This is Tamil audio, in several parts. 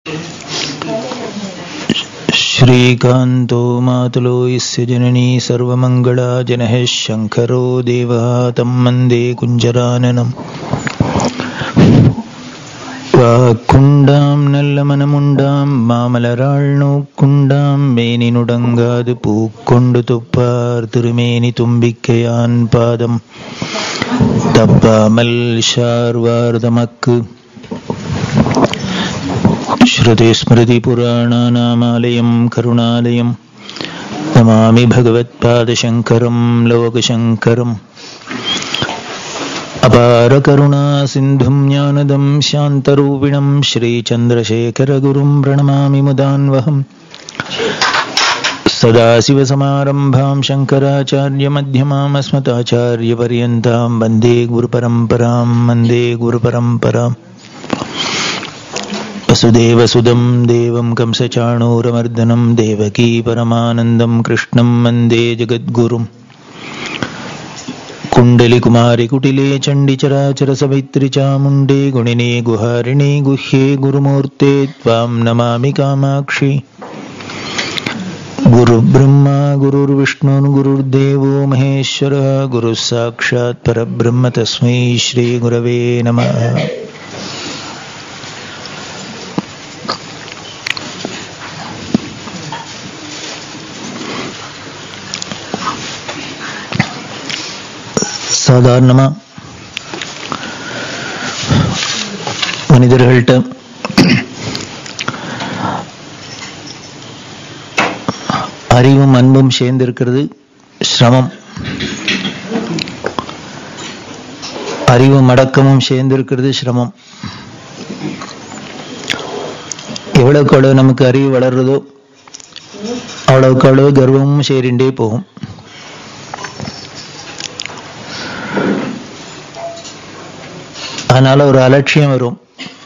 श्रीकान्तो मातुलो यस्य जननी सर्वमङ्गला जनः शङ्करो देवः तं वन्दे कुञ्जराननम् வாக்குண்டாம் நல்ல மனமுண்டாம் மாமலராள் நோக்குண்டாம் மேனி நுடங்காது பூக்கொண்டு துப்பார் திருமேனி தும்பிக்கையான் பாதம் தப்பாமல் ஷார்வார் தமக்கு श्रुतिस्मृतिपुराणानामालयं करुणालयं नमामि भगवत्पादशङ्करं लोकशङ्करम् अपारकरुणासिन्धुं ज्ञानदं शान्तरूपिणं श्रीचन्द्रशेखरगुरुं प्रणमामि मुदान्वहम् सदाशिवसमारम्भां शङ्कराचार्यमध्यमामस्मताचार्यपर्यन्तां वन्दे गुरुपरम्परां वन्दे गुरुपरम्पराम् वसुदेवसुदं देवं कंसचाणूरमर्दनं देवकी परमानन्दं कृष्णं वन्दे जगद्गुरुम् कुण्डलिकुमारिकुटिले चण्डिचराचरसवित्रि चामुण्डे गुणिने गुहारिणे गुह्ये गुरुमूर्ते त्वां नमामि कामाक्षि गुरुब्रह्मा गुरुर्विष्णुर्गुरुर्देवो महेश्वरः गुरुः साक्षात् परब्रह्म तस्मै श्रीगुरवे नमः சாதாரணமாக மனிதர்கள்ட்ட அறிவும் அன்பும் சேர்ந்திருக்கிறது சிரமம் அறிவும் அடக்கமும் சேர்ந்திருக்கிறது சிரமம் எவ்வளவுக்கு அவ்வளவு நமக்கு அறிவு வளர்றதோ அவ்வளவுக்கு அவ்வளவு கர்வமும் சேரிண்டே போகும் அதனால ஒரு அலட்சியம் வரும்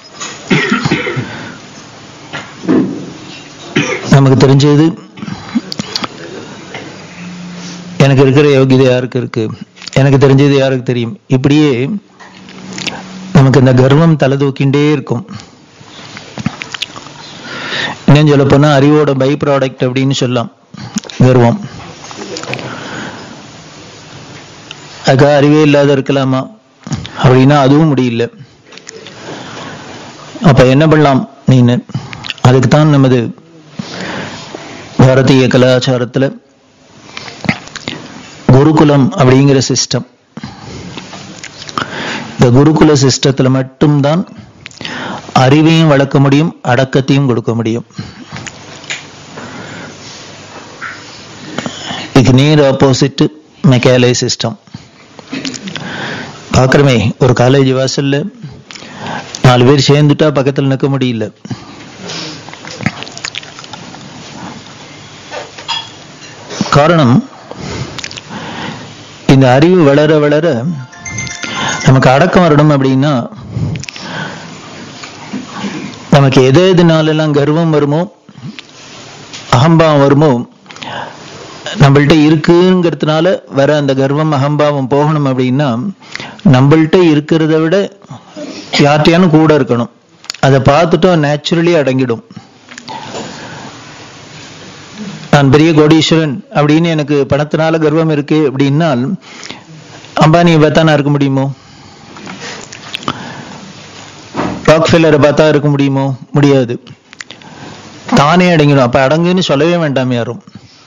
நமக்கு தெரிஞ்சது எனக்கு இருக்கிற யோகிதை யாருக்கு இருக்கு எனக்கு தெரிஞ்சது யாருக்கு தெரியும் இப்படியே நமக்கு இந்த கர்வம் தலை தூக்கிண்டே இருக்கும் இன்னும் சொல்ல போனா அறிவோட பை ப்ராடக்ட் அப்படின்னு சொல்லலாம் கர்வம் அதுக்காக அறிவே இல்லாத இருக்கலாமா அப்படின்னா அதுவும் முடியல அப்ப என்ன பண்ணலாம் நீனு அதுக்கு தான் நமது பாரதிய கலாச்சாரத்துல குருகுலம் அப்படிங்கிற சிஸ்டம் இந்த குருகுல சிஸ்டத்துல மட்டும்தான் அறிவையும் வளர்க்க முடியும் அடக்கத்தையும் கொடுக்க முடியும் இதுக்கு நேர் ஆப்போசிட் மெக்காலே சிஸ்டம் பார்க்குறமே ஒரு காலேஜ் வாசல்ல நாலு பேர் சேர்ந்துட்டா பக்கத்தில் நிற்க முடியல காரணம் இந்த அறிவு வளர வளர நமக்கு அடக்கம் வரணும் அப்படின்னா நமக்கு எது எதுனாலெல்லாம் கர்வம் வருமோ அகம்பாவம் வருமோ நம்மள்ட்ட இருக்குங்கிறதுனால வர அந்த கர்வம் அகம்பாவம் போகணும் அப்படின்னா நம்மள்ட்ட இருக்கிறத விட யார்கிட்டயானும் கூட இருக்கணும் அதை பார்த்துட்டோம் நேச்சுரலி அடங்கிடும் நான் பெரிய கோடீஸ்வரன் அப்படின்னு எனக்கு பணத்தினால கர்வம் இருக்கு அப்படின்னால் அம்பானியை பார்த்தா நான் இருக்க முடியுமோ ராக்ஃபெல்லரை பார்த்தா இருக்க முடியுமோ முடியாது தானே அடங்கிடும் அப்ப அடங்குன்னு சொல்லவே வேண்டாம் யாரும்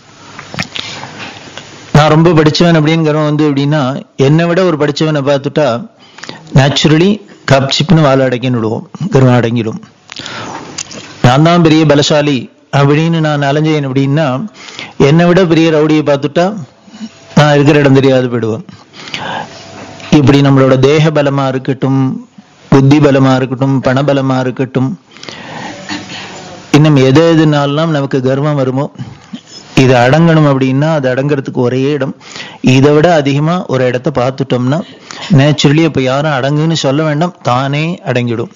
நான் ரொம்ப படிச்சவன் அப்படின்னு கர்வம் வந்து அப்படின்னா என்னை விட ஒரு படிச்சவனை பார்த்துட்டா நேச்சுரலி கப்சிப்னு வாழ அடக்கின்னு விடுவோம் கர்வம் அடங்கிடும் நான் தான் பெரிய பலசாலி அப்படின்னு நான் அலைஞ்சேன் அப்படின்னா என்னை விட பெரிய ரவுடியை பார்த்துட்டா நான் இருக்கிற இடம் தெரியாது போயிடுவேன் இப்படி நம்மளோட தேக பலமா இருக்கட்டும் புத்தி பலமா இருக்கட்டும் பணபலமா இருக்கட்டும் இன்னும் எது எதுனாலாம் நமக்கு கர்வம் வருமோ இது அடங்கணும் அப்படின்னா அது அடங்குறதுக்கு ஒரே இடம் இதை விட அதிகமா ஒரு இடத்த பார்த்துட்டோம்னா நேச்சுரலி இப்ப யாரும் அடங்குன்னு சொல்ல வேண்டாம் தானே அடங்கிடும்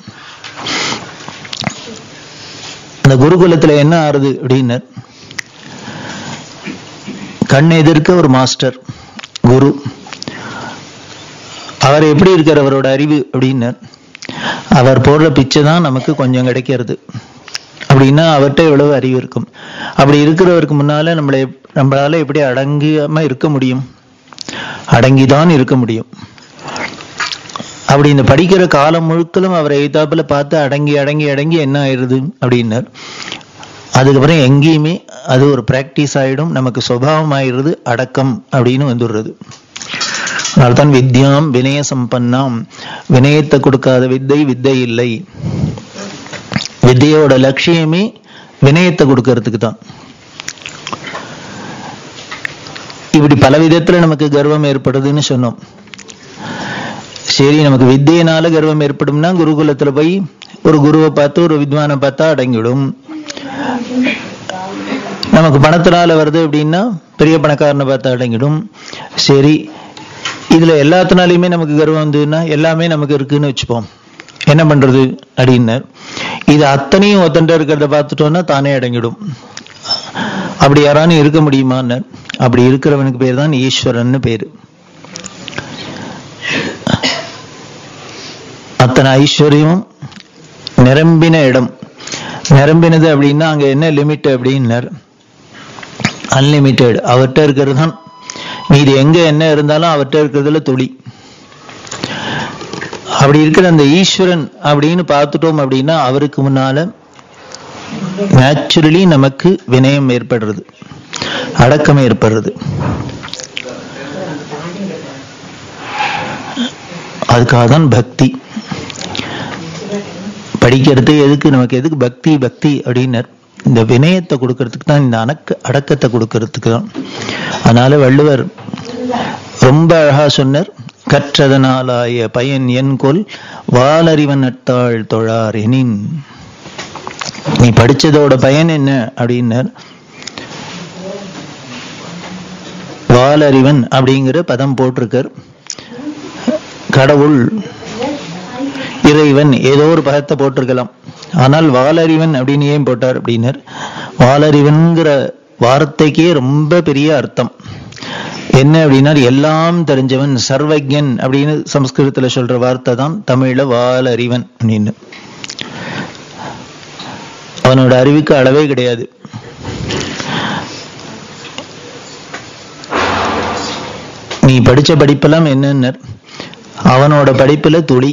அந்த குருகுலத்துல என்ன ஆறுது அப்படின்னு கண் எதிர்க்க ஒரு மாஸ்டர் குரு அவர் எப்படி இருக்கார் அவரோட அறிவு அப்படின்னு அவர் போடுற பிச்சை தான் நமக்கு கொஞ்சம் கிடைக்கிறது அப்படின்னா அவர்கிட்ட எவ்வளவு அறிவு இருக்கும் அப்படி இருக்கிறவருக்கு முன்னால நம்மளை நம்மளால எப்படி அடங்காம இருக்க முடியும் அடங்கிதான் இருக்க முடியும் அப்படி இந்த படிக்கிற காலம் முழுக்கலும் அவரை எய்தாப்புல பார்த்து அடங்கி அடங்கி அடங்கி என்ன ஆயிருது அப்படின்னார் அதுக்கப்புறம் எங்கேயுமே அது ஒரு பிராக்டிஸ் ஆயிடும் நமக்கு சுபாவம் ஆயிடுறது அடக்கம் அப்படின்னு வந்துடுறது அதனால்தான் வித்யாம் வினய சம்பன்னாம் வினயத்தை கொடுக்காத வித்தை வித்தை இல்லை வித்தையோட லட்சியமே வினயத்தை கொடுக்கறதுக்கு தான் இப்படி பல விதத்துல நமக்கு கர்வம் ஏற்படுதுன்னு சொன்னோம் சரி நமக்கு வித்தியினால கர்வம் ஏற்படும்னா குருகுலத்துல போய் ஒரு குருவை பார்த்து ஒரு வித்வானை பார்த்தா அடங்கிடும் நமக்கு பணத்தினால வருது அப்படின்னா பெரிய பணக்காரனை பார்த்தா அடங்கிடும் சரி இதுல எல்லாத்தினாலையுமே நமக்கு கர்வம் வந்ததுன்னா எல்லாமே நமக்கு இருக்குன்னு வச்சுப்போம் என்ன பண்றது அப்படின்னார் இது அத்தனையும் ஒத்தண்ட இருக்கிறத பார்த்துட்டோம்னா தானே அடங்கிடும் அப்படி யாரானு இருக்க முடியுமான்னு அப்படி இருக்கிறவனுக்கு பேர் தான் ஈஸ்வரன் பேரு அத்தனை ஐஸ்வர்யமும் நிரம்பின இடம் நிரம்பினது அப்படின்னா அங்க என்ன லிமிட் அப்படின்னார் அன்லிமிட்டெட் அவர்கிட்ட இருக்கிறது தான் மீதி எங்க என்ன இருந்தாலும் அவர்கிட்ட இருக்கிறதுல துளி அப்படி இருக்கிற அந்த ஈஸ்வரன் அப்படின்னு பார்த்துட்டோம் அப்படின்னா அவருக்கு முன்னால நேச்சுரலி நமக்கு வினயம் ஏற்படுறது அடக்கம் ஏற்படுறது அதுக்காக தான் பக்தி படிக்கிறது எதுக்கு நமக்கு எதுக்கு பக்தி பக்தி அப்படின்னர் இந்த வினயத்தை கொடுக்கறதுக்கு தான் இந்த அணக்க அடக்கத்தை கொடுக்கறதுக்கு தான் அதனால வள்ளுவர் ரொம்ப அழகா சொன்னார் கற்றதனாலாய பயன் என் கொல் வாலறிவன் நட்டாள் தொழார் எனின் நீ படிச்சதோட பயன் என்ன அப்படின்னர் வாலறிவன் அப்படிங்கிற பதம் போட்டிருக்கார் கடவுள் இறைவன் ஏதோ ஒரு பதத்தை போட்டிருக்கலாம் ஆனால் வாலறிவன் அப்படின்னு ஏன் போட்டார் அப்படின்னர் வாலறிவன்கிற வார்த்தைக்கே ரொம்ப பெரிய அர்த்தம் என்ன அப்படின்னா எல்லாம் தெரிஞ்சவன் சர்வஜன் அப்படின்னு சமஸ்கிருதத்துல சொல்ற வார்த்தை தான் தமிழ்ல வாலறிவன் அப்படின்னு அவனோட அறிவுக்கு அளவே கிடையாது நீ படிச்ச படிப்பெல்லாம் என்னன்னு அவனோட படிப்புல துளி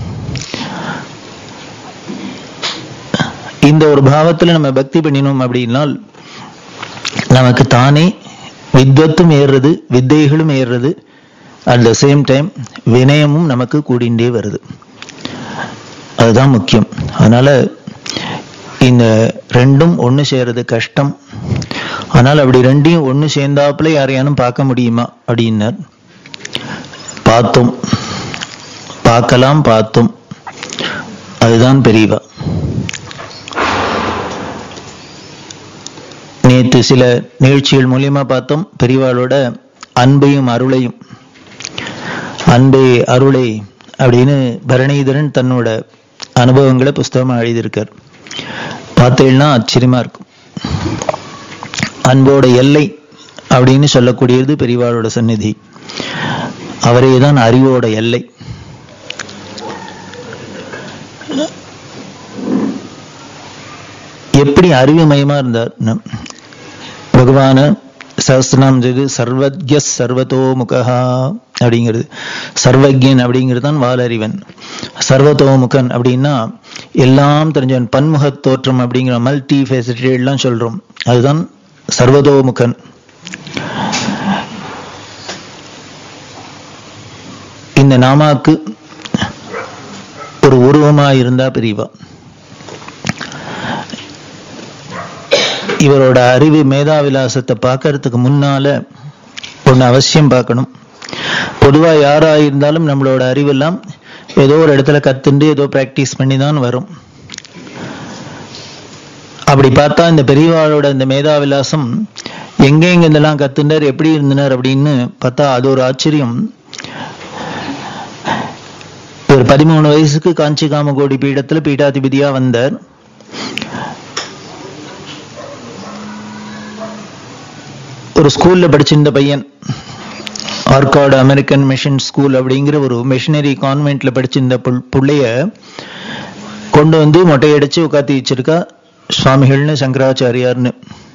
இந்த ஒரு பாவத்துல நம்ம பக்தி பண்ணினோம் அப்படின்னால் நமக்கு தானே வித்வத்தும் ஏறுறது வித்தைகளும் ஏறுறது அட் த சேம் டைம் வினயமும் நமக்கு கூடிண்டே வருது அதுதான் முக்கியம் அதனால இந்த ரெண்டும் ஒண்ணு சேர்றது கஷ்டம் ஆனால் அப்படி ரெண்டையும் ஒண்ணு சேர்ந்தாப்புல யாரையானும் பார்க்க முடியுமா அப்படின்னார் பார்த்தோம் பார்க்கலாம் பார்த்தோம் அதுதான் பெரியவா நேற்று சில நிகழ்ச்சிகள் மூலியமா பார்த்தோம் பெரியவாளோட அன்பையும் அருளையும் அன்பே அருளை அப்படின்னு பரணிதரன் தன்னோட அனுபவங்களை புஸ்தகமா எழுதியிருக்கார் பார்த்தீங்கன்னா ஆச்சரியமா இருக்கும் அன்போட எல்லை அப்படின்னு சொல்லக்கூடியது பெரியவாளோட சந்நிதி அவரே தான் அறிவோட எல்லை எப்படி அறிவுமயமா இருந்தார் பகவான சஹஸ்ரநாம் செய்து சர்வஜ சர்வதோ முகா அப்படிங்கிறது சர்வஜன் அப்படிங்கிறது தான் வாலறிவன் சர்வதோமுகன் அப்படின்னா எல்லாம் தெரிஞ்சவன் பன்முக தோற்றம் அப்படிங்கிற மல்டி ஃபேசிட்டெல்லாம் சொல்றோம் அதுதான் சர்வதோமுகன் இந்த நாமாக்கு ஒரு உருவமா இருந்தா பெரியவா இவரோட அறிவு மேதாவிலாசத்தை பார்க்கறதுக்கு முன்னால ஒண்ணு அவசியம் பார்க்கணும் பொதுவா யாரா இருந்தாலும் நம்மளோட அறிவெல்லாம் ஏதோ ஒரு இடத்துல கத்துண்டு ஏதோ பிராக்டிஸ் பண்ணி தான் வரும் அப்படி பார்த்தா இந்த பெரியவாளோட இந்த மேதாவிலாசம் எங்க எங்க இதெல்லாம் கத்துண்டார் எப்படி இருந்தனர் அப்படின்னு பார்த்தா அது ஒரு ஆச்சரியம் இவர் பதிமூணு வயசுக்கு காஞ்சி காமகோடி பீடத்துல பீடாதிபதியா வந்தார் ஒரு ஸ்கூல்ல படிச்சிருந்த பையன் ஆர்காட் அமெரிக்கன் மிஷன் ஸ்கூல் அப்படிங்கிற ஒரு மிஷனரி கான்வென்ட்ல படிச்சிருந்த புள்- புள்ளைய கொண்டு வந்து மொட்டையடிச்சு உட்காத்தி வச்சிருக்கா சுவாமிகள்னு சங்கராச்சாரியார்னு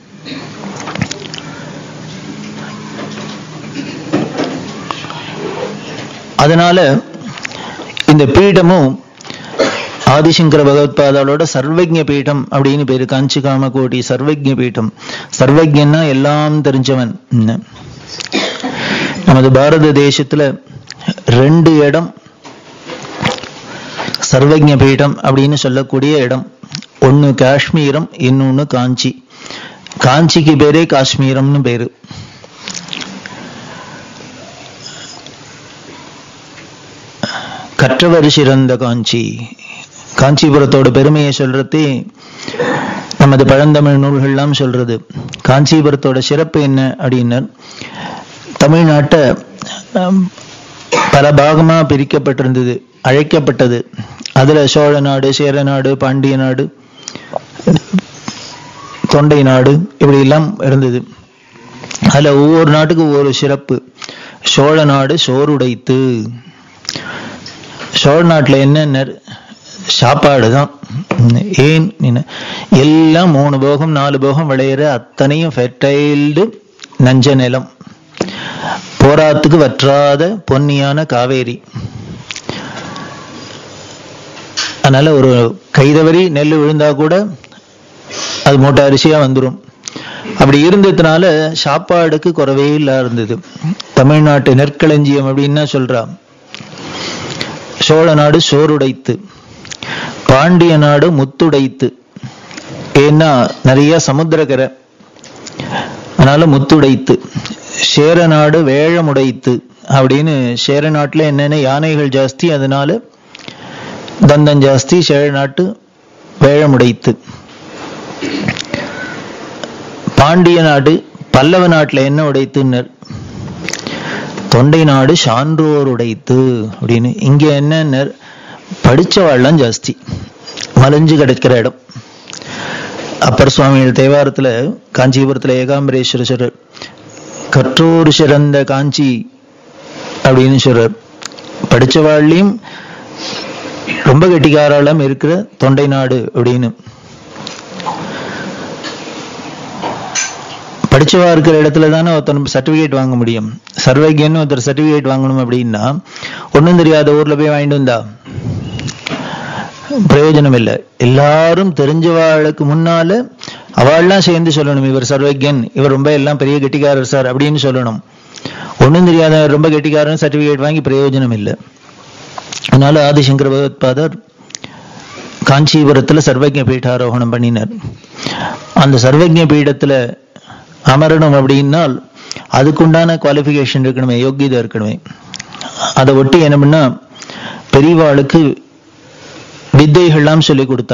அதனால இந்த பீடமும் ஆதிசங்கர பகவத்பாதாலோட சர்வஜ பீடம் அப்படின்னு பேரு காஞ்சி காமகோடி சர்வஜ பீடம் சர்வஜன்னா எல்லாம் தெரிஞ்சவன் ன்னு. நமது பாரத தேசத்துல ரெண்டு இடம் சர்வஜ பீடம் அப்படின்னு சொல்லக்கூடிய இடம் ஒன்னு காஷ்மீரம் இன்னொன்னு காஞ்சி காஞ்சிக்கு பேரே காஷ்மீரம்னு பேரு கற்றவர் சிறந்த காஞ்சி காஞ்சிபுரத்தோட பெருமையை சொல்றதே நமது பழந்தமிழ் நூல்கள்லாம் சொல்றது காஞ்சிபுரத்தோட சிறப்பு என்ன அப்படின்னா தமிழ்நாட்டை ஆம், பல பாகமா பிரிக்கப்பட்டிருந்தது அழைக்கப்பட்டது அதுல சோழ நாடு சேர நாடு பாண்டிய நாடு தொண்டை நாடு இப்படி எல்லாம் இருந்தது அதுல ஒவ்வொரு நாட்டுக்கும் ஒவ்வொரு சிறப்பு சோழ நாடு சோறுடைத்து சோழ நாட்டுல என்ன சாப்பாடு தான் ஏன் என்ன- எல்லாம் மூணு போகம் நாலு போகம் விளையிற அத்தனையும் ஃபெர்டைல்டு நஞ்ச நிலம் போராத்துக்கு வற்றாத பொன்னியான காவேரி அதனால ஒரு கைதவரி நெல் விழுந்தா கூட அது மூட்டை அரிசியா வந்துடும் அப்படி இருந்ததுனால சாப்பாடுக்கு குறவே இல்லா இருந்தது தமிழ்நாட்டு நெற்களஞ்சியம் அப்படின்னா சொல்றா சோழ நாடு சோறுடைத்து பாண்டிய நாடு முத்துடைத்து ஏன்னா நிறைய சமுத்திரக்கரை அதனால முத்துடைத்து சேர நாடு வேழமுடைத்து அப்படின்னு சேர நாட்டுல என்னென்ன யானைகள் ஜாஸ்தி அதனால தந்தம் ஜாஸ்தி சேர நாட்டு வேழமுடைத்து பாண்டிய நாடு பல்லவ நாட்டுல என்ன உடைத்துன்னர் தொண்டை நாடு சான்றோர் உடைத்து அப்படின்னு இங்க என்ன படிச்சவாள்லாம் ஜாஸ்தி மலைஞ்சு கிடக்கிற இடம் அப்பர் சுவாமிகள் தேவாரத்துல காஞ்சிபுரத்துல ஏகாம்பரேஸ்வரர் கற்றோர் சிறந்த காஞ்சி அப்படின்னு சொல்றார் படிச்சவாழ்லையும் ரொம்ப கெட்டிக்காராலம் இருக்கிற தொண்டை நாடு அப்படின்னு படிச்சவா இருக்கிற இடத்துல தானே ஒருத்தர் சர்டிபிகேட் வாங்க முடியும் சர்வைக்கியன்னு ஒருத்தர் சர்டிபிகேட் வாங்கணும் அப்படின்னா ஒண்ணும் தெரியாத ஊர்ல போய் வாங்கிட்டு வந்தா பிரயோஜனம் இல்லை எல்லாரும் தெரிஞ்சவாளுக்கு முன்னால அவள்லாம் சேர்ந்து சொல்லணும் இவர் சர்வஜன் இவர் ரொம்ப எல்லாம் பெரிய கெட்டிக்காரர் சார் அப்படின்னு சொல்லணும் ஒண்ணும் தெரியாத ரொம்ப கெட்டிக்காரன் சர்டிபிகேட் வாங்கி பிரயோஜனம் இல்லை அதனால ஆதிசங்கர பகவத்பாதர் காஞ்சிபுரத்துல சர்வஜ பீட்டாரோகணம் பண்ணினார் அந்த சர்வஜ பீடத்துல அமரணும் அப்படின்னால் அதுக்குண்டான குவாலிஃபிகேஷன் இருக்கணுமே யோக்கியதை இருக்கணுமே அதை ஒட்டி என்ன பண்ணா பெரியவாளுக்கு வித்தைகள்லாம் சொல்லி கொடுத்தா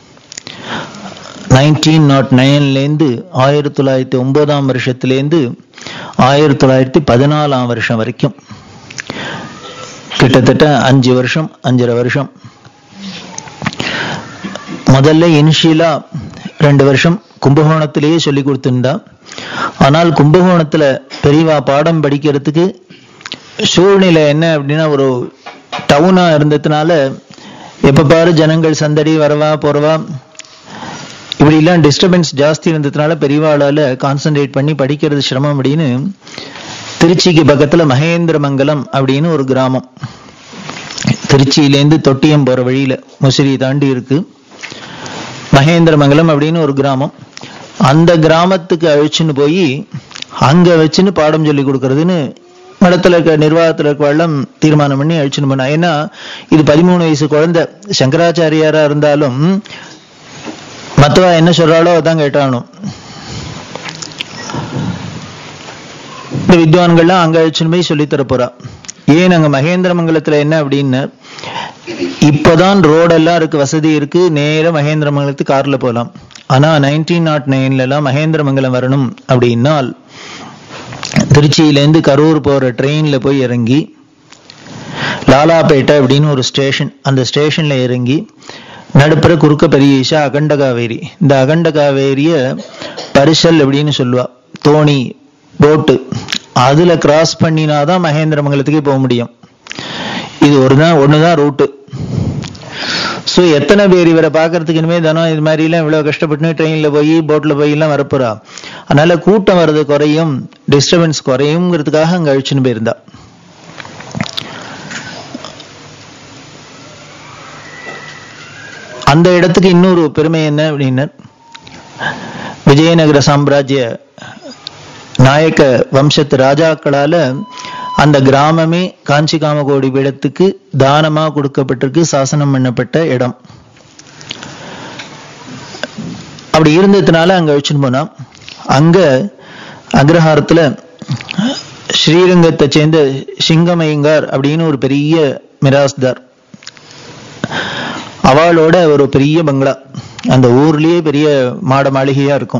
நைன்டீன் நாட் நைன்லேருந்து ஆயிரத்தி தொள்ளாயிரத்தி ஒன்பதாம் வருஷத்துலேருந்து ஆயிரத்தி தொள்ளாயிரத்தி பதினாலாம் வருஷம் வரைக்கும் கிட்டத்தட்ட அஞ்சு வருஷம் அஞ்சரை வருஷம் முதல்ல இனிஷியலா ரெண்டு வருஷம் கும்பகோணத்திலேயே சொல்லி கொடுத்திருந்தா ஆனால் கும்பகோணத்துல பெரியவா பாடம் படிக்கிறதுக்கு சூழ்நிலை என்ன அப்படின்னா ஒரு டவுனா இருந்ததுனால எப்ப பாரு ஜனங்கள் சந்தடி வரவா போறவா இப்படி எல்லாம் டிஸ்டர்பன்ஸ் ஜாஸ்தி இருந்ததுனால பெரியவாளால கான்சென்ட்ரேட் பண்ணி படிக்கிறது சிரமம் அப்படின்னு திருச்சிக்கு பக்கத்துல மகேந்திரமங்கலம் அப்படின்னு ஒரு கிராமம் திருச்சியிலேருந்து தொட்டியம் போற வழியில முசிறி தாண்டி இருக்கு மகேந்திரமங்கலம் அப்படின்னு ஒரு கிராமம் அந்த கிராமத்துக்கு அழிச்சுன்னு போய் அங்க வச்சுன்னு பாடம் சொல்லி கொடுக்கறதுன்னு மடத்துல இருக்க நிர்வாகத்துல இருக்க தீர்மானம் பண்ணி அழிச்சுன்னு பண்ணா ஏன்னா இது பதிமூணு வயசு குழந்தை சங்கராச்சாரியாரா இருந்தாலும் மத்தவா என்ன சொல்றாளோ அதான் கேட்டானும் இந்த வித்வான்கள்லாம் அங்க அழிச்சுன்னு போய் சொல்லித்தர போறா ஏன் அங்க மகேந்திரமங்கலத்துல என்ன அப்படின்னு இப்பதான் ரோடெல்லாம் இருக்கு வசதி இருக்கு நேர மகேந்திரமங்கலத்துக்கு கார்ல போகலாம் ஆனா நைன்டீன் நாட் நைன்ல எல்லாம் மகேந்திரமங்கலம் வரணும் அப்படின்னால் திருச்சியிலேருந்து கரூர் போற ட்ரெயின்ல போய் இறங்கி லாலாப்பேட்டை அப்படின்னு ஒரு ஸ்டேஷன் அந்த ஸ்டேஷன்ல இறங்கி நடுப்புற குறுக்க பெரிய ஈஷா அகண்ட காவேரி இந்த அகண்ட காவேரிய பரிசல் அப்படின்னு சொல்லுவா தோணி போட்டு அதுல கிராஸ் பண்ணினாதான் மகேந்திரமங்கலத்துக்கே போக முடியும் இது ஒரு தான் ஒண்ணுதான் ரூட்டு ஸோ எத்தனை பேர் இவரை பார்க்கறதுக்கு இனிமே தினம் இது மாதிரி எல்லாம் இவ்வளவு கஷ்டப்பட்டு ட்ரெயின்ல போய் போட்ல போய் எல்லாம் வரப்போறா அதனால கூட்டம் வர்றது குறையும் டிஸ்டர்பன்ஸ் குறையுங்கிறதுக்காக அங்க அழிச்சுன்னு போயிருந்தா அந்த இடத்துக்கு இன்னொரு பெருமை என்ன அப்படின்னா விஜயநகர சாம்ராஜ்ய நாயக்க வம்சத்து ராஜாக்களால அந்த கிராமமே காஞ்சி காமகோடி பீடத்துக்கு தானமா கொடுக்கப்பட்டிருக்கு சாசனம் பண்ணப்பட்ட இடம் அப்படி இருந்ததுனால அங்க வச்சுன்னு போனா அங்க அக்ரஹாரத்துல ஸ்ரீரங்கத்தை சேர்ந்த சிங்கமயங்கார் அப்படின்னு ஒரு பெரிய மிராஸ்தார் அவளோட ஒரு பெரிய பங்களா அந்த ஊர்லயே பெரிய மாட மாளிகையா இருக்கும்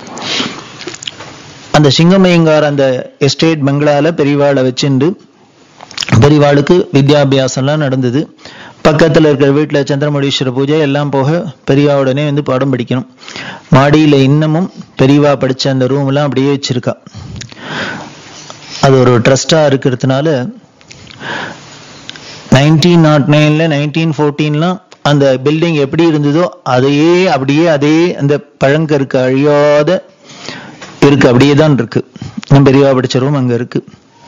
அந்த சிங்கமயங்கார் அந்த எஸ்டேட் பங்களால பெரியவாளை வச்சுண்டு பெரியவாளுக்கு வித்யாபியாசம்லாம் நடந்தது பக்கத்துல இருக்கிற வீட்டுல சந்திரமொழீஸ்வர பூஜை எல்லாம் போக பெரியவா உடனே வந்து பாடம் படிக்கணும் மாடியில இன்னமும் பெரியவா படிச்ச அந்த ரூம் எல்லாம் அப்படியே வச்சிருக்கா அது ஒரு ட்ரஸ்டா இருக்கிறதுனால நைன்டீன் நாட் நைன்ல நைன்டீன் ஃபோர்டீன்லாம் அந்த பில்டிங் எப்படி இருந்ததோ அதையே அப்படியே அதே அந்த பழங்கருக்கு அழியாத இருக்கு அப்படியே தான் இருக்கு இன்னும் பெரியவா படிச்ச ரூம் அங்க இருக்கு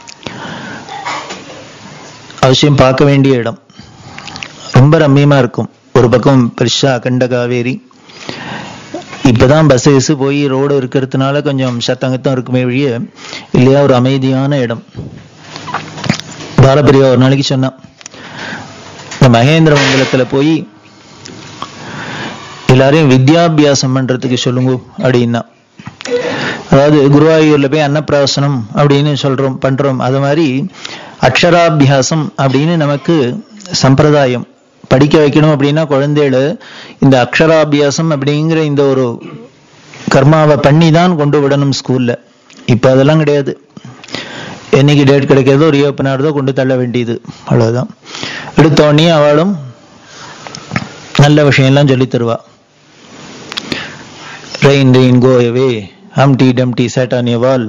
அவசியம் பார்க்க வேண்டிய இடம் ரொம்ப ரம்மியமா இருக்கும் ஒரு பக்கம் பெருசா அகண்ட காவேரி இப்பதான் பஸ் கிஸ் போய் ரோடு இருக்கிறதுனால கொஞ்சம் சத்தங்கத்தம் இருக்குமே வழிய இல்லையா ஒரு அமைதியான இடம் பாலபிரியா ஒரு நாளைக்கு சொன்னான் இந்த மகேந்திர மங்கலத்துல போய் எல்லாரையும் வித்யாபியாசம் பண்றதுக்கு சொல்லுங்க அப்படின்னா அதாவது குருவாயூர்ல போய் அன்னப்பிராசனம் அப்படின்னு சொல்றோம் பண்றோம் அது மாதிரி அக்ஷராபியாசம் அப்படின்னு நமக்கு சம்பிரதாயம் படிக்க வைக்கணும் அப்படின்னா குழந்தைகள இந்த அக்ஷராபியாசம் அப்படிங்கிற இந்த ஒரு கர்மாவை பண்ணி தான் கொண்டு விடணும் ஸ்கூல்ல இப்ப அதெல்லாம் கிடையாது என்னைக்கு டேட் கிடைக்கிறதோ ரீஓப்பன் ஆகிறதோ கொண்டு தள்ள வேண்டியது அவ்வளவுதான் எடுத்தோடனே அவளும் நல்ல விஷயம்லாம் சொல்லி தருவா rain rain go away humpty dumpty sat on wall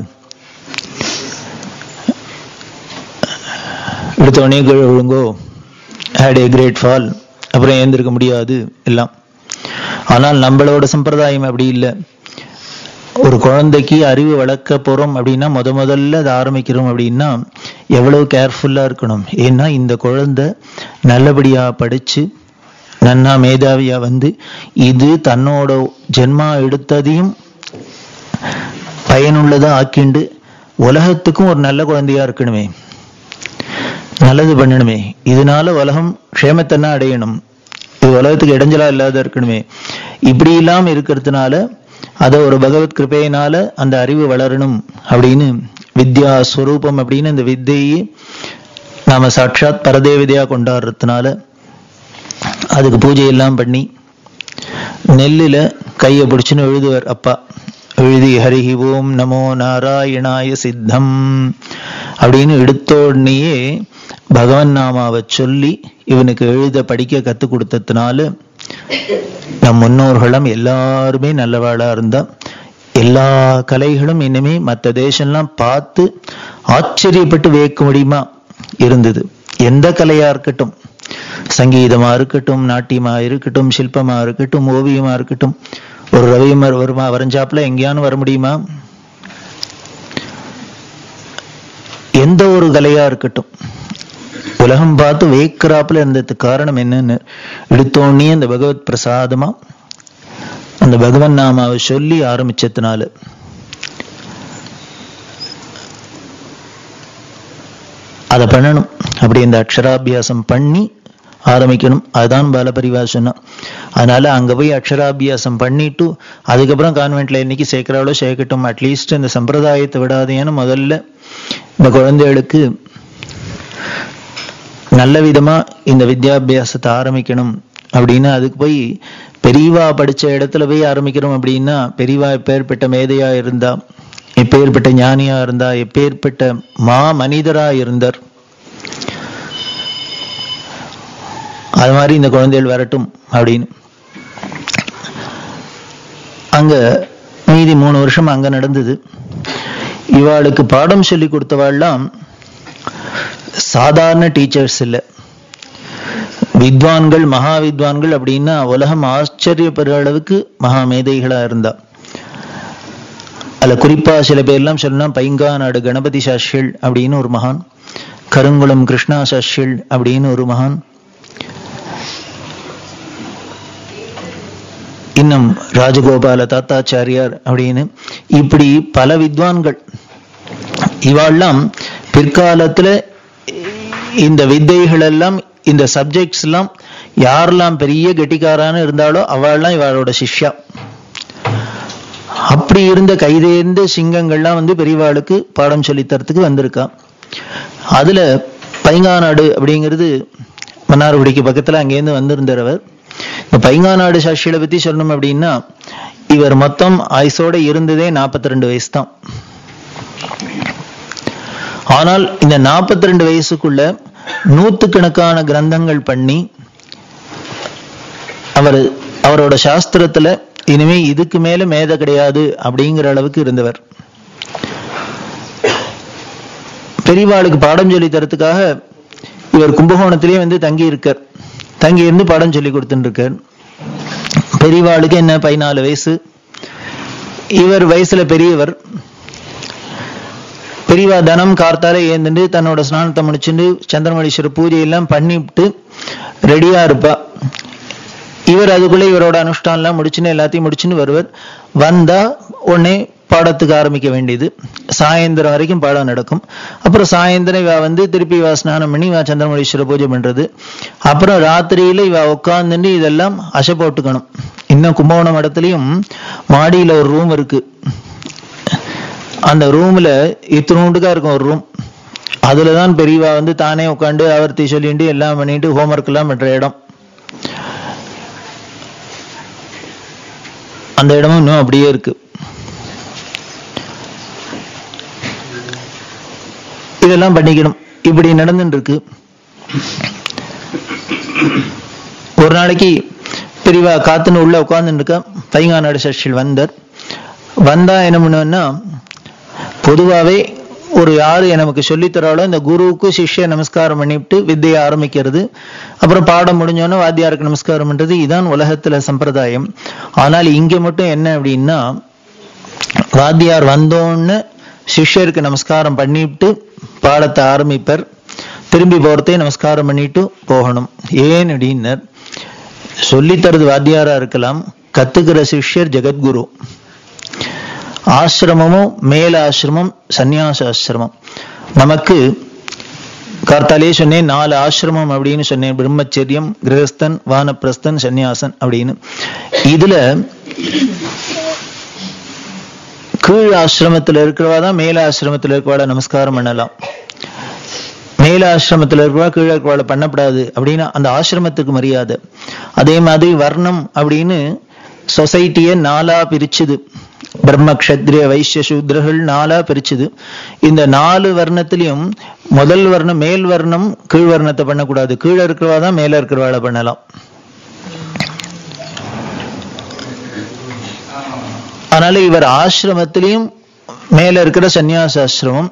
எடுத்தோடனே கீழே விழுங்கோ ஹேட் ஏ கிரேட் ஃபால் அப்புறம் ஏந்திருக்க முடியாது எல்லாம் ஆனால் நம்மளோட சம்பிரதாயம் அப்படி இல்லை ஒரு குழந்தைக்கு அறிவு வளர்க்க போறோம் அப்படின்னா முத முதல்ல அதை ஆரம்பிக்கிறோம் அப்படின்னா எவ்வளவு கேர்ஃபுல்லா இருக்கணும் ஏன்னா இந்த குழந்தை நல்லபடியா படிச்சு நன்னா மேதாவியா வந்து இது தன்னோட ஜென்மா எடுத்ததையும் பயனுள்ளதா ஆக்கிண்டு உலகத்துக்கும் ஒரு நல்ல குழந்தையா இருக்கணுமே நல்லது பண்ணணுமே இதனால உலகம் க்ஷேமத்தன்னா அடையணும் இது உலகத்துக்கு இடைஞ்சலா இல்லாத இருக்கணுமே இப்படி இல்லாம இருக்கிறதுனால அத ஒரு பகவத் கிருபையினால அந்த அறிவு வளரணும் அப்படின்னு வித்யா ஸ்வரூபம் அப்படின்னு அந்த வித்தையை நாம சாட்சாத் பரதேவதையா கொண்டாடுறதுனால அதுக்கு பூஜை எல்லாம் பண்ணி நெல்லுல கையை பிடிச்சுன்னு எழுதுவார் அப்பா எழுதி ஹரிஹி ஓம் நமோ நாராயணாய சித்தம் அப்படின்னு எடுத்தோடனேயே பகவன் நாமாவை சொல்லி இவனுக்கு எழுத படிக்க கத்து கொடுத்ததுனால நம் முன்னோர்களும் எல்லாருமே நல்லவாளா இருந்தா எல்லா கலைகளும் இனிமே மற்ற தேசம்லாம் பார்த்து ஆச்சரியப்பட்டு வியக்க முடியுமா இருந்தது எந்த கலையா இருக்கட்டும் சங்கீதமா இருக்கட்டும் நாட்டியமா இருக்கட்டும் சில்பமா இருக்கட்டும் ஓவியமா இருக்கட்டும் ஒரு ரவியமர் வருமா வரைஞ்சாப்புல எங்கேயானு வர முடியுமா எந்த ஒரு கலையா இருக்கட்டும் உலகம் பார்த்து வேக்கிறாப்புல இருந்ததுக்கு காரணம் என்னன்னு எடுத்தோடனே அந்த பகவத் பிரசாதமா அந்த பகவன் நாமாவை சொல்லி ஆரம்பிச்சதுனால அதை பண்ணணும் அப்படி இந்த அக்ஷராபியாசம் பண்ணி ஆரம்பிக்கணும் அதுதான் பாலபரிவா சொன்னான் அதனால அங்க போய் அக்ஷராபியாசம் பண்ணிட்டு அதுக்கப்புறம் கான்வென்ட்ல என்னைக்கு சேர்க்கிறாளோ சேர்க்கட்டும் அட்லீஸ்ட் இந்த சம்பிரதாயத்தை விடாதேன்னு முதல்ல இந்த குழந்தைகளுக்கு நல்ல விதமா இந்த வித்யாபியாசத்தை ஆரம்பிக்கணும் அப்படின்னு அதுக்கு போய் பெரியவா படிச்ச இடத்துல போய் ஆரம்பிக்கிறோம் அப்படின்னா பெரியவா எப்பேற்பட்ட மேதையா இருந்தா எப்பேற்பட்ட ஞானியா இருந்தா எப்பேற்பட்ட மா மனிதரா இருந்தார் அது மாதிரி இந்த குழந்தைகள் வரட்டும் அப்படின்னு அங்க மீதி மூணு வருஷம் அங்க நடந்தது இவாளுக்கு பாடம் சொல்லி கொடுத்தவாள்லாம் சாதாரண டீச்சர்ஸ் இல்லை வித்வான்கள் மகா வித்வான்கள் அப்படின்னா உலகம் ஆச்சரியப்படுற அளவுக்கு மகா மேதைகளா இருந்தா அதுல குறிப்பா சில பேர்லாம் சொல்லலாம் பைங்காநாடு கணபதி சாஸ்திரிகள் அப்படின்னு ஒரு மகான் கருங்குளம் கிருஷ்ணா சாஸ்திரிகள் அப்படின்னு ஒரு மகான் இன்னும் ராஜகோபால தாத்தாச்சாரியார் அப்படின்னு இப்படி பல வித்வான்கள் இவாள்லாம் பிற்காலத்துல இந்த வித்தைகள் எல்லாம் இந்த சப்ஜெக்ட்ஸ் எல்லாம் யாரெல்லாம் பெரிய கெட்டிக்காரான்னு இருந்தாலோ அவள்லாம் இவளோட சிஷ்யா அப்படி இருந்த கைதேர்ந்த சிங்கங்கள்லாம் வந்து பெரியவாளுக்கு பாடம் சொல்லி தரத்துக்கு வந்திருக்கா அதுல பைங்காநாடு அப்படிங்கிறது மன்னார்குடிக்கு பக்கத்துல அங்கேருந்து வந்திருந்தவர் இந்த பைங்காநாடு சாட்சிகளை பத்தி சொல்லணும் அப்படின்னா இவர் மொத்தம் ஆயுசோட இருந்ததே நாற்பத்தி ரெண்டு வயசு தான் ஆனால் இந்த நாற்பத்தி ரெண்டு வயசுக்குள்ள நூத்துக்கணக்கான கிரந்தங்கள் பண்ணி அவர் அவரோட சாஸ்திரத்துல இனிமே இதுக்கு மேல மேத கிடையாது அப்படிங்கிற அளவுக்கு இருந்தவர் பெரியவாளுக்கு பாடம் சொல்லி தரத்துக்காக இவர் கும்பகோணத்திலேயே வந்து தங்கி இருக்கார் தங்கி இருந்து பாடம் சொல்லி கொடுத்துட்டு இருக்கார் பெரியவாளுக்கு என்ன பதினாலு வயசு இவர் வயசுல பெரியவர் பெரியவா தனம் கார்த்தால ஏந்துட்டு தன்னோட ஸ்நானத்தை முடிச்சுட்டு சந்திரமணீஸ்வரர் பூஜை எல்லாம் பண்ணிவிட்டு ரெடியா இருப்பா இவர் அதுக்குள்ள இவரோட அனுஷ்டான்லாம் முடிச்சுன்னு எல்லாத்தையும் முடிச்சுன்னு வருவர் வந்தா உடனே பாடத்துக்கு ஆரம்பிக்க வேண்டியது சாயந்தரம் வரைக்கும் பாடம் நடக்கும் அப்புறம் சாயந்தரம் இவ வந்து திருப்பி இவ ஸ்நானம் பண்ணி இவ சந்திரமணீஸ்வர பூஜை பண்றது அப்புறம் ராத்திரியில இவ உட்காந்துட்டு இதெல்லாம் அசை போட்டுக்கணும் இன்னும் கும்பகோணம் இடத்துலயும் மாடியில ஒரு ரூம் இருக்கு அந்த ரூம்ல இத்தினூண்டுக்கா இருக்கும் ஒரு ரூம் அதுலதான் பெரியவா வந்து தானே உட்காந்து ஆவர்த்தி சொல்லிட்டு எல்லாம் பண்ணிட்டு ஹோம்ஒர்க் எல்லாம் பண்ற இடம் அந்த இடமும் இன்னும் அப்படியே இருக்கு இதெல்லாம் பண்ணிக்கணும் இப்படி நடந்துட்டு இருக்கு ஒரு நாளைக்கு பெரியவா காத்துன்னு உள்ள உட்கார்ந்துட்டு இருக்கா பைங்காநாடு சர்ச்சில் வந்தார் வந்தா என்ன பண்ணுவேன்னா பொதுவாவே ஒரு யாரு நமக்கு சொல்லித்தராளோ இந்த குருவுக்கு சிஷ்ய நமஸ்காரம் பண்ணிவிட்டு வித்தையை ஆரம்பிக்கிறது அப்புறம் பாடம் முடிஞ்சோன்னா வாத்தியாருக்கு நமஸ்காரம் பண்றது இதான் உலகத்துல சம்பிரதாயம் ஆனால் இங்க மட்டும் என்ன அப்படின்னா வாத்தியார் வந்தோன்னு சிஷ்யருக்கு நமஸ்காரம் பண்ணிவிட்டு பாடத்தை ஆரம்பிப்பர் திரும்பி போறதே நமஸ்காரம் பண்ணிட்டு போகணும் ஏன் அப்படின்னர் சொல்லித்தரது வாத்தியாரா இருக்கலாம் கத்துக்கிற சிஷ்யர் ஜெகத்குரு ஆசிரமமும் மேல ஆசிரமம் சந்நியாச ஆசிரமம் நமக்கு கார்த்தாலே சொன்னேன் நாலு ஆசிரமம் அப்படின்னு சொன்னேன் பிரம்மச்சரியம் கிரகஸ்தன் வானப்பிரஸ்தன் சந்நியாசன் அப்படின்னு இதுல கீழ் ஆசிரமத்துல இருக்கிறவா தான் மேல ஆசிரமத்துல இருக்கிறவாட நமஸ்காரம் பண்ணலாம் மேல ஆசிரமத்துல இருக்கிறவா கீழே இருக்கிறவாட பண்ணப்படாது அப்படின்னா அந்த ஆசிரமத்துக்கு மரியாதை அதே மாதிரி வர்ணம் அப்படின்னு சொசைட்டிய நாலா பிரிச்சுது பிரம்ம கஷத்ரிய வைசிய சூத்ரர்கள் நாலா பிரிச்சுது இந்த நாலு வர்ணத்திலையும் முதல் வர்ணம் மேல் வர்ணம் கீழ் வர்ணத்தை பண்ணக்கூடாது கீழே இருக்கிறவா தான் மேல இருக்கிறவாளை பண்ணலாம் அதனால இவர் ஆசிரமத்திலையும் மேல இருக்கிற சந்நியாச ஆசிரமம்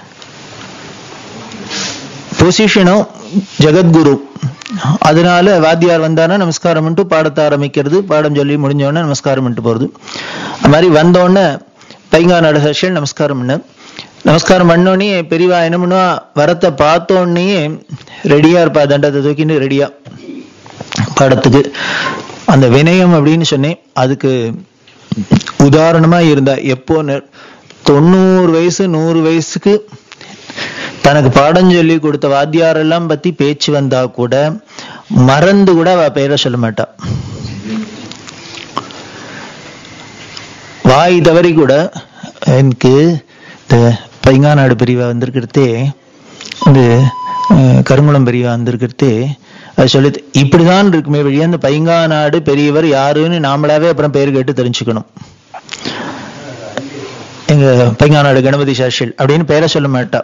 பொசிஷனும் ஜெகத்குரு அதனால வாத்தியார் வந்தானா நமஸ்காரம் பண்ணிட்டு பாடத்தை ஆரம்பிக்கிறது பாடம் சொல்லி முடிஞ்சோடனே நமஸ்காரம் பண்ணிட்டு போறது அது மாதிரி வந்தோடனே பைங்காநாடு சர்ஷன் நமஸ்காரம் பண்ண நமஸ்காரம் பண்ணோடனே பெரியவா என்ன பண்ணுவா வரத்தை பார்த்தோடனே ரெடியா இருப்பா தண்டத்தை தூக்கிட்டு ரெடியா பாடத்துக்கு அந்த வினயம் அப்படின்னு சொன்னேன் அதுக்கு உதாரணமா இருந்தா எப்போ தொண்ணூறு வயசு நூறு வயசுக்கு தனக்கு பாடம் சொல்லி கொடுத்த வாத்தியாரெல்லாம் பத்தி பேச்சு வந்தா கூட மறந்து கூட அவ பெயரை சொல்ல மாட்டா வாய் தவறி கூட எனக்கு இந்த பைங்காநாடு பிரிவா வந்திருக்கிறதே இந்த கருங்குளம் பிரிவா வந்திருக்கிறதே அது சொல்லி இப்படிதான் இருக்குமே வழியா இந்த பைங்காநாடு பெரியவர் யாருன்னு நாமளாவே அப்புறம் பேர் கேட்டு தெரிஞ்சுக்கணும் எங்க பைங்காநாடு கணபதி சாஷில் அப்படின்னு பேரை சொல்ல மாட்டா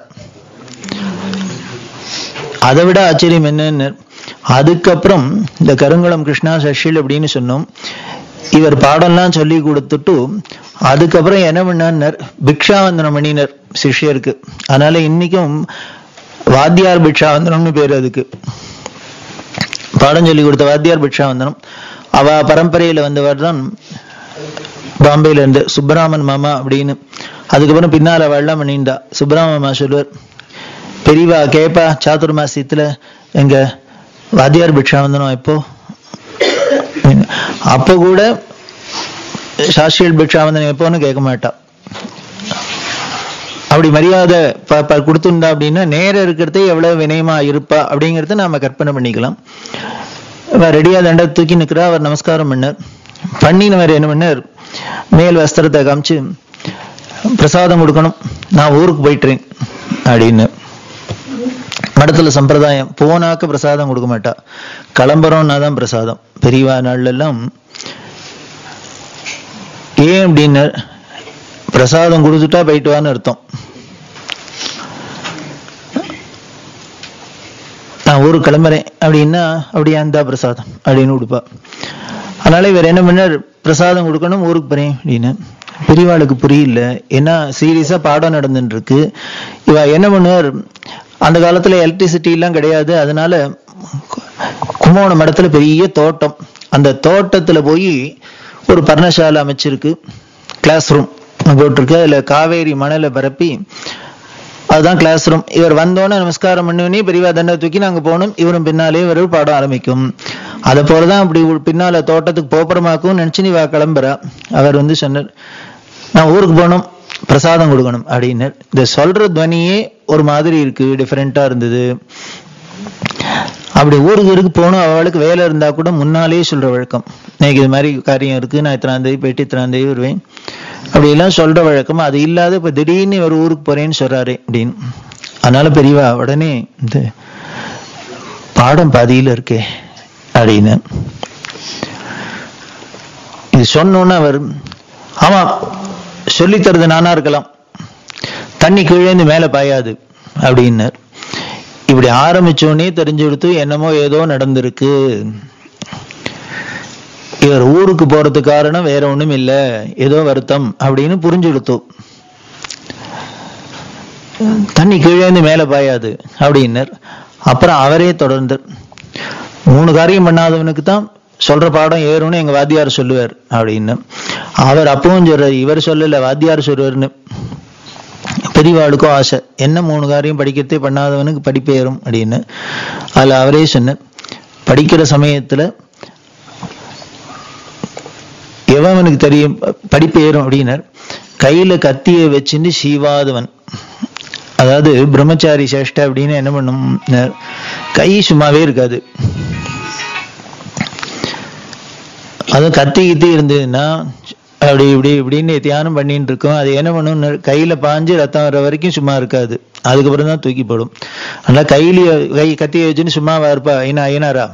அதை விட ஆச்சரியம் என்னன்னு அதுக்கப்புறம் இந்த கருங்குளம் கிருஷ்ணா சஷில் அப்படின்னு சொன்னோம் இவர் பாடம்லாம் சொல்லி கொடுத்துட்டு அதுக்கப்புறம் என்ன பண்ணார் பிக்ஷாவந்தனம் பண்ணினர் சிஷ்யருக்கு அதனால இன்னைக்கும் வாத்தியார் பிக்ஷாவந்தனம்னு பேர் அதுக்கு பாடம் சொல்லி கொடுத்த வாத்தியார் பிக்ஷாவந்தனம் அவ பரம்பரையில வந்தவர் தான் பாம்பேல இருந்து சுப்பராமன் மாமா அப்படின்னு அதுக்கப்புறம் பின்னால வெள்ளம் பண்ணிண்டா சுப்பராமன் மாமா சொல்லுவார் பெரியவா கேப்பா சாதுர்மாசியத்துல எங்க வாத்தியார் பிக்ஷாவந்தனம் இப்போ அப்போ கூட சாஸ்திரியல் பிக்ஷாவந்தனம் எப்போன்னு கேட்க மாட்டா அப்படி மரியாதை ப- ப- கொடுத்துருந்தா அப்படின்னா நேரம் இருக்கிறதே எவ்வளவு வினயமா இருப்பா அப்படிங்கறத நாம கற்பனை பண்ணிக்கலாம் இவ ரெடியா தண்ட தூக்கி நிக்கிறா அவர் நமஸ்காரம் பண்ணார் பண்ணினவர் என்ன பண்ணார் மேல் வஸ்திரத்தை காமிச்சு பிரசாதம் கொடுக்கணும் நான் ஊருக்கு போயிட்டுறேன் அப்படின்னு மடத்துல சம்பிரதாயம் போனாக்க பிரசாதம் கொடுக்க மாட்டா கிளம்புறோம்னா தான் பிரசாதம் பெரியவா நாள்ல எல்லாம் ஏன் அப்படின்னு பிரசாதம் கொடுத்துட்டா போயிட்டு வான்னு அர்த்தம் நான் ஊருக்கு கிளம்புறேன் அப்படின்னா அப்படியா இந்தா பிரசாதம் அப்படின்னு கொடுப்பா அதனால இவர் என்ன பண்ணார் பிரசாதம் கொடுக்கணும் ஊருக்கு போறேன் அப்படின்னு பெரியவாளுக்கு புரியல ஏன்னா சீரியஸா பாடம் நடந்துட்டு இருக்கு இவ என்ன பண்ணுவார் அந்த காலத்துல எலக்ட்ரிசிட்டி எல்லாம் கிடையாது அதனால கும்பகோணம் இடத்துல பெரிய தோட்டம் அந்த தோட்டத்துல போய் ஒரு பர்ணசாலை அமைச்சிருக்கு கிளாஸ் ரூம் போட்டிருக்கு அதுல காவேரி மணலை பரப்பி அதுதான் கிளாஸ் ரூம் இவர் வந்தோடனே நமஸ்காரம் பண்ணுவனே பெரியவா தண்டை தூக்கி நாங்க போகணும் இவரும் பின்னாலே இவர் பாடம் ஆரம்பிக்கும் அதை போலதான் அப்படி ஒரு பின்னால தோட்டத்துக்கு போப்புறமாக்கும் நினைச்சு நீ வா கிளம்புறா அவர் வந்து சொன்னார் நான் ஊருக்கு போகணும் பிரசாதம் கொடுக்கணும் அப்படின்னு இந்த சொல்ற துவனியே ஒரு மாதிரி இருக்கு டிஃபரெண்டா இருந்தது அப்படி ஊருக்கு இருக்கு போகணும் அவளுக்கு வேலை இருந்தா கூட முன்னாலே சொல்ற வழக்கம் எனக்கு இது மாதிரி காரியம் இருக்கு நான் இத்தனாம் தேதி போயிட்டு இத்தனாம் தேதி வருவேன் அப்படி எல்லாம் சொல்ற வழக்கம் அது இல்லாத இப்ப திடீர்னு ஒரு ஊருக்கு போறேன்னு சொல்றாரு அப்படின்னு அதனால பெரியவா உடனே இந்த பாடம் பாதியில இருக்கே அப்படின்னு இது சொன்னோன்னு அவர் ஆமா சொல்லித் தருது நானா இருக்கலாம் தண்ணி கீழேந்து மேல பாயாது அப்படின்னார் இப்படி ஆரம்பிச்சோடனே தெரிஞ்சு கொடுத்து என்னமோ ஏதோ நடந்திருக்கு இவர் ஊருக்கு போறதுக்கு காரணம் வேற ஒண்ணும் இல்ல ஏதோ வருத்தம் அப்படின்னு புரிஞ்சு கொடுத்தோம் தண்ணி கீழேந்து மேல பாயாது அப்படின்னர் அப்புறம் அவரே தொடர்ந்தார் மூணு காரியம் பண்ணாதவனுக்கு தான் சொல்ற பாடம் ஏறும்னு எங்க வாத்தியார் சொல்லுவார் அப்படின்னு அவர் அப்பவும் சொல்றாரு இவர் சொல்லல வாத்தியார் சொல்லுவார்னு பெரியவாளுக்கும் ஆசை என்ன மூணு காரியம் படிக்கிறதே பண்ணாதவனுக்கு படிப்பு ஏறும் அப்படின்னு அதுல அவரே சொன்னார் படிக்கிற சமயத்துல எவனுக்கு தெரியும் படிப்பு ஏறும் அப்படின்னார் கையில கத்தியை வச்சுட்டு சீவாதவன் அதாவது பிரம்மச்சாரி சேஷ்டை அப்படின்னு என்ன பண்ணும் கை சும்மாவே இருக்காது அதுவும் கத்தி கித்தி இருந்ததுன்னா அப்படி இப்படி இப்படின்னு தியானம் பண்ணிட்டு இருக்கோம் அது என்ன பண்ணும் கையில பாஞ்சு ரத்தம் வர வரைக்கும் சும்மா இருக்காது அதுக்கப்புறம் தான் தூக்கி போடும் அதனால கையில கை கத்தியை வச்சுன்னு சும்மாவா இருப்பா ஐநா ஐநாரா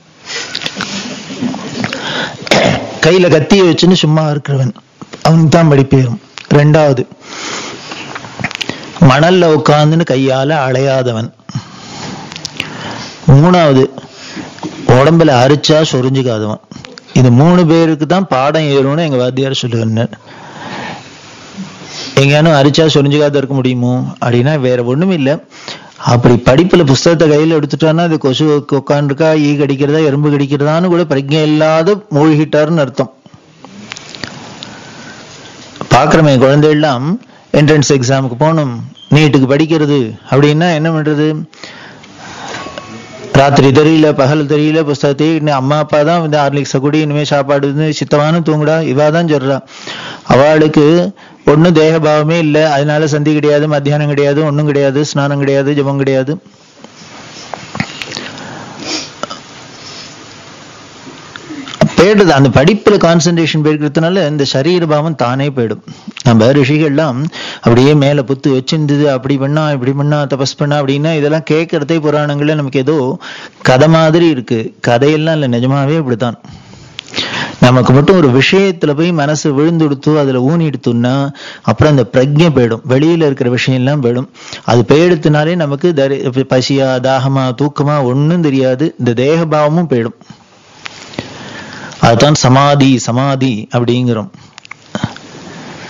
கையில கத்தியை வச்சுன்னு சும்மா இருக்கிறவன் அவனுக்கு தான் படிப்பேறும் ரெண்டாவது மணல்ல உட்காந்துன்னு கையால அலையாதவன் மூணாவது உடம்புல அரிச்சா சொரிஞ்சுக்காதவன் இது மூணு பேருக்கு தான் பாடம் ஏறும்னு எங்க வாத்தியார் சொல்லுகிறார் எங்கேயானும் அரிச்சா சொரிஞ்சுக்காத இருக்க முடியுமோ அப்படின்னா வேற ஒண்ணும் இல்லை அப்படி படிப்புல புஸ்தகத்தை கையில எடுத்துட்டான்னா அது கொசு உட்காந்துருக்கா ஈ கடிக்கிறதா எறும்பு கடிக்கிறதான்னு கூட பிரஜை இல்லாத மூழ்கிட்டாருன்னு அர்த்தம் பாக்குறமே குழந்தைகள்லாம் என்ட்ரன்ஸ் எக்ஸாமுக்கு போகணும் நீட்டுக்கு படிக்கிறது அப்படின்னா என்ன பண்றது ராத்திரி தெரியல பகல் தெரியல புஸ்தகத்தை இன்னும் அம்மா அப்பா தான் வந்து ஹார்லிக்ஸை கூடி இனிமே சாப்பாடு வந்து சித்தவானு தூங்குடா இவா தான் சொல்றா அவளுக்கு ஒன்றும் தேகபாவமே இல்லை அதனால சந்தி கிடையாது மத்தியானம் கிடையாது ஒன்றும் கிடையாது ஸ்நானம் கிடையாது ஜபம் கிடையாது போயிடுது அந்த படிப்புல கான்சென்ட்ரேஷன் போயிருக்கிறதுனால இந்த சரீர பாவம் தானே போயிடும் நம்ம ரிஷிகள்லாம் அப்படியே மேல புத்து வச்சிருந்தது அப்படி பண்ணா இப்படி பண்ணா தபஸ் பண்ணா அப்படின்னா இதெல்லாம் கேட்கறதே புராணங்கள்ல நமக்கு ஏதோ கதை மாதிரி இருக்கு கதையெல்லாம் இல்லை நிஜமாவே இப்படித்தான் நமக்கு மட்டும் ஒரு விஷயத்துல போய் மனசு விழுந்துடுத்து அதுல ஊனிடுத்துன்னா அப்புறம் அந்த பிரஜை போயிடும் வெளியில இருக்கிற விஷயம் எல்லாம் போயிடும் அது போயிடுத்துனாலே நமக்கு தரி பசியா தாகமா தூக்கமா ஒன்றும் தெரியாது இந்த தேகபாவமும் போயிடும் அதுதான் சமாதி சமாதி அப்படிங்கிறோம்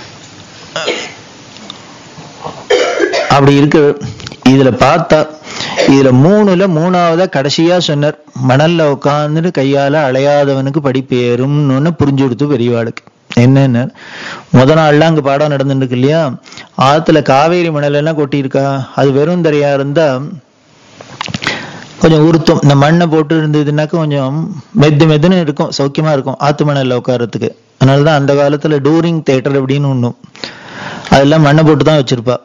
அப்படி இருக்க இதுல பார்த்தா இதுல மூணுல மூணாவதா கடைசியா சொன்னார் மணல்ல உட்காந்துட்டு கையால அலையாதவனுக்கு படிப்பு ஏறும்னு புரிஞ்சு கொடுத்து பெரியவாளுக்கு என்னன்னு முத நாள்லாம் அங்க பாடம் நடந்துட்டு இருக்கு இல்லையா ஆத்துல காவேரி மணல் எல்லாம் கொட்டியிருக்கா அது வெறும் தரையா இருந்தா கொஞ்சம் உருத்தம் இந்த மண்ணை போட்டு இருந்ததுனாக்க கொஞ்சம் மெத்து மெத்துன்னு இருக்கும் சௌக்கியமா இருக்கும் ஆத்து மணல்ல உட்காரத்துக்கு அதனாலதான் அந்த காலத்துல டூரிங் தேட்டர் அப்படின்னு ஒண்ணும் அதெல்லாம் மண்ணை போட்டு தான் வச்சிருப்பா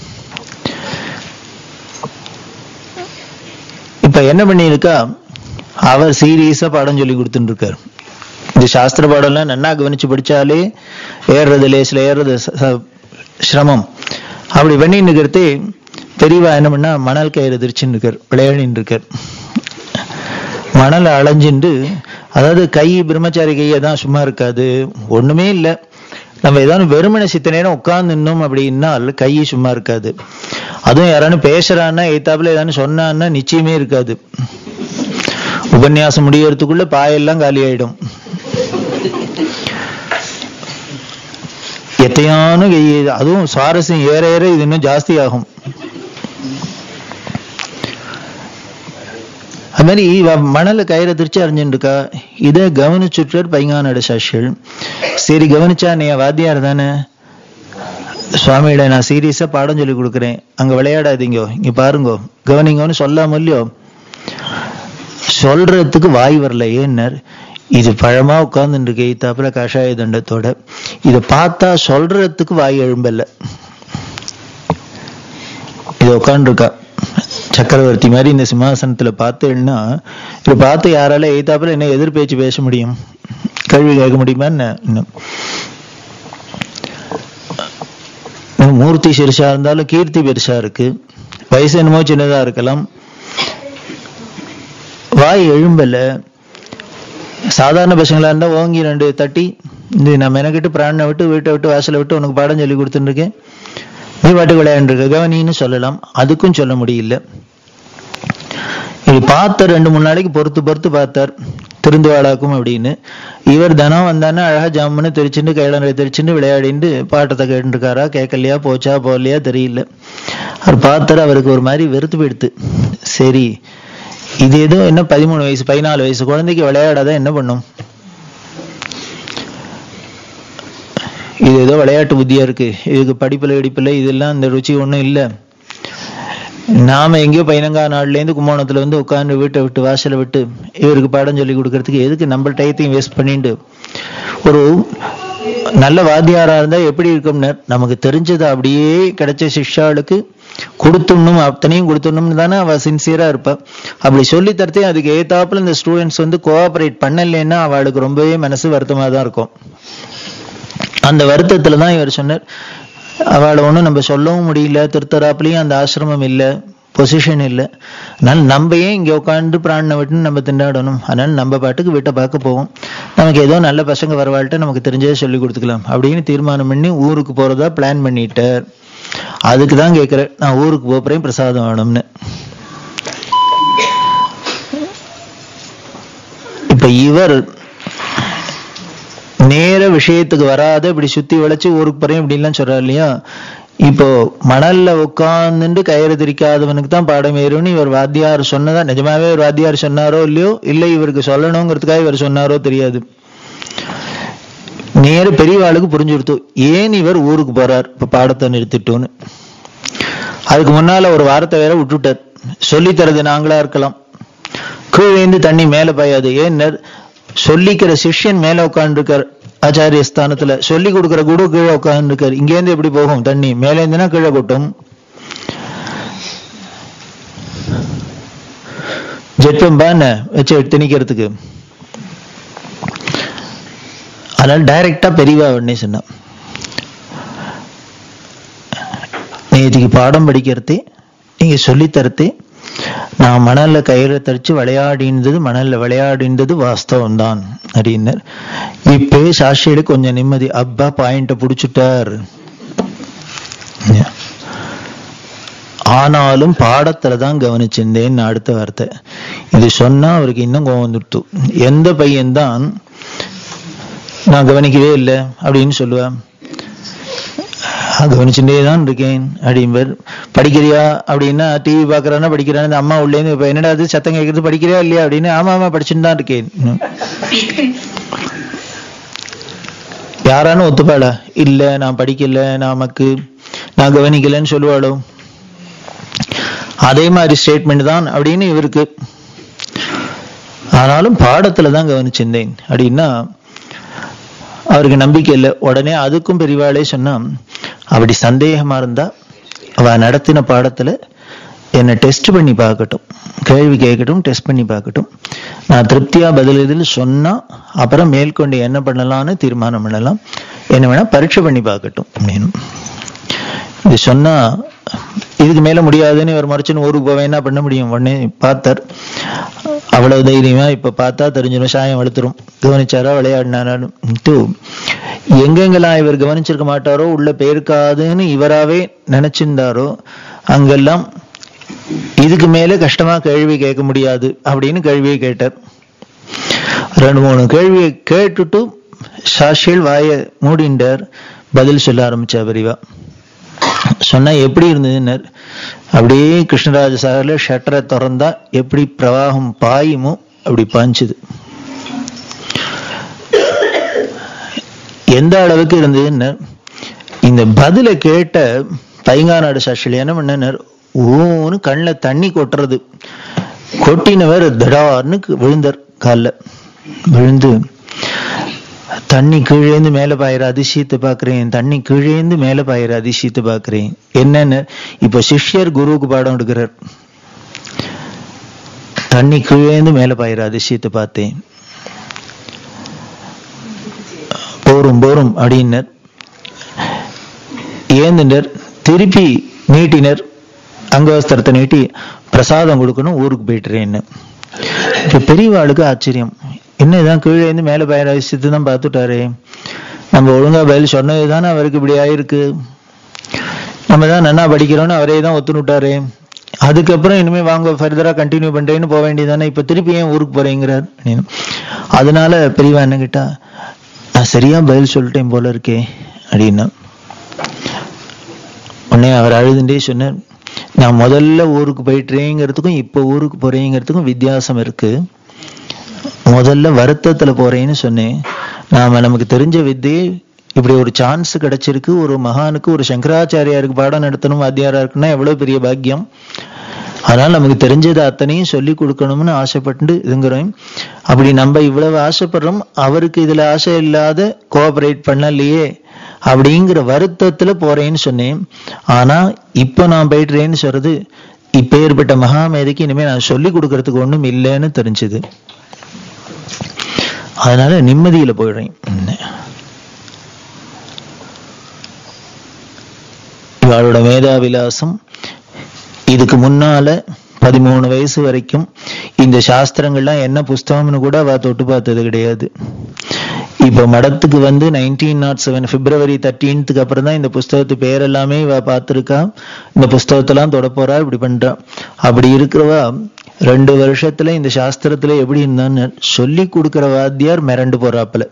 இப்ப என்ன பண்ணியிருக்கா அவர் சீரியஸா பாடம் சொல்லி கொடுத்துட்டு இருக்காரு இந்த சாஸ்திர பாடம்லாம் நன்னா கவனிச்சு படிச்சாலே ஏறுறது லேஸ்ல ஏறுறது ச- ச- சிரமம் அப்படி பண்ணின்னு இருக்கிறதே பெரியவா என்ன பண்ணா மணல் கயிறு திருச்சின்னு இருக்கார் விளையாடின்னு இருக்கார் மணலை அலைஞ்சிண்டு அதாவது கை பிரம்மச்சாரி கையை தான் சும்மா இருக்காது ஒண்ணுமே இல்லை நம்ம ஏதாவது வெறுமனை சித்த நேரம் உட்கார்ந்து நின்னோம் அப்படின்னால் கை சும்மா இருக்காது அதுவும் யாரானு பேசுறான்னா எய்த்தாப்புல ஏதாவது சொன்னான்னா நிச்சயமே இருக்காது உபன்யாசம் முடியறதுக்குள்ள பாயெல்லாம் காலி ஆயிடும் எத்தையான கை அதுவும் சுவாரஸ்யம் ஏற ஏற இது இன்னும் ஜாஸ்தி ஆகும் அது மாதிரி இவ மணல கயிறை திருச்சி அறிஞ்சுட்டு இருக்கா இதை கவனிச்சுட்டார் பைங்கானோட சாட்சிகள் சரி கவனிச்சா நீ வாத்தியார் தானே சுவாமியிட நான் சீரியஸா பாடம் சொல்லி கொடுக்குறேன் அங்க விளையாடாதீங்க இங்க பாருங்க கவனிங்கன்னு சொல்லாம இல்லையோ சொல்றதுக்கு வாய் வரல ஏன்னர் இது பழமா உட்கார்ந்துட்டு இருக்கு இத்தாப்புல கஷாய தண்டத்தோட இத பார்த்தா சொல்றதுக்கு வாய் எழும்பல இது உட்காந்துருக்கா சக்கரவர்த்தி மாதிரி இந்த சிம்மாசனத்துல பார்த்தேன்னா இதை பார்த்து யாரால எய்தாப்புல என்ன எதிர் பேச்சு பேச முடியும் கேள்வி கேட்க முடியுமா என்ன இன்னும் மூர்த்தி சிறுசா இருந்தாலும் கீர்த்தி பெருசா இருக்கு வயசு என்னமோ சின்னதா இருக்கலாம் வாய் எழும்பல சாதாரண பசங்களா இருந்தா ஓங்கி ரெண்டு தட்டி இந்த நான் மெனக்கிட்டு பிராணனை விட்டு வீட்டை விட்டு வாசலை விட்டு உனக்கு பாடம் சொல்லி கொடுத்துட்டு இருக்கேன் நீ பாட்டு விளையாண்டுருக்க கவனின்னு சொல்லலாம் அதுக்கும் சொல்ல முடியல இது பார்த்த ரெண்டு மூணு நாளைக்கு பொறுத்து பொறுத்து பார்த்தார் திருந்துவாடாக்கும் அப்படின்னு இவர் தினம் வந்தானே அழகா ஜம்முன்னு தெரிச்சுட்டு கையில தெரிச்சுட்டு விளையாடிட்டு பாட்டத்தை கேட்டுருக்காரா கேட்கலையா போச்சா போகலையா தெரியல அவர் பார்த்தாரு அவருக்கு ஒரு மாதிரி வெறுத்து போயிடுத்து சரி இது ஏதோ என்ன பதிமூணு வயசு பதினாலு வயசு குழந்தைக்கு விளையாடாத என்ன பண்ணும் இது ஏதோ விளையாட்டு புத்தியா இருக்கு இதுக்கு படிப்புல இடிப்புல இதெல்லாம் இந்த ருச்சி ஒண்ணும் இல்ல நாம எங்கேயோ பதினங்கா நாள்ல இருந்து கும்போணத்துல வந்து உட்கார்ந்து வீட்டை விட்டு வாசலை விட்டு இவருக்கு பாடம் சொல்லி கொடுக்கறதுக்கு எதுக்கு நம்ம டயத்தையும் வேஸ்ட் பண்ணிட்டு ஒரு நல்ல வாத்தியாரா இருந்தா எப்படி இருக்கும்னு நமக்கு தெரிஞ்சது அப்படியே கிடைச்ச சிஷ்யாளுக்கு கொடுத்துடணும் அத்தனையும் கொடுத்துடணும்னு தானே அவ சின்சியரா இருப்பா அப்படி சொல்லி தரத்தே அதுக்கு ஏத்தாப்புல இந்த ஸ்டூடெண்ட்ஸ் வந்து கோஆபரேட் பண்ணலைன்னா அவளுக்கு ரொம்பவே மனசு வருத்தமா தான் இருக்கும் அந்த வருத்தத்துல தான் இவர் சொன்னார் அவளை ஒன்றும் நம்ம சொல்லவும் முடியல திருத்தராப்புலயும் அந்த ஆசிரமம் இல்லை பொசிஷன் இல்லை அதனால நம்ம ஏன் இங்க உட்காந்து பிராணனை விட்டு நம்ம திண்டாடணும் அதனால நம்ம பாட்டுக்கு வீட்டை பார்க்க போவோம் நமக்கு ஏதோ நல்ல பசங்க வரவாழ்கிட்ட நமக்கு தெரிஞ்சதை சொல்லி கொடுத்துக்கலாம் அப்படின்னு தீர்மானம் பண்ணி ஊருக்கு போறதா பிளான் பண்ணிட்டார் அதுக்கு தான் கேட்கிறேன் நான் ஊருக்கு போறேன் பிரசாதம் வேணும்னு இப்ப இவர் நேர விஷயத்துக்கு வராத இப்படி சுத்தி வளைச்சு ஊருக்கு போறேன் இப்படிலாம் சொல்றாரு இல்லையா இப்போ மணல்ல உட்கார்ந்துட்டு கயிறு திரிக்காதவனுக்கு தான் பாடம் ஏறும்னு இவர் வாத்தியார் சொன்னதா நிஜமாவே ஒரு வாத்தியார் சொன்னாரோ இல்லையோ இல்லை இவருக்கு சொல்லணுங்கிறதுக்காக இவர் சொன்னாரோ தெரியாது நேர பெரியவாளுக்கு புரிஞ்சு கொடுத்து ஏன் இவர் ஊருக்கு போறார் இப்ப பாடத்தை நிறுத்திட்டோன்னு அதுக்கு முன்னால ஒரு வாரத்தை வேற விட்டுட்டார் சொல்லி தரது நாங்களா இருக்கலாம் கீழேந்து தண்ணி மேல பாயாது ஏன்னர் சொல்லிக்கிற சிஷ்யன் மேல உட்காந்துருக்கார் ஆச்சாரிய ஸ்தானத்துல சொல்லி கொடுக்கிற குரு கீழே உட்காந்துருக்காரு இங்கேருந்து எப்படி போகும் தண்ணி மேல இருந்துனா கீழே கொட்டும் ஜெட்பம்பா என்ன வச்சு திணிக்கிறதுக்கு அதனால டைரக்டா பெரியவா உடனே சொன்னான் நேற்றுக்கு பாடம் படிக்கிறதே நீங்க சொல்லித்தரத்தே நான் மணல்ல கயிறை தரிச்சு விளையாடினது மணல்ல விளையாடினது வாஸ்தவம் தான் அப்படின்னார் இப்பவே சாட்சியில கொஞ்சம் நிம்மதி அப்பா பாயிண்ட புடிச்சுட்டார் ஆனாலும் பாடத்துல தான் கவனிச்சிருந்தேன்னு அடுத்த வார்த்தை இது சொன்னா அவருக்கு இன்னும் கோவம் வந்துடுத்து எந்த பையன்தான் நான் கவனிக்கவே இல்லை அப்படின்னு சொல்லுவேன் கவனிச்சுட்டே தான் இருக்கேன் அப்படிம்பர் படிக்கிறியா அப்படின்னா டிவி பாக்குறானா படிக்கிறான் இந்த அம்மா உள்ளேந்து இப்ப என்னடா அது சத்தம் கேட்கறது படிக்கிறியா இல்லையா அப்படின்னு ஆமா ஆமா படிச்சுட்டு தான் இருக்கேன் ம். யாரானும் ஒத்துப்பாளா இல்ல நான் படிக்கல நமக்கு நான் கவனிக்கலன்னு சொல்லுவாளோ அதே மாதிரி ஸ்டேட்மெண்ட் தான் அப்படின்னு இவருக்கு ஆனாலும் பாடத்துல தான் கவனிச்சிருந்தேன் அப்படின்னா அவருக்கு நம்பிக்கை இல்லை உடனே அதுக்கும் பெரியவாளே சொன்னா அப்படி சந்தேகமா இருந்தா அவ நடத்தின பாடத்துல என்னை டெஸ்ட் பண்ணி பார்க்கட்டும் கேள்வி கேட்கட்டும் டெஸ்ட் பண்ணி பார்க்கட்டும் நான் திருப்தியா பதில் இதில் சொன்னா அப்புறம் மேற்கொண்டு என்ன பண்ணலாம்னு தீர்மானம் பண்ணலாம் என்ன வேணா பரீட்சை பண்ணி பார்க்கட்டும் அப்படின்னு இது சொன்னா இதுக்கு மேல முடியாதுன்னு இவர் மறைச்சுன்னு ஊருக்கு போவேன் என்ன பண்ண முடியும் உடனே பார்த்தார் அவ்வளவு தைரியமா இப்ப பார்த்தா தெரிஞ்சிடும் சாயம் வளர்த்துரும் கவனிச்சாரா விளையாடினாரான்னு எங்கெங்கெல்லாம் இவர் கவனிச்சிருக்க மாட்டாரோ உள்ள போயிருக்காதுன்னு இவராவே நினைச்சிருந்தாரோ அங்கெல்லாம் இதுக்கு மேல கஷ்டமா கேள்வி கேட்க முடியாது அப்படின்னு கேள்வியை கேட்டார் ரெண்டு மூணு கேள்வியை கேட்டுட்டு சாஷியல் வாய மூடிண்டார் பதில் சொல்ல ஆரம்பிச்சா பெரியவா சொன்னா எப்படி இருந்ததுன்னார் அப்படியே கிருஷ்ணராஜ சாகர்ல ஷட்டரை திறந்தா எப்படி பிரவாகம் பாயுமோ அப்படி பாஞ்சுது எந்த அளவுக்கு இருந்ததுன்னு இந்த பதில கேட்ட பைங்காநாடு சாட்சியில் என்ன பண்ணார் ஊன்னு கண்ணில் தண்ணி கொட்டுறது கொட்டினவர் தடார்னு விழுந்தார் காலில் விழுந்து தண்ணி கீழேந்து மேல பாயிற அதிசயத்தை பாக்குறேன் தண்ணி கீழேந்து மேல பாயிற அதிசயத்தை பாக்குறேன் என்னன்னு இப்ப சிஷ்யர் குருவுக்கு பாடம் எடுக்கிறார் தண்ணி கீழேந்து மேல பாயிற அதிசயத்தை பார்த்தேன் போரும் போரும் அப்படின்னர் ஏந்துனர் திருப்பி நீட்டினர் அங்கவஸ்திரத்தை நீட்டி பிரசாதம் கொடுக்கணும் ஊருக்கு போயிட்டுறேன்னு இப்ப பெரியவாளுக்கு ஆச்சரியம் என்ன இதான் கீழே இருந்து மேல பயிர விஷயத்தை தான் பார்த்துட்டாரு நம்ம ஒழுங்கா பதில் சொன்னது தானே அவருக்கு இப்படி ஆயிருக்கு நம்ம தான் நன்னா படிக்கிறோம்னு அவரே தான் ஒத்துன்னு விட்டாரு அதுக்கப்புறம் இனிமே வாங்க ஃபர்தரா கண்டினியூ பண்றேன்னு போக வேண்டியதானே இப்ப திருப்பி ஏன் ஊருக்கு போறேங்கிறார் அப்படின்னு. அதனால பெரியவா என்ன கேட்டா நான் சரியா பதில் சொல்லிட்டேன் போல இருக்கே அப்படின்னா உடனே அவர் அழுதுண்டே சொன்னார் நான் முதல்ல ஊருக்கு போயிட்டுறேங்கிறதுக்கும் இப்ப ஊருக்கு போறேங்கிறதுக்கும் வித்தியாசம் இருக்கு முதல்ல வருத்தத்துல போறேன்னு சொன்னேன் நாம நமக்கு தெரிஞ்ச வித்தையை இப்படி ஒரு சான்ஸ் கிடைச்சிருக்கு ஒரு மகானுக்கு ஒரு சங்கராச்சாரியாருக்கு பாடம் நடத்தணும் வாத்தியாரா இருக்குன்னா எவ்வளவு பெரிய பாக்கியம் அதனால நமக்கு தெரிஞ்சது அத்தனையும் சொல்லி கொடுக்கணும்னு ஆசைப்பட்டு இதுங்கிறோம் அப்படி நம்ம இவ்வளவு ஆசைப்படுறோம் அவருக்கு இதுல ஆசை இல்லாத கோஆபரேட் பண்ணலையே அப்படிங்கிற வருத்தத்துல போறேன்னு சொன்னேன் ஆனா இப்ப நான் போயிட்டுறேன்னு சொல்றது இப்ப ஏற்பட்ட மகாமேதைக்கு இனிமே நான் சொல்லி கொடுக்கறதுக்கு ஒண்ணும் இல்லைன்னு தெரிஞ்சது அதனால நிம்மதியில போயிடுறேன் இவளோட மேதாவிலாசம் இதுக்கு முன்னால பதிமூணு வயசு வரைக்கும் இந்த சாஸ்திரங்கள்லாம் என்ன புஸ்தகம்னு கூட அவ தொட்டு பார்த்தது கிடையாது இப்ப மடத்துக்கு வந்து நைன்டீன் நாட் செவன் பிப்ரவரி தேர்ட்டீன்த்துக்கு அப்புறம் தான் இந்த புஸ்தகத்து பேர் எல்லாமே இவ பார்த்திருக்கா இந்த புஸ்தகத்தெல்லாம் தொட போறா இப்படி பண்றா அப்படி இருக்கிறவா ரெண்டு வருஷத்துல இந்த சாஸ்திரத்துல எப்படி இருந்தான்னு சொல்லி கொடுக்கிற வாத்தியார் மிரண்டு போறாப்புல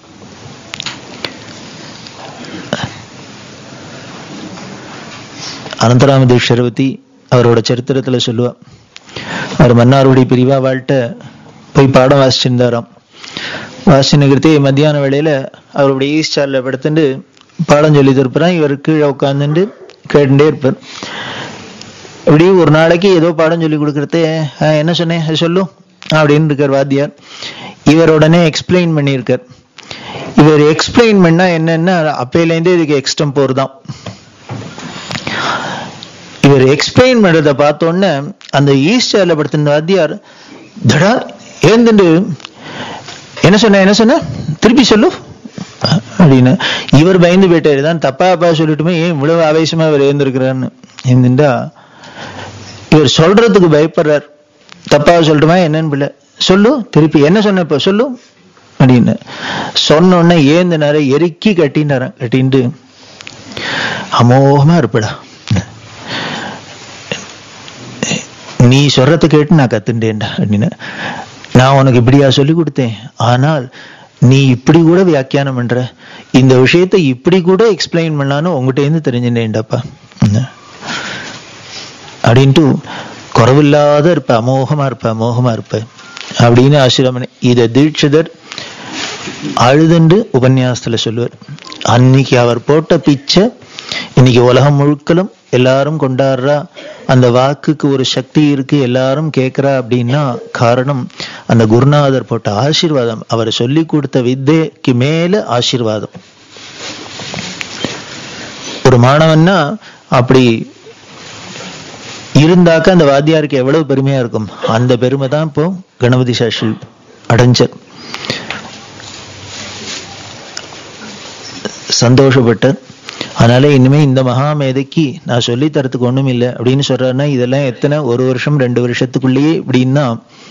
அனந்தராம தீட்சரை பத்தி அவரோட சரித்திரத்துல சொல்லுவா அவர் மன்னாருடைய பிரிவா வாழ்கிட்ட போய் பாடம் வாசிச்சிருந்தாராம் வாசினுக்கிறதே மத்தியான வேளையில அவருடைய ஈஸ்ட் சார்ல படுத்துட்டு பாடம் சொல்லி திருப்புறான் இவர் கீழே உட்காந்துட்டு கேட்டுட்டே இருப்பார் இப்படி ஒரு நாளைக்கு ஏதோ பாடம் சொல்லி கொடுக்கறதே என்ன சொன்னேன் அது சொல்லும் அப்படின்னு இருக்கார் வாத்தியார் இவர் உடனே எக்ஸ்பிளைன் பண்ணியிருக்கார் இவர் எக்ஸ்பிளைன் பண்ணா என்னன்னா அப்பையிலேருந்தே இதுக்கு எக்ஸ்டம்போர் தான் இவர் எக்ஸ்பிளைன் பண்றத பார்த்தோன்னே அந்த ஈஸ்டர்ல படுத்திருந்த வாத்தியார் தடா ஏந்துண்டு என்ன சொன்ன என்ன சொன்ன திருப்பி சொல்லு அப்படின்னு இவர் பயந்து போயிட்டாரு தான் தப்பா அப்பா சொல்லிட்டுமே ஏன் இவ்வளவு ஆவேசமா இவர் ஏந்திருக்கிறான்னு ஏந்துண்டா இவர் சொல்றதுக்கு பயப்படுறார் தப்பா சொல்லட்டுமா என்னன்னு பிள்ளை சொல்லு திருப்பி என்ன சொன்ன இப்ப சொல்லு அப்படின்னு சொன்ன உடனே ஏந்தினார எருக்கி கட்டினார கட்டின்ட்டு அமோகமா இருப்படா நீ சொல்றத கேட்டு நான் கத்துட்டேன்டா அப்படின்னு நான் உனக்கு இப்படியா சொல்லி கொடுத்தேன் ஆனால் நீ இப்படி கூட வியாக்கியானம் பண்ற இந்த விஷயத்தை இப்படி கூட எக்ஸ்பிளைன் பண்ணான்னு உங்ககிட்ட இருந்து தெரிஞ்சுட்டேன்டாப்பா அப்படின்ட்டு குறவில்லாத இருப்ப அமோகமா இருப்ப அமோகமா இருப்ப அப்படின்னு ஆசிரமன் இத தீட்சிதர் அழுதுண்டு உபன்யாசத்துல சொல்லுவார் அன்னைக்கு அவர் போட்ட பிச்சை இன்னைக்கு உலகம் முழுக்கலும் எல்லாரும் கொண்டாடுறா அந்த வாக்குக்கு ஒரு சக்தி இருக்கு எல்லாரும் கேட்கிறா அப்படின்னா காரணம் அந்த குருநாதர் போட்ட ஆசீர்வாதம் அவர் சொல்லி கொடுத்த வித்தைக்கு மேல ஆசீர்வாதம் ஒரு மாணவன்னா அப்படி இருந்தாக்க அந்த வாத்தியாருக்கு எவ்வளவு பெருமையா இருக்கும் அந்த பெருமை தான் இப்போ கணபதி சாஸ்திரி அடைஞ்சார் சந்தோஷப்பட்டார் அதனால இனிமே இந்த மகாமேதைக்கு நான் சொல்லி தரத்துக்கு ஒண்ணும் இல்லை அப்படின்னு சொல்றாருன்னா இதெல்லாம் எத்தனை ஒரு வருஷம் ரெண்டு வருஷத்துக்குள்ளேயே இப்படின்னா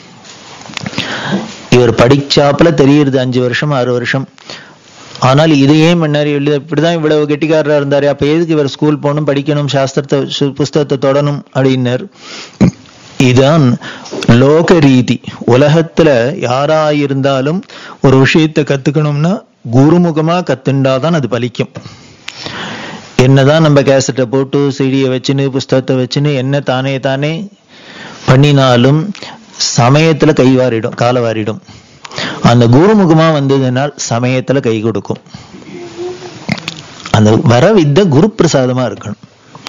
இவர் படிச்சாப்புல தெரியுது அஞ்சு வருஷம் ஆறு வருஷம் ஆனால் இதையே மன்னாரி எழுத இப்படிதான் இவ்வளவு கெட்டிக்காரரா இருந்தாரு அப்ப எதுக்கு இவர் ஸ்கூல் போகணும் படிக்கணும் சாஸ்திரத்தை சு- புஸ்தகத்தை தொடணும் அப்படின்னார் இதான் லோக ரீதி உலகத்துல யாரா இருந்தாலும் ஒரு விஷயத்தை கத்துக்கணும்னா குருமுகமா கத்துண்டாதான் அது பலிக்கும் என்னதான் நம்ம கேசட்டை போட்டு சிடியை வச்சுன்னு புஸ்தகத்தை வச்சுன்னு என்ன தானே தானே பண்ணினாலும் சமயத்துல கை வாரிடும் கால வாரிடும் அந்த குருமுகமா வந்ததுனால் சமயத்துல கை கொடுக்கும் அந்த வர வித்தை குரு பிரசாதமா இருக்கணும்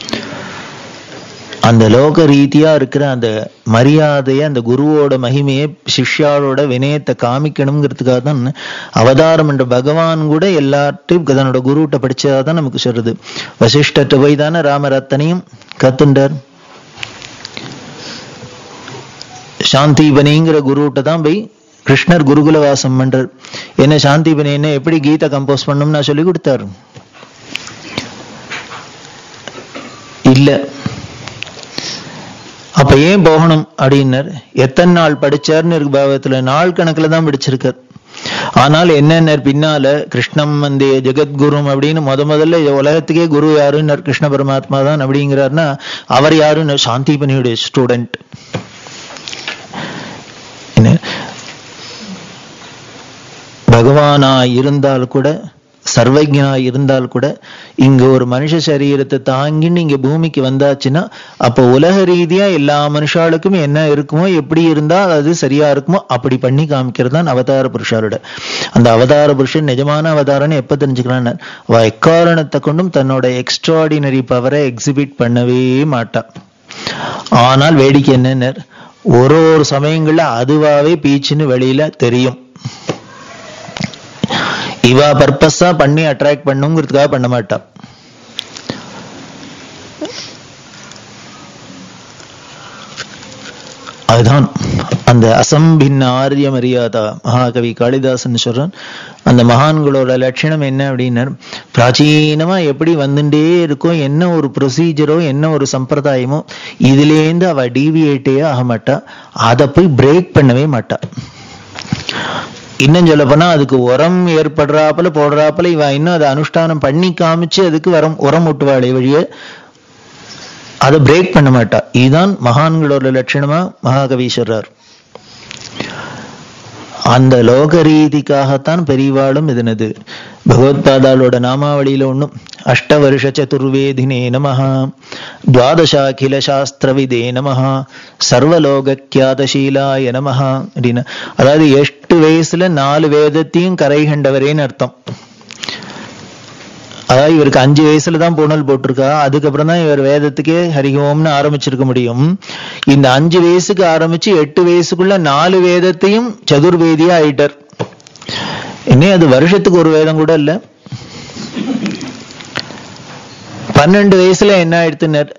அந்த லோக ரீதியா இருக்கிற அந்த மரியாதையை அந்த குருவோட மகிமையை சிஷ்யாளோட வினயத்தை காமிக்கணுங்கிறதுக்காக தான் அவதாரம் என்ற பகவான் கூட எல்லார்ட்டையும் தன்னோட குருகிட்ட படிச்சதாதான் நமக்கு சொல்றது வசிஷ்டர்கிட்ட போய் தானே ராமர் அத்தனையும் கத்துண்டார் சாந்திபனிங்கிற குருகிட்ட தான் போய் கிருஷ்ணர் குருகுல வாசம் பண்றார் என்ன சாந்திபனி என்ன எப்படி கீதை கம்போஸ் பண்ணணும்னு சொல்லி கொடுத்தாரு இல்ல அப்ப ஏன் போகணும் அப்படின்னர் எத்தனை நாள் படிச்சார்னு இருக்கு பாவத்துல நாள் கணக்குல தான் படிச்சிருக்கார் ஆனால் என்னென்ன பின்னால கிருஷ்ணம் வந்தே ஜெகத்குரும் அப்படின்னு முத முதல்ல உலகத்துக்கே குரு யாருன்னு கிருஷ்ண பரமாத்மா தான் அப்படிங்கிறாருன்னா அவர் யாருன்னு சாந்திபனியுடைய ஸ்டூடெண்ட் என்ன பகவானா இருந்தால் கூட சர்வஜனா இருந்தால் கூட இங்க ஒரு மனுஷ சரீரத்தை தாங்கின்னு இங்க பூமிக்கு வந்தாச்சுன்னா அப்ப உலக ரீதியா எல்லா மனுஷாளுக்கும் என்ன இருக்குமோ எப்படி இருந்தா அது சரியா இருக்குமோ அப்படி பண்ணி காமிக்கிறது தான் அவதார புருஷரோட அந்த அவதார புருஷன் நிஜமான அவதாரம்னு எப்ப தெரிஞ்சுக்கிறான் அவ எக்காரணத்தை கொண்டும் தன்னோட எக்ஸ்ட்ராடினரி பவரை எக்ஸிபிட் பண்ணவே மாட்டா ஆனால் வேடிக்கை என்னன்னு ஒரு ஒரு சமயங்கள்ல அதுவாவே பீச்சுன்னு வெளியில தெரியும் இவா பர்பஸா பண்ணி அட்ராக்ட் பண்ணுங்கிறதுக்காக பண்ண மாட்டா அதுதான் அந்த அசம்பின்ன ஆரிய மரியாதா மகாகவி காளிதாசன் சொல்றான் அந்த மகான்களோட லட்சணம் என்ன அப்படின்னா பிராச்சீனமா எப்படி வந்துட்டே இருக்கோ என்ன ஒரு ப்ரொசீஜரோ என்ன ஒரு சம்பிரதாயமோ இதுலேருந்து அவ டீவியேட்டே ஆக மாட்டா அதை போய் பிரேக் பண்ணவே மாட்டா இன்னும் சொல்ல போனா அதுக்கு உரம் ஏற்படுறாப்புல போடுறாப்புல இவ இன்னும் அதை அனுஷ்டானம் பண்ணி காமிச்சு அதுக்கு வரம் உரம் ஊட்டுவாளே வழிய அதை பிரேக் பண்ண மாட்டா இதுதான் மகான்களோட லட்சணமா மகாகவி சொல்றார் அந்த லோக ரீதிக்காகத்தான் பெரியவாளும் இதனது பகவத்பாதாளோட நாமாவளியில ஒண்ணும் அஷ்ட வருஷ சதுர்வேதினே நமஹ துவாதசாகில சாஸ்திரவிதே நமஹ சர்வலோகியாதசீலாய நமஹ அப்படின்னு அதாவது எட்டு வயசுல நாலு வேதத்தையும் கரை கண்டவரேன்னு அர்த்தம் அதாவது இவருக்கு அஞ்சு வயசுல தான் பூணல் போட்டிருக்கா அதுக்கப்புறம் தான் இவர் வேதத்துக்கே ஹரிஹோம்னு ஆரம்பிச்சிருக்க முடியும் இந்த அஞ்சு வயசுக்கு ஆரம்பிச்சு எட்டு வயசுக்குள்ள நாலு வேதத்தையும் சதுர்வேதியா ஆயிட்டார் இன்னும் அது வருஷத்துக்கு ஒரு வேதம் கூட இல்ல பன்னெண்டு வயசுல என்ன ஆயிடுத்துனர்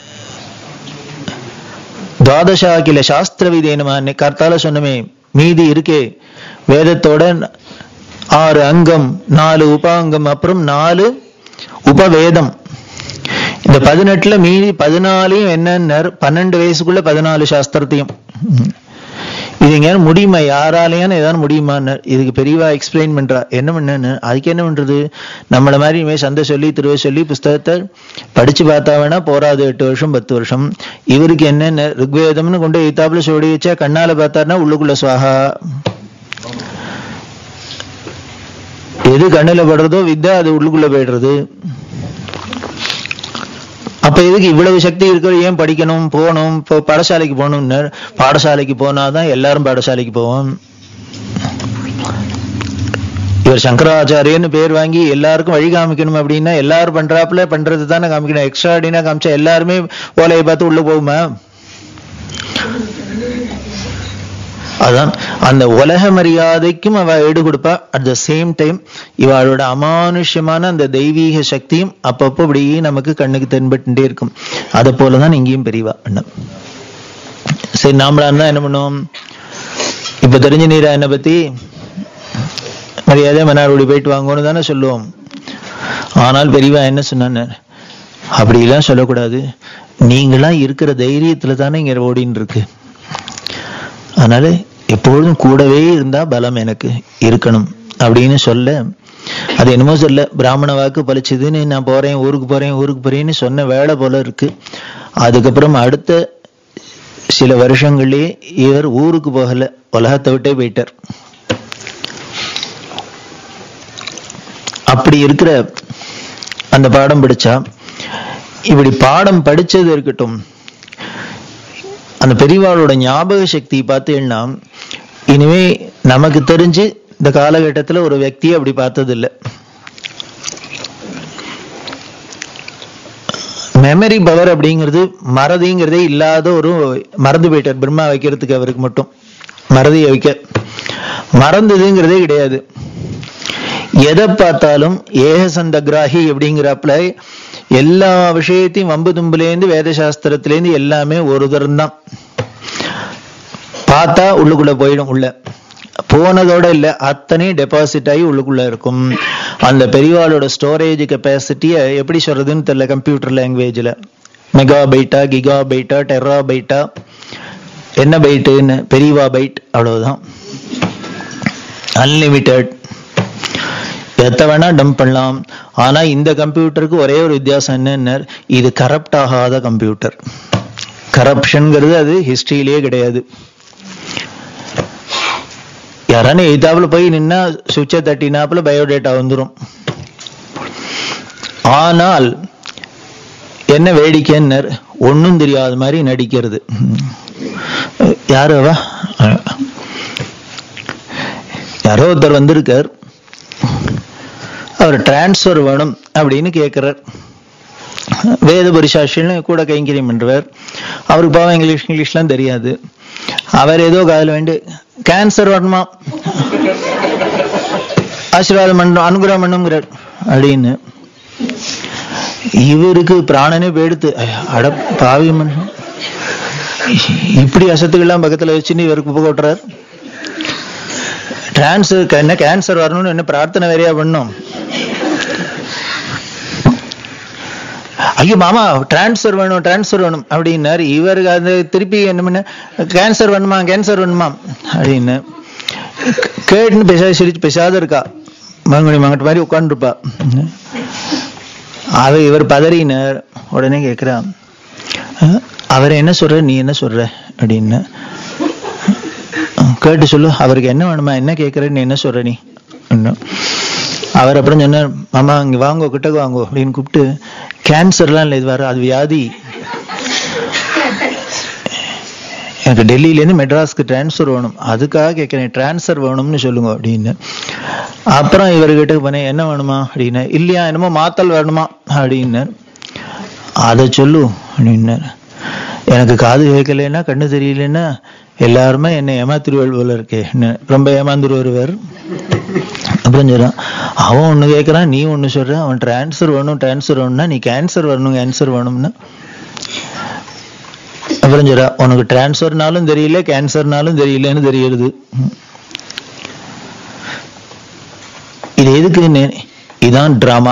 துவாதசாக்கில சாஸ்திர விதேனமா கர்த்தால சொன்னமே மீதி இருக்கே வேதத்தோட ஆறு அங்கம் நாலு உபாங்கம் அப்புறம் நாலு உபவேதம் இந்த பதினெட்டுல மீதி பதினாலையும் என்னன்னார் பன்னெண்டு வயசுக்குள்ள பதினாலு சாஸ்திரத்தையும் இது எங்கேயாவது முடியுமா யாராலையான ஏதாவது முடியுமான்னார் இதுக்கு பெரியவா எக்ஸ்பிளைன் பண்றா என்ன பண்ணு அதுக்கு என்ன பண்றது நம்மள மாதிரி இனிமே சந்தை சொல்லி திருவ சொல்லி புஸ்தகத்தை படிச்சு பார்த்தா வேணா போராது எட்டு வருஷம் பத்து வருஷம் இவருக்கு என்னென்ன ருக்வேதம்னு கொண்டு எய்தாப்புல சொல்லி வச்சா கண்ணால பார்த்தாருன்னா உள்ளுக்குள்ள சுவாகா எது கண்ணுல படுறதோ வித்தை அது உள்ளுக்குள்ள போயிடுறது அப்ப எதுக்கு இவ்வளவு சக்தி இருக்கிற ஏன் படிக்கணும் போகணும் இப்போ பாடசாலைக்கு போகணும்னு பாடசாலைக்கு போனாதான் எல்லாரும் பாடசாலைக்கு போவோம் இவர் சங்கராச்சாரியன்னு பேர் வாங்கி எல்லாருக்கும் வழி காமிக்கணும் அப்படின்னா எல்லாரும் பண்றாப்புல பண்றது தானே காமிக்கணும் எக்ஸ்ட்ரா அடினா காமிச்சா எல்லாருமே ஓலையை பார்த்து உள்ள போகுமா அதான் அந்த உலக மரியாதைக்கும் அவ ஈடு கொடுப்பா அட் த சேம் டைம் இவளோட அமானுஷ்யமான அந்த தெய்வீக சக்தியும் அப்பப்போ அப்படியே நமக்கு கண்ணுக்கு தென்பட்டுட்டே இருக்கும் அதை போலதான் இங்கேயும் பெரியவா அண்ணன் சரி நாமளா இருந்தா என்ன பண்ணுவோம் இப்ப தெரிஞ்ச நீரா என்ன பத்தி மரியாதை மன்னார்குடி போயிட்டு வாங்கன்னு தானே சொல்லுவோம் ஆனால் பெரியவா என்ன சொன்னான்னு அப்படிலாம் சொல்லக்கூடாது நீங்களா இருக்கிற தைரியத்துல தானே இங்க ஓடின்னு இருக்கு அதனால எப்பொழுதும் கூடவே இருந்தா பலம் எனக்கு இருக்கணும் அப்படின்னு சொல்ல அது என்னமோ சொல்ல பிராமண வாக்கு பழிச்சதுன்னு நான் போறேன் ஊருக்கு போறேன் ஊருக்கு போறேன்னு சொன்ன வேலை போல இருக்கு அதுக்கப்புறம் அடுத்த சில வருஷங்கள்லயே இவர் ஊருக்கு போகல உலகத்தை விட்டே போயிட்டார் அப்படி இருக்கிற அந்த பாடம் படிச்சா இப்படி பாடம் படிச்சது இருக்கட்டும் அந்த பெரியவாளோட ஞாபக சக்தி பார்த்தீங்கன்னா இனிமே நமக்கு தெரிஞ்சு இந்த காலகட்டத்துல ஒரு వ్యక్తిயை அப்படி பார்த்தது இல்ல மெமரி பவர் அப்படிங்கிறது மறதிங்கிறதே இல்லாத ஒரு மறந்து போயிட்டார் பிரம்மா வைக்கிறதுக்கு அவருக்கு மட்டும் மறதியை வைக்க மறந்ததுங்கிறதே கிடையாது எதை பார்த்தாலும் ஏகசந்த கிராகி அப்படிங்கிறப்பல எல்லா விஷயத்தையும் வம்பு தும்புலேருந்து வேத சாஸ்திரத்திலேருந்து எல்லாமே ஒரு தரம் தான் பார்த்தா உள்ளுக்குள்ள போயிடும் உள்ள போனதோட இல்ல அத்தனை டெபாசிட் ஆகி உள்ளுக்குள்ள இருக்கும் அந்த பெரியவாளோட ஸ்டோரேஜ் கெப்பாசிட்டியை எப்படி சொல்றதுன்னு தெரியல கம்ப்யூட்டர் லாங்குவேஜ்ல மெகா பைட்டா கிகா பைட்டா டெரா பைட்டா என்ன பைட்டுன்னு பெரியவா பைட் அவ்வளவுதான் அன்லிமிட்டெட் எத்த வேணா டம்ப் பண்ணலாம் ஆனா இந்த கம்ப்யூட்டருக்கு ஒரே ஒரு வித்தியாசம் என்னன்னு இது கரப்ட் ஆகாத கம்ப்யூட்டர் கரப்ஷன்ங்கிறது அது ஹிஸ்டரியிலேயே கிடையாது யாரானு எய்தாப்புல போய் நின்னா சுவிட்சை தட்டினாப்புல பயோடேட்டா வந்துடும் ஆனால் என்ன வேடிக்கைன்னர் ஒன்னும் தெரியாத மாதிரி நடிக்கிறது யாரு அவ யாரோ ஒருத்தர் வந்திருக்கார் அவர் டிரான்ஸ்ஃபர் வேணும் அப்படின்னு கேட்கிறார் வேத பரிசாஷின்னு கூட கைங்கரியம் பண்றவர் அவருக்கு பாவம் இங்கிலீஷ் இங்கிலீஷ்லாம் தெரியாது அவர் ஏதோ காதல் வேண்டு கேன்சர் வரணுமா ஆசீர்வாதம் பண்ணும் அனுகிரகம் பண்ணுங்கிறார் அப்படின்னு இவருக்கு பிராணனே போயிடுத்து அட பாவி மனுஷன் இப்படி அசத்துக்கெல்லாம் பக்கத்துல வச்சுன்னு இவருக்கு புக விட்டுறார் டிரான்ஸ்ஃபர் என்ன கேன்சர் வரணும்னு என்ன பிரார்த்தனை வேறையா பண்ணும் ஐயோ மாமா டிரான்ஸ்ஃபர் வேணும் டிரான்ஸ்ஃபர் வேணும் அப்படின்னாரு இவருக்கு அது திருப்பி என்ன பண்ண கேன்சர் வேணுமா கேன்சர் வேணுமா அப்படின்னு கேட்டுன்னு பேசாத சிரிச்சு பேசாத இருக்கா மங்கடி மங்கட்டு மாதிரி உட்காந்துருப்பா அவ இவர் பதறினார் உடனே கேட்கிறா அவர் என்ன சொல்ற நீ என்ன சொல்ற அப்படின்னு கேட்டு சொல்லு அவருக்கு என்ன வேணுமா என்ன கேட்கற நீ என்ன சொல்ற நீ அவர் அப்புறம் சொன்னார் மாமா இங்க வாங்கோ கிட்டக்கு வாங்கோ அப்படின்னு கூப்பிட்டு கேன்சர்லாம் இல்லை இது வர அது வியாதி எனக்கு டெல்லியிலேருந்து மெட்ராஸ்க்கு டிரான்ஸ்ஃபர் வேணும் அதுக்காக கேட்குறேன் டிரான்ஸ்ஃபர் வேணும்னு சொல்லுங்க அப்படின்னு அப்புறம் இவர்கிட்ட போனேன் என்ன வேணுமா அப்படின்னு இல்லையா என்னமோ மாத்தல் வேணுமா அப்படின்னார் அதை சொல்லு அப்படின்னார் எனக்கு காது கேட்கலன்னா கண்ணு தெரியலன்னா எல்லாருமே என்னை ஏமாத்திருவாள் போல இருக்கே ரொம்ப ஏமாந்துரு வருவார் அப்புறம் சொல்றான் அவன் ஒண்ணு கேட்கறான் நீ ஒண்ணு சொல்ற அவன் டிரான்ஸ்ஃபர் வேணும் டிரான்ஸ்ஃபர் வேணும்னா நீ கேன்சர் வரணும் கேன்சர் வேணும்னா அப்புறம் சொல்றா உனக்கு டிரான்ஸ்ஃபர்னாலும் தெரியல கேன்சர்னாலும் தெரியலன்னு தெரியுது இது எதுக்கு இதான் டிராமா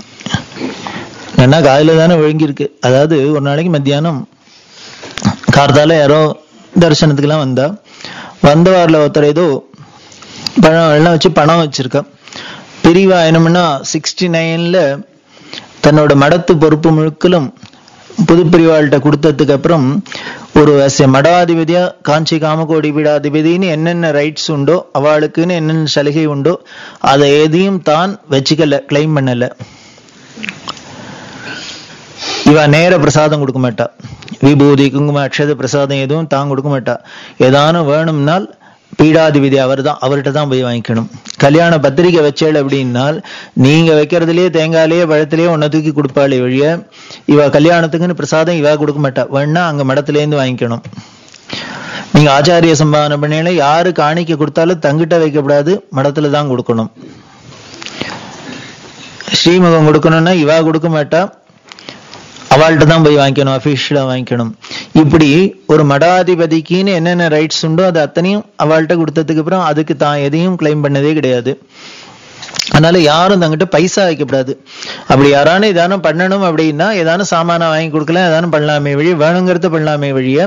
என்ன காலையில தானே ஒழுங்கிருக்கு அதாவது ஒரு நாளைக்கு மத்தியானம் கார்த்தால யாரோ தரிசனத்துக்கெல்லாம் வந்தா வந்தவாரில் ஒருத்தர் ஏதோ பழம் எல்லாம் வச்சு பணம் வச்சிருக்கா பிரிவா என்னமுன்னா சிக்ஸ்டி நைன்ல தன்னோட மடத்து பொறுப்பு முழுக்கலும் புது பிரிவாள்கிட்ட கொடுத்ததுக்கு அப்புறம் ஒரு அஸ் எ மடாதிபதியா காஞ்சி காமகோடி பீடாதிபதினு என்னென்ன ரைட்ஸ் உண்டோ அவளுக்குன்னு என்னென்ன சலுகை உண்டோ அதை எதையும் தான் வச்சுக்கல கிளைம் பண்ணல இவ நேர பிரசாதம் கொடுக்க மாட்டா விபூதி குங்கும அக்ஷத பிரசாதம் எதுவும் தான் கொடுக்க மாட்டா ஏதானும் வேணும்னால் பீடாதிபதி அவர் தான் அவர்கிட்ட தான் போய் வாங்கிக்கணும் கல்யாண பத்திரிக்கை வச்சேள் அப்படின்னால் நீங்க வைக்கிறதுலயே தேங்காயிலேயே பழத்திலேயே ஒன்ன தூக்கி கொடுப்பாளே வழிய இவ கல்யாணத்துக்குன்னு பிரசாதம் இவ கொடுக்க மாட்டா வேணா அங்க மடத்திலேருந்து வாங்கிக்கணும் நீங்க ஆச்சாரிய சம்பாதனை பண்ணையில யாரு காணிக்க கொடுத்தாலும் தங்கிட்ட வைக்கப்படாது மடத்துல தான் கொடுக்கணும் ஸ்ரீமுகம் கொடுக்கணும்னா இவா கொடுக்க மாட்டா அவள்கிட்ட தான் போய் வாங்கிக்கணும் அஃபிஷியலா வாங்கிக்கணும் இப்படி ஒரு மடாதிபதிக்குன்னு என்னென்ன ரைட்ஸ் உண்டோ அது அத்தனையும் அவள்கிட்ட கொடுத்ததுக்கு அப்புறம் அதுக்கு தான் எதையும் கிளைம் பண்ணதே கிடையாது அதனால யாரும் தங்கிட்ட பைசா வைக்கப்படாது அப்படி யாரானு ஏதானும் பண்ணணும் அப்படின்னா ஏதானும் சாமானா வாங்கி கொடுக்கலாம் ஏதானும் பண்ணலாமே வழி வேணுங்கிறத பண்ணலாமே வழிய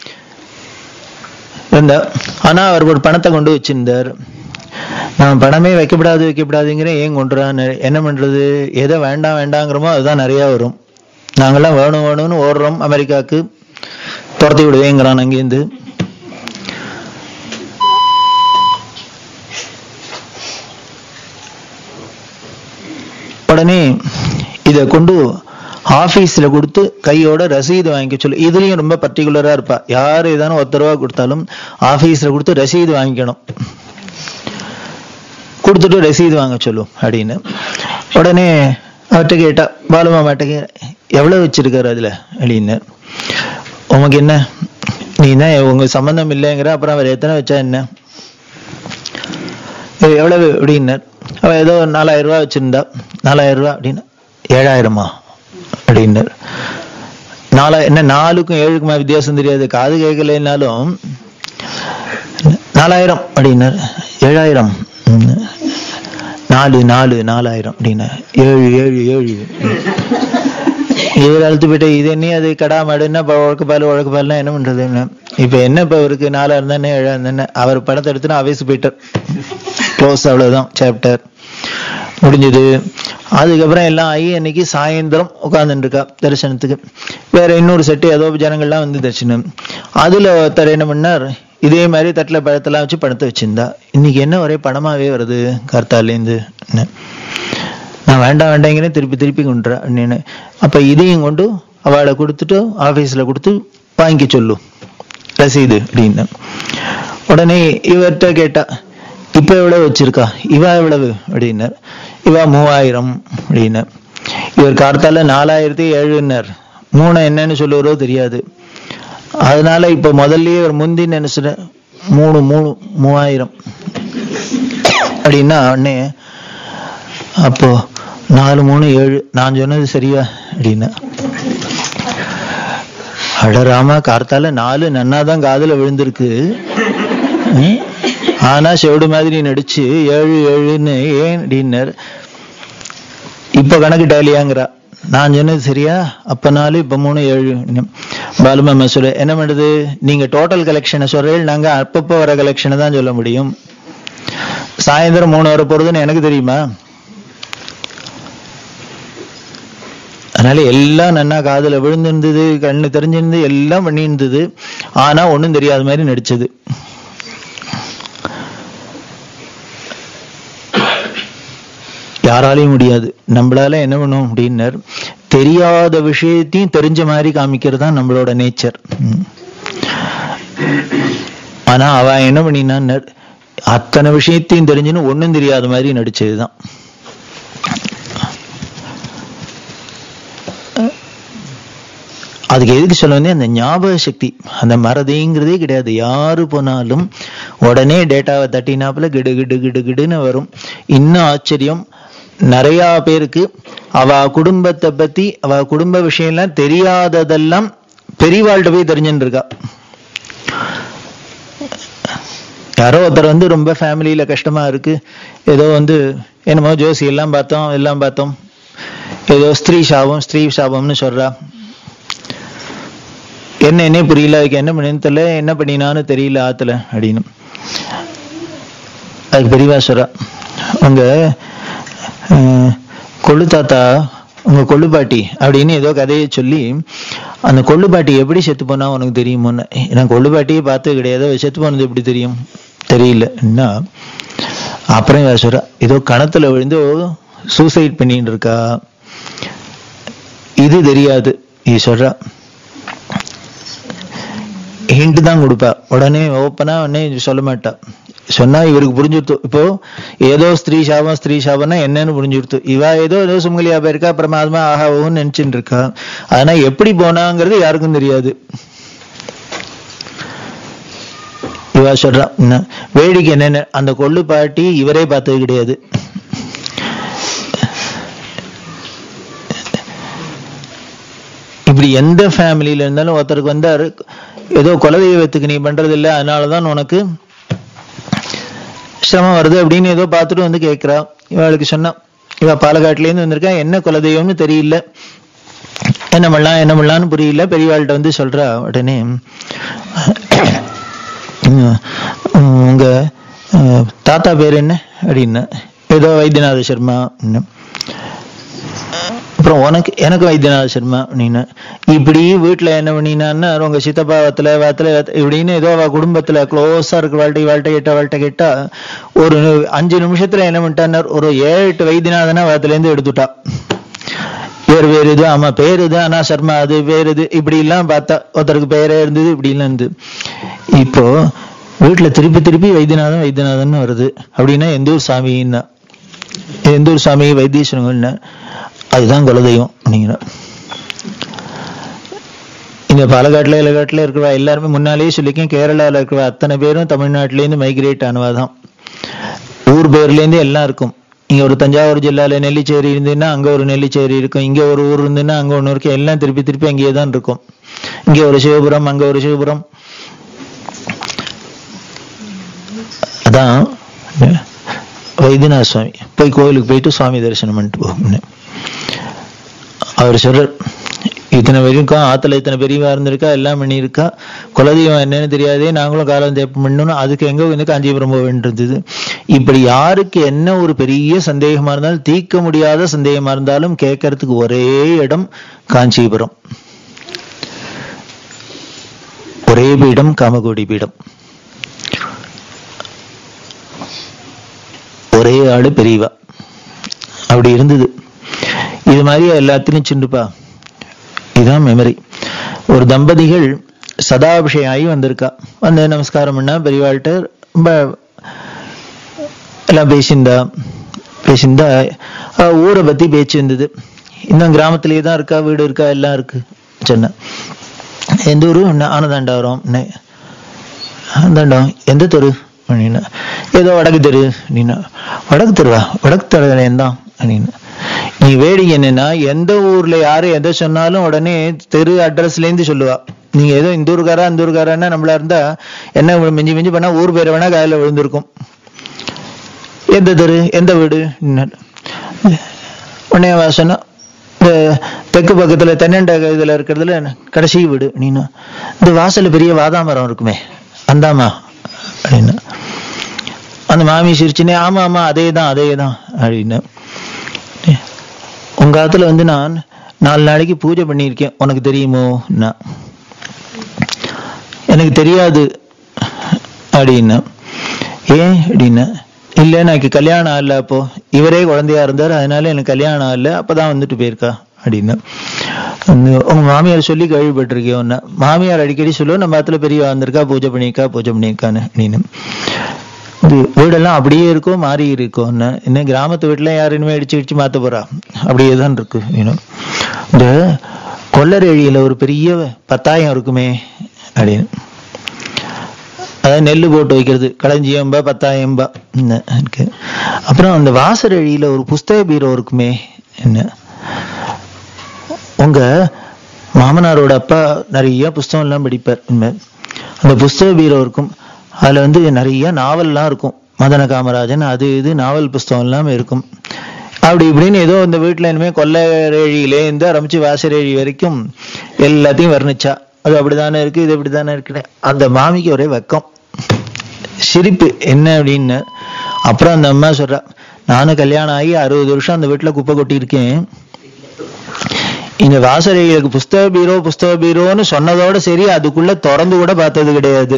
இருந்தா ஆனா அவர் ஒரு பணத்தை கொண்டு வச்சிருந்தார் நான் பணமே வைக்கப்படாது வைக்கப்படாதுங்கிறேன் ஏன் கொண்டுறான்னு என்ன பண்றது எதை வேண்டாம் வேண்டாங்கிறோமோ அதுதான் நிறைய வரும் நாங்கெல்லாம் வேணும் வேணும்னு ஓடுறோம் அமெரிக்காவுக்கு துரத்தி விடுவேங்கிறான் அங்கேருந்து உடனே இத கொண்டு ஆபீஸ்ல கொடுத்து கையோட ரசீது வாங்கிக்க சொல்லு இதுலயும் ரொம்ப பர்டிகுலரா இருப்பா யாரு ஏதானும் ஒருத்தர் ரூபா கொடுத்தாலும் ஆபீஸ்ல கொடுத்து ரசீது வாங்கிக்கணும் கொடுத்துட்டு ரசீது வாங்க சொல்லும் அப்படின்னு உடனே அவர்கிட்ட கேட்டா பாலுமாமாட்ட கே எவ்வளவு வச்சிருக்காரு அதுல அப்படின்னு உமக்கு என்ன நீ தான் உங்க சம்பந்தம் இல்லைங்கிற அப்புறம் அவர் எத்தனை வச்சா என்ன "இது எவ்வளவு அப்படின்னார் அவ ஏதோ ஒரு நாலாயிரம் ரூபாய் வச்சிருந்தா நாலாயிரம் ரூபாய் அப்படின்னு ஏழாயிரமா அப்படின்னார் நாலா என்ன நாலுக்கும் ஏழுக்குமா வித்தியாசம் தெரியாது காது கேட்கலைன்னாலும் நாலாயிரம் அப்படின்னார் ஏழாயிரம் ம். நாலு நாலு நாலாயிரம் அப்படின்னா ஏழு ஏழு ஏழு இவர் அழுத்து போயிட்டு இது என்ன அது கடா மாடுன்னா இப்போ உழக்கு பால் உழக்கு பால்னா என்ன பண்றது என்ன இப்ப என்ன இப்ப இவருக்கு நாலா இருந்தானே ஏழா இருந்தானே அவர் படத்தை எடுத்துனா அவேசு போயிட்டார் க்ளோஸ் அவ்வளவுதான் சாப்டர் முடிஞ்சது அதுக்கப்புறம் எல்லாம் ஆகி அன்னைக்கு சாயந்தரம் உட்கார்ந்துட்டு இருக்கா தரிசனத்துக்கு வேற இன்னொரு செட்டு ஏதோ ஜனங்கள்லாம் வந்து தரிசனம் அதுல ஒருத்தர் என்ன பண்ணார் இதே மாதிரி தட்டுல பழத்தெல்லாம் வச்சு பணத்தை வச்சிருந்தா இன்னைக்கு என்ன ஒரே பணமாவே வருது கர்த்தாலேருந்து நான் வேண்டாம் வேண்டாங்கிறேன் திருப்பி திருப்பி கொண்டுறேன் அப்படின்னு அப்ப இதையும் கொண்டு அவளை கொடுத்துட்டு ஆபீஸ்ல கொடுத்து வாங்கிக்க சொல்லு ரசீது அப்படின்னு உடனே இவர்கிட்ட கேட்டா இப்ப எவ்வளவு வச்சிருக்கா இவ எவ்வளவு அப்படின்னார் இவ மூவாயிரம் அப்படின்னார் இவர் கார்த்தால நாலாயிரத்தி ஏழுன்னார் மூணு என்னன்னு சொல்லுவாரோ தெரியாது அதனால இப்ப முதல்லயே ஒரு முந்தி நினைச்சுற மூணு மூணு மூவாயிரம் அப்படின்னா உடனே அப்போ நாலு மூணு ஏழு நான் சொன்னது சரியா அப்படின்னா அடராமா கார்த்தால நாலு நன்னாதான் காதுல விழுந்திருக்கு ம்? ஆனா செவிடு மாதிரி நடிச்சு ஏழு ஏழுன்னு ஏன் அப்படின்னார் இப்ப கணக்கு டேலியாங்கிறா நான் சொன்னது சரியா அப்ப நாலு இப்ப மூணு ஏழு பாலுமாமா சொல்ல என்ன பண்ணுது நீங்க டோட்டல் கலெக்ஷனை சொல்றீங்க நாங்க அப்பப்போ வர கலெக்ஷனை தான் சொல்ல முடியும் சாயந்தரம் மூணு வர போறதுன்னு எனக்கு தெரியுமா அதனால எல்லாம் நன்னா காதுல விழுந்திருந்தது கண்ணு தெரிஞ்சிருந்து எல்லாம் பண்ணியிருந்தது ஆனா ஒண்ணும் தெரியாத மாதிரி நடிச்சது யாராலையும் முடியாது நம்மளால என்ன பண்ணும் அப்படின்னர் தெரியாத விஷயத்தையும் தெரிஞ்ச மாதிரி காமிக்கிறது தான் நம்மளோட நேச்சர் ஆனா அவ என்ன பண்ணினான்னர் அத்தனை விஷயத்தையும் தெரிஞ்சுன்னு ஒண்ணும் தெரியாத மாதிரி நடிச்சதுதான் அதுக்கு எதுக்கு சொல்ல வந்தேன் அந்த ஞாபக சக்தி அந்த மறதிங்கிறதே கிடையாது யாரு போனாலும் உடனே டேட்டாவை தட்டினாப்புல கிடு கிடு கிடு கிடுன்னு வரும் இன்னும் ஆச்சரியம் நிறைய பேருக்கு அவ குடும்பத்தை பத்தி அவ குடும்ப விஷயம்லாம் தெரியாததெல்லாம் பெரியவாள்கிட்ட போய் தெரிஞ்சுட்டு இருக்கா யாரோ ஒருத்தர் வந்து ரொம்ப ஃபேமிலியில கஷ்டமா இருக்கு ஏதோ வந்து என்னமோ ஜோசி எல்லாம் பார்த்தோம் எல்லாம் பார்த்தோம் ஏதோ ஸ்திரீ சாபம் ஸ்திரீ சாபம்னு சொல்றா என்ன என்ன புரியல அதுக்கு என்ன பண்ணு தெரியல என்ன பண்ணினான்னு தெரியல ஆத்துல அப்படின்னு அதுக்கு பெரியவா சொல்றா உங்க அஹ், கொள்ளு தாத்தா உங்க கொள்ளு பாட்டி அப்படின்னு ஏதோ கதையை சொல்லி அந்த கொள்ளுப்பாட்டி எப்படி செத்து போனா உனக்கு தெரியுமோன்னு நான் கொள்ளுப்பாட்டியே பார்த்தது கிடையாது அவ செத்து போனது எப்படி தெரியும் தெரியல என்ன அப்புறம் இவ சொல்றா ஏதோ கணத்துல விழுந்து சூசைட் பண்ணிட்டு இருக்கா இது தெரியாது இது சொல்றா ஹிண்ட் தான் கொடுப்பா உடனே ஓப்பனா உடனே சொல்ல மாட்டா சொன்னா இவருக்கு புரிஞ்சுடுத்து இப்போ ஏதோ ஸ்திரீ சாபம் ஸ்திரீ சாபம்னா என்னன்னு புரிஞ்சுடுத்து இவ ஏதோ ஏதோ சுமங்கலியா போயிருக்கா பிரமாதமா ஆஹா ஓன்னு நினைச்சுட்டு இருக்கா ஆனா எப்படி போனாங்கிறது யாருக்கும் தெரியாது இவா சொல்றா என்ன, வேடிக்கை என்னன்னு அந்த கொள்ளு பாட்டி இவரே பார்த்தது கிடையாது இப்படி எந்த ஃபேமிலியில இருந்தாலும் ஒருத்தருக்கு வந்தாரு ஏதோ குலதெய்வத்துக்கு நீ பண்றது இல்ல அதனாலதான் உனக்கு சிரமம் வருது அப்படின்னு ஏதோ பார்த்துட்டு வந்து கேட்கிறா இவளுக்கு சொன்னா இவ பாலக்காட்டுல இருந்து வந்திருக்கா என்ன குலதெய்வம்னு தெரியல என்ன பண்ணலாம் என்ன பண்ணலாம்னு புரியல பெரியவாள்கிட்ட வந்து சொல்றா உடனே உம், உங்க அஹ், தாத்தா பேர் என்ன அப்படின்னு ஏதோ வைத்தியநாத சர்மா அப்படின்னு. அப்புறம் உனக்கு எனக்கு வைத்தியநாத சர்மா அப்படின்னு இப்படி வீட்டுல என்ன பண்ணினான்னா உங்க சித்தப்பா வத்துல வத்துல இப்படின்னு ஏதோ அவ குடும்பத்துல க்ளோஸா இருக்கு வாழ்க்கை வாழ்க்கை கேட்டா வாழ்க்கை கேட்டா ஒரு அஞ்சு நிமிஷத்துல என்ன பண்ணிட்டார் ஒரு ஏழு எட்டு வைத்தியநாதனா வாத்துல இருந்து எடுத்துட்டா பேர் வேறு இது ஆமா பேர் இது ஆனா சர்மா அது பேர் இது இப்படி எல்லாம் பார்த்தா ஒருத்தருக்கு பேரே இருந்தது இப்படி எல்லாம் இருந்து இப்போ வீட்டுல திருப்பி திருப்பி வைத்தியநாதன் வைத்தியநாதன் வருது அப்படின்னா எந்த ஊர் சாமின்னா எந்த ஊர் சாமி வைத்தீஸ்வரங்கள்னா அதுதான் குலதெய்வம் அப்படிங்கிற இங்க பாலக்காட்டுல இலக்காட்டுல இருக்கிறவா எல்லாருமே முன்னாலேயே சொல்லிக்கேன் கேரளால இருக்கிற அத்தனை பேரும் தமிழ்நாட்டுல இருந்து மைக்ரேட் ஆனவாதான் ஊர் பேர்ல இருந்து எல்லாம் இருக்கும் இங்க ஒரு தஞ்சாவூர் ஜில்லால நெல்லிச்சேரி இருந்ததுன்னா அங்க ஒரு நெல்லிச்சேரி இருக்கும் இங்க ஒரு ஊர் இருந்ததுன்னா அங்க ஒண்ணு இருக்கும் எல்லாம் திருப்பி திருப்பி அங்கேயே தான் இருக்கும் இங்க ஒரு சிவபுரம் அங்க ஒரு சிவபுரம் அதான் வைத்தியநாத சுவாமி போய் கோயிலுக்கு போயிட்டு சுவாமி தரிசனம் பண்ணிட்டு போகும் அவர் சொல்றார் இத்தனை வரைக்கும் ஆத்துல இத்தனை பெரியவா இருந்திருக்கா எல்லாம் பண்ணியிருக்கா குலதெய்வம் என்னன்னு தெரியாதே நாங்களும் காலம் தேப்பம் பண்ணணும் அதுக்கு எங்க வந்து காஞ்சிபுரம் போக வேண்டியிருந்தது இப்படி யாருக்கு என்ன ஒரு பெரிய சந்தேகமா இருந்தாலும் தீர்க்க முடியாத சந்தேகமா இருந்தாலும் கேட்கறதுக்கு ஒரே இடம் காஞ்சிபுரம் ஒரே பீடம் காமகோடி பீடம் ஒரே ஆளு பெரியவா அப்படி இருந்தது இது மாதிரி எல்லாத்தையும் சிண்டுப்பா இதுதான் மெமரி ஒரு தம்பதிகள் சதாபிஷேகம் ஆகி வந்திருக்கா வந்து நமஸ்காரம் பண்ணா பெரியவாள்கிட்ட ரொம்ப எல்லாம் பேசியிருந்தா பேசியிருந்தா அஹ் ஊரை பத்தி பேச்சு இருந்தது இன்னும் கிராமத்திலேயே தான் இருக்கா வீடு இருக்கா எல்லாம் இருக்கு சொன்னேன் எந்த ஊரு ஆனதாண்டாவரம் ஆனதாண்டம் எந்த தெரு அப்படின்னா ஏதோ வடக்கு தெரு அப்படின்னா வடக்கு தெருவா வடக்கு தெரு தான் அப்படின்னு நீ வேடிக்கை என்னன்னா எந்த ஊர்ல யாரு எதை சொன்னாலும் உடனே தெரு அட்ரஸ்ல இருந்து சொல்லுவா நீங்க ஏதோ இந்த ஊருக்காரா அந்த ஊருக்காரான்னா நம்மளா இருந்தா என்ன மிஞ்சி மிஞ்சி பண்ணா ஊர் பேரை வேணா காலையில விழுந்திருக்கும் எந்த தெரு எந்த வீடு உடனே அவ சொன்னா இந்த தெற்கு பக்கத்துல தென்னண்ட இதுல இருக்கிறதுல கடைசி வீடு நீனா இந்த வாசல்ல பெரிய வாதாமரம் இருக்குமே அந்தாமா அப்படின்னா அந்த மாமி சிரிச்சுனே ஆமா ஆமா அதே தான் அதே தான் அப்படின்னு உங்க ஆத்துல வந்து நான் நாலு நாளைக்கு பூஜை பண்ணியிருக்கேன் உனக்கு தெரியுமோ நான் எனக்கு தெரியாது அப்படின்னா ஏன் அப்படின்னா இல்ல எனக்கு கல்யாணம் ஆகல அப்போ இவரே குழந்தையா இருந்தார் அதனால எனக்கு கல்யாணம் ஆகல அப்பதான் வந்துட்டு போயிருக்கா அப்படின்னா அந்த- உங்க மாமியார் சொல்லி கேள்விப்பட்டிருக்கேன் உன்ன மாமியார் அடிக்கடி சொல்லுவோம் நம்ம இடத்துல பெரியவா வந்திருக்கா பூஜை பண்ணியிருக்கா பூஜை பண்ணியிருக்கான்னு அப்படின்னு இது வீடெல்லாம் அப்படியே இருக்கும் மாறி இருக்கும் என்ன என்ன கிராமத்து வீட்டுல யார் இனிமே இடிச்சு இடிச்சு மாத்த போறா அப்படியே தான் இருக்கு இன்னும் இந்த கொள்ளரேழியில ஒரு பெரிய பத்தாயம் இருக்குமே அப்படின்னு அதாவது நெல்லு போட்டு வைக்கிறது களஞ்சியம்பா பத்தாயம்பா என்ன இருக்கு அப்புறம் அந்த வாசரழியில ஒரு புஸ்தக பீரோ இருக்குமே என்ன உங்க மாமனாரோட அப்பா நிறைய புஸ்தகம் எல்லாம் படிப்பார் உண்மை அந்த புஸ்தக பீரோ இருக்கும் அதுல வந்து நிறைய நாவல்லாம் இருக்கும் மதன காமராஜன் அது இது நாவல் புஸ்தகம் எல்லாம் இருக்கும் அப்படி இப்படின்னு ஏதோ இந்த வீட்டுல இனிமே கொல்லரேழியிலே இருந்து ஆரம்பிச்சு வாசரேழி வரைக்கும் எல்லாத்தையும் வர்ணிச்சா அது அப்படிதானே இருக்கு இது இப்படிதானே இருக்கு அந்த மாமிக்கு ஒரே வெக்கம் சிரிப்பு என்ன அப்படின்னு அப்புறம் அந்த அம்மா சொல்றா நானும் கல்யாணம் ஆகி அறுபது வருஷம் அந்த வீட்டுல குப்பை கொட்டியிருக்கேன் இந்த வாசரைகளுக்கு புஸ்தக பீரோ புஸ்தக பீரோன்னு சொன்னதோட சரி அதுக்குள்ள திறந்து கூட பார்த்தது கிடையாது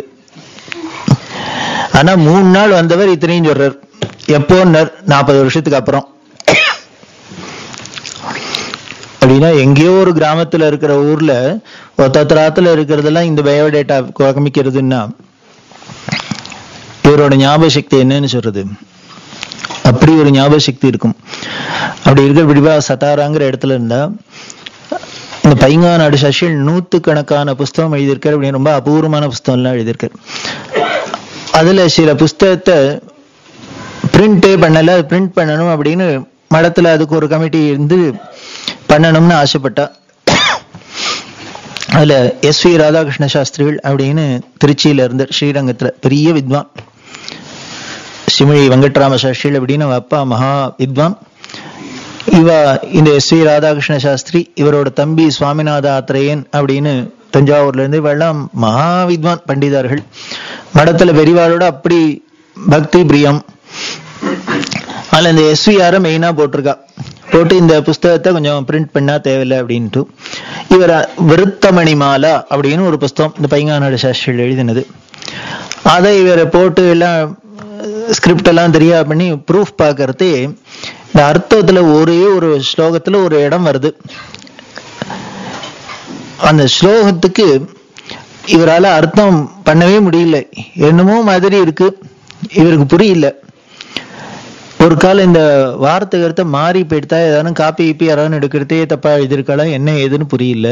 ஆனா மூணு நாள் வந்தவர் இத்தனையும் சொல்றார் எப்போன்னார் நாற்பது வருஷத்துக்கு அப்புறம் அப்படின்னா எங்கேயோ ஒரு கிராமத்துல இருக்கிற ஊர்ல ஒத்தத்திராத்துல இருக்கிறதெல்லாம் இந்த பயோடேட்டா காமிக்கிறதுன்னா இவரோட ஞாபக சக்தி என்னன்னு சொல்றது அப்படி ஒரு ஞாபக சக்தி இருக்கும் அப்படி இருக்க பிடிவா சத்தாராங்கிற இடத்துல இருந்தா இந்த பைங்காநாடு சசில் நூத்துக்கணக்கான புஸ்தகம் எழுதியிருக்காரு அப்படின்னு ரொம்ப அபூர்வமான புஸ்தகம் எல்லாம் எழுதியிருக்காரு அதுல சில புஸ்தகத்தை பிரிண்டே பண்ணல பிரிண்ட் பண்ணணும் அப்படின்னு மடத்துல அதுக்கு ஒரு கமிட்டி இருந்து பண்ணணும்னு ஆசைப்பட்டா அதுல எஸ் வி ராதாகிருஷ்ண சாஸ்திரிகள் அப்படின்னு திருச்சியில இருந்து ஸ்ரீரங்கத்துல பெரிய வித்வான் சிமிழி வெங்கட்ராம சாஸ்திரிகள் அப்படின்னு அவ அப்பா மகா வித்வான் இவ இந்த எஸ் வி ராதாகிருஷ்ண சாஸ்திரி இவரோட தம்பி சுவாமிநாத ஆத்திரேயன் அப்படின்னு தஞ்சாவூர்ல இருந்து இவெல்லாம் மகா வித்வான் பண்டிதர்கள் மடத்துல பெரியவாளோட அப்படி பக்தி பிரியம் அதுல இந்த எஸ்விஆரை மெயினா போட்டிருக்கா போட்டு இந்த புஸ்தகத்தை கொஞ்சம் பிரிண்ட் பண்ணா தேவையில்லை அப்படின்ட்டு இவர் விருத்தமணி மாலா அப்படின்னு ஒரு புஸ்தகம் இந்த பைங்காநாடு சாஸ்திரியில் எழுதினது அதை இவரை போட்டு எல்லாம் ஸ்கிரிப்ட் எல்லாம் தெரியா பண்ணி ப்ரூஃப் பார்க்கறது இந்த அர்த்தத்துல ஒரே ஒரு ஸ்லோகத்துல ஒரு இடம் வருது அந்த ஸ்லோகத்துக்கு இவரால அர்த்தம் பண்ணவே முடியல என்னமோ மாதிரி இருக்கு இவருக்கு புரியல ஒரு காலம் இந்த வார்த்தை கருத்தை மாறி போயிட்டா ஏதாவது காப்பி கீப்பி யாராவது எடுக்கிறதே தப்பா எழுதியிருக்கலாம் என்ன ஏதுன்னு புரியல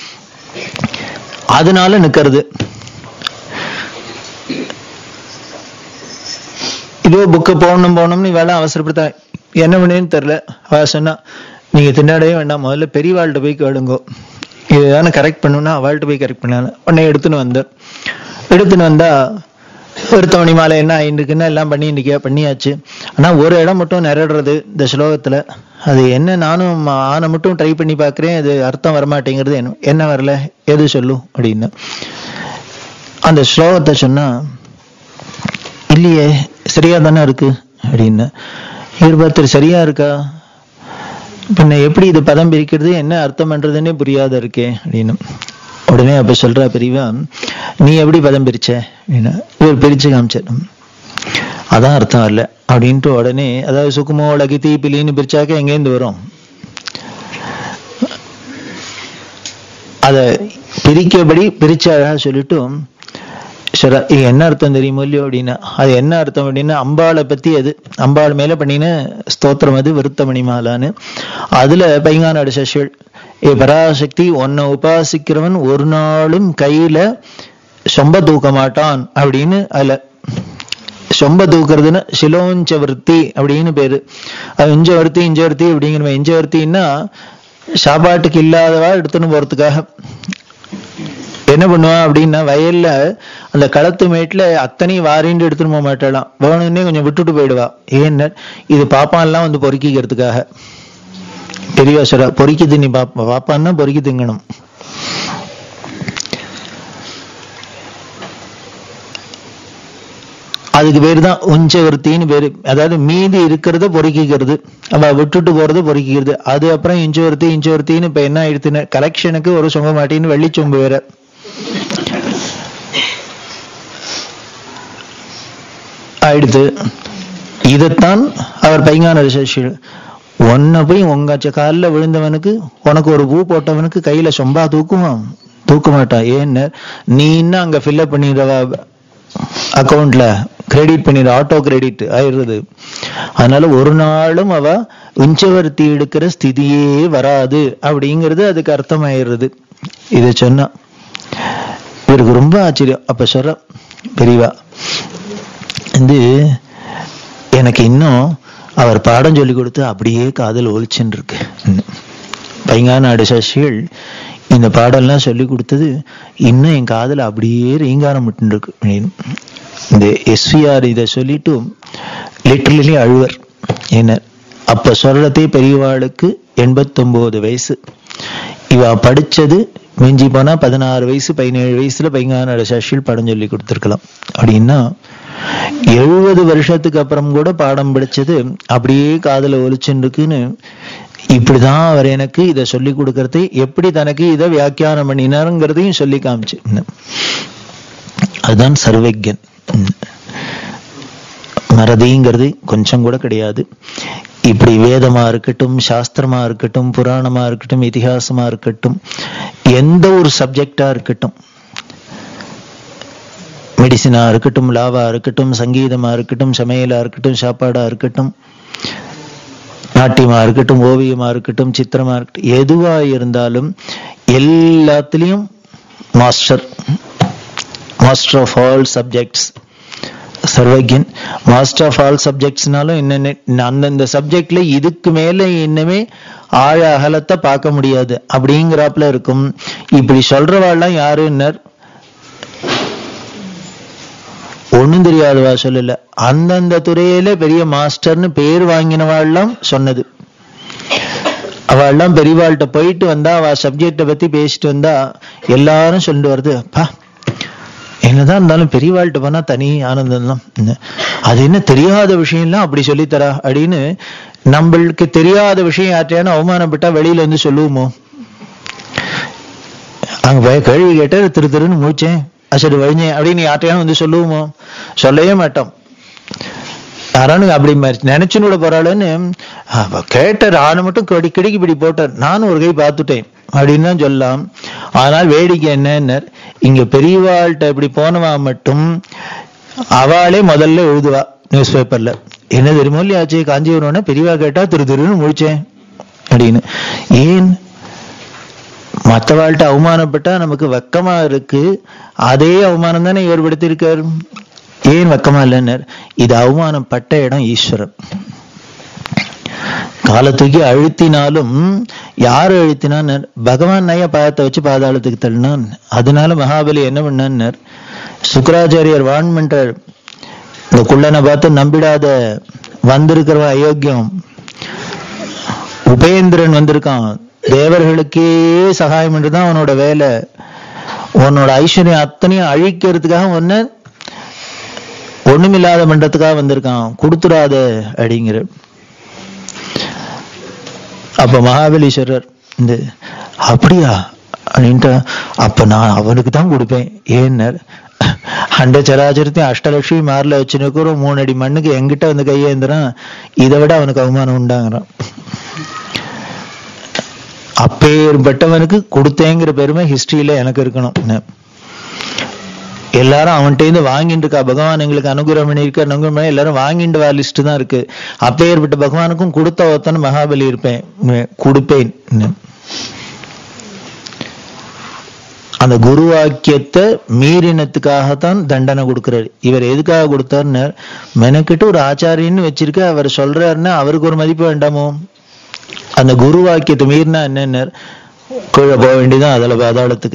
அதனால நிக்கிறது இதோ புக்கு போகணும் போகணும்னு வேலை அவசரப்படுத்த என்ன பண்ணேன்னு தெரியல அவ சொன்னா நீங்க திண்டாடவே வேண்டாம் முதல்ல பெரியவாள்கிட்ட போய் கேளுங்கோ இதுதானே கரெக்ட் பண்ணுன்னா அவள்கிட்ட போய் கரெக்ட் பண்ணாங்க உடனே எடுத்துன்னு வந்தேன் எடுத்துன்னு வந்தா ஒருத்தவணி மாலை என்ன ஆயிட்டுருக்குன்னா எல்லாம் பண்ணி இன்னைக்கு பண்ணியாச்சு ஆனா ஒரு இடம் மட்டும் நிறைடுறது இந்த ஸ்லோகத்துல அது என்ன நானும் ஆனை மட்டும் ட்ரை பண்ணி பார்க்கிறேன் அது அர்த்தம் வரமாட்டேங்கிறது என்ன என்ன வரல எது சொல்லும் அப்படின்னு அந்த ஸ்லோகத்தை சொன்னா இல்லையே சரியா தானே இருக்கு அப்படின்னு இவர் பார்த்து சரியா இருக்கா பின்ன எப்படி இது பதம் பிரிக்கிறது என்ன அர்த்தம் பண்றதுன்னே புரியாத இருக்கே அப்படின்னு உடனே அப்ப சொல்றா பெரியவா நீ எப்படி பதம் பிரிச்ச அப்படின்னா இவர் பிரிச்சு காமிச்சார் அதான் அர்த்தம் இல்ல அப்படின்ட்டு உடனே அதாவது சுக்குமோ உலகி தீப்பிலின்னு பிரிச்சாக்க எங்கேருந்து வரும் அத பிரிக்கபடி பிரிச்சு அழகா சொல்லிட்டு சரி இது என்ன அர்த்தம் தெரியுமோ இல்லையோ அப்படின்னா அது என்ன அர்த்தம் அப்படின்னா அம்பாளை பத்தி அது அம்பாள் மேல பண்ணின ஸ்தோத்திரம் அது விருத்தமணி மாலான்னு அதுல பைங்காநாடு சசிகள் ஏ பராசக்தி உன்னை உபாசிக்கிறவன் ஒரு நாளும் கையில சொம்ப தூக்க மாட்டான் அப்படின்னு அதுல சொம்ப தூக்குறதுன்னா சிலோஞ்சவர்த்தி அப்படின்னு பேரு அது இஞ்சவர்த்தி இஞ்சவர்த்தி அப்படிங்கிற இஞ்சவர்த்தின்னா சாப்பாட்டுக்கு இல்லாதவா எடுத்துன்னு போறதுக்காக என்ன பண்ணுவா அப்படின்னா வயல்ல அந்த களத்து மேட்டுல அத்தனை வாரிண்டு எடுத்துட்டு போக மாட்டாளாம் வேணும்னே கொஞ்சம் விட்டுட்டு போயிடுவா ஏன்னா இது பாப்பான்லாம் வந்து பொறுக்கிக்கிறதுக்காக பெரியவா சொல்ற பொறுக்கி தின்னி பாப்பா பாப்பான்னா பொறுக்கி திங்கணும் அதுக்கு பேரு தான் உஞ்சவர்த்தின்னு பேரு அதாவது மீதி இருக்கிறத பொறுக்கிக்கிறது அவ விட்டுட்டு போறத பொறுக்கிக்கிறது அது அப்புறம் இஞ்சவர்த்தி இஞ்சவர்த்தின்னு இப்ப என்ன ஆயிடுத்துன்னு கலெக்ஷனுக்கு ஒரு சொங்க மாட்டின்னு வெள்ளிச்சொம்பு வேற ஆயிடுத்து இதைத்தான் அவர் பைங்கான ரிசர்ச் உன்னை போய் உங்க காலில் விழுந்தவனுக்கு உனக்கு ஒரு பூ போட்டவனுக்கு கையில சொம்பா தூக்குவான் தூக்க மாட்டான் ஏன்னு நீ இன்னும் அங்க ஃபில்அப் பண்ணிடுவ அக்கௌண்ட்ல கிரெடிட் பண்ணிடு ஆட்டோ கிரெடிட் ஆயிடுறது அதனால ஒரு நாளும் அவ உஞ்சவர்த்தி எடுக்கிற ஸ்திதியே வராது அப்படிங்கிறது அதுக்கு அர்த்தம் ஆயிடுறது இதை சொன்னா இவருக்கு ரொம்ப ஆச்சரியம் அப்ப சொல்ற பெரியவா வந்து எனக்கு இன்னும் அவர் பாடம் சொல்லி கொடுத்து அப்படியே காதல் ஒலிச்சுன்னு இருக்கு பைங்காநாடு சசிகள் இந்த பாடம்லாம் சொல்லி கொடுத்தது இன்னும் என் காதல அப்படியே ரீங்காரம் விட்டு இருக்கு அப்படின்னு இந்த எஸ்விஆர் இதை சொல்லிட்டு லிட்டரலி அழுவர் என்ன அப்ப சொல்றதே பெரியவாளுக்கு எண்பத்தொன்பது வயசு இவ படிச்சது மிஞ்சி போனா பதினாறு வயசு பதினேழு வயசுல பைங்காநாடு சசில் படம் சொல்லி கொடுத்துருக்கலாம் அப்படின்னா எழுபது வருஷத்துக்கு அப்புறம் கூட பாடம் படிச்சது அப்படியே காதல ஒலிச்சுன்னு இருக்குன்னு இப்படிதான் அவர் எனக்கு இதை சொல்லி கொடுக்கறது எப்படி தனக்கு இதை வியாக்கியானம் பண்ணினாருங்கிறதையும் சொல்லி காமிச்சு அதுதான் சர்வஜன் மறதிங்கிறது கொஞ்சம் கூட கிடையாது இப்படி வேதமா இருக்கட்டும் சாஸ்திரமா இருக்கட்டும் புராணமா இருக்கட்டும் இதிகாசமா இருக்கட்டும் எந்த ஒரு சப்ஜெக்டா இருக்கட்டும் மெடிசினா இருக்கட்டும் லாவா இருக்கட்டும் சங்கீதமா இருக்கட்டும் சமையலா இருக்கட்டும் சாப்பாடா இருக்கட்டும் நாட்டியமா இருக்கட்டும் ஓவியமா இருக்கட்டும் சித்திரமா இருக்கட்டும் எதுவா இருந்தாலும் எல்லாத்துலயும் master master of all subjects சர்வஜன் மாஸ்டர் ஆஃப் ஆல் சப்ஜெக்ட்ஸ்னாலும் என்னென்ன அந்தந்த சப்ஜெக்ட்ல இதுக்கு மேல இன்னுமே ஆழ அகலத்தை பார்க்க முடியாது அப்படிங்கிறாப்புல இருக்கும் இப்படி சொல்றவாள்லாம் யாருன்னர் ஒண்ணும் தெரியாதவா சொல்லல அந்தந்த துறையில பெரிய மாஸ்டர்னு பேர் வாங்கினவாள்லாம் சொன்னது அவள்லாம் பெரியவாள்கிட்ட போயிட்டு வந்தா அவ சப்ஜெக்ட பத்தி பேசிட்டு வந்தா எல்லாரும் சொல்லிட்டு வருது அப்பா என்னதான் இருந்தாலும் பெரியவாள்கிட்ட போனா தனி ஆனந்தம் தான் அது என்ன தெரியாத விஷயம்லாம் அப்படி சொல்லித்தரா அப்படின்னு நம்மளுக்கு தெரியாத விஷயம் யார்ட்டையான அவமானப்பட்டா வெளியில வந்து சொல்லுவோமோ அங்க போய் கேள்வி கேட்ட திரு திருன்னு மூச்சேன் அசடு வழிஞ்சேன் அப்படின்னு யார்ட்டையான வந்து சொல்லுவோமோ சொல்லவே மாட்டோம் யாரானு அப்படி நினைச்சுன்னு விட போறாளுன்னு கேட்டார் ஆனை மட்டும் கடி கிடிக்கு இப்படி போட்டார் நானும் ஒரு கை பார்த்துட்டேன் அப்படின்னு தான் சொல்லலாம் ஆனால் வேடிக்கை என்ன இங்க பெரியவாள்கிட்ட இப்படி போனவா மட்டும் அவளே முதல்ல எழுதுவா நியூஸ் பேப்பர்ல என்ன தெரியுமோ இல்லையாச்சு காஞ்சிபுரம்னா பெரியவா கேட்டா திரு திருன்னு முடிச்சேன் அப்படின்னு ஏன் மற்றவாள்கிட்ட அவமானப்பட்டா நமக்கு வெக்கமா இருக்கு அதே அவமானம் தானே ஏற்படுத்தியிருக்காரு ஏன் வெக்கமா இல்லைன்னர் இது அவமானம் பட்ட இடம் ஈஸ்வரன் காலை தூக்கி அழுத்தினாலும் யார் அழுத்தினான் பகவான் நய பாதத்தை வச்சு பாதாளத்துக்கு தள்ளினான் அதனால மகாபலி என்ன பண்ணார் சுக்கராச்சாரியர் வான் பண்றார் இந்த குள்ளனை பார்த்து நம்பிடாத வந்திருக்கிறவன் அயோக்கியம் உபேந்திரன் வந்திருக்கான் தேவர்களுக்கே சகாயம் என்றுதான் அவனோட வேலை உன்னோட ஐஸ்வர்யம் அத்தனையும் அழிக்கிறதுக்காக ஒன்னு ஒண்ணுமில்லாத பண்றதுக்காக வந்திருக்கான் கொடுத்துடாத அப்படிங்கிற அப்ப மகாபலீஸ்வரர் இந்த அப்படியா அப்படின்ட்டு அப்ப நான் அவனுக்கு தான் கொடுப்பேன் ஏன்னர் அண்ட சராச்சரத்தையும் அஷ்டலட்சுமி மாரில் வச்சுன்னு மூணு அடி மண்ணுக்கு எங்கிட்ட வந்து கையேந்துறான் இதை விட அவனுக்கு அவமானம் உண்டாங்கிறான் அப்பேற்பட்டவனுக்கு கொடுத்தேங்கிற பெருமை ஹிஸ்டரியில எனக்கு இருக்கணும் எல்லாரும் அவன்கிட்ட வாங்கிட்டு இருக்கா பகவான் எங்களுக்கு அனுகிரகம் பண்ணியிருக்க அனுகிரகம் பண்ணி எல்லாரும் வாங்கிட்டு வா லிஸ்ட் தான் இருக்கு அப்பேற்பட்ட பகவானுக்கும் கொடுத்த ஒருத்தன் மகாபலி இருப்பேன் கொடுப்பேன் அந்த குரு வாக்கியத்தை மீறினத்துக்காகத்தான் தண்டனை கொடுக்கிறாரு இவர் எதுக்காக கொடுத்தாருன்னு மெனக்கிட்டு ஒரு ஆச்சாரியன்னு வச்சிருக்க அவர் சொல்றாருன்னா அவருக்கு ஒரு மதிப்பு வேண்டாமோ அந்த குரு வாக்கியத்தை மீறினா என்னென்ன கீழே போக வேண்டியதான் அதில் பாதாளத்துக்கு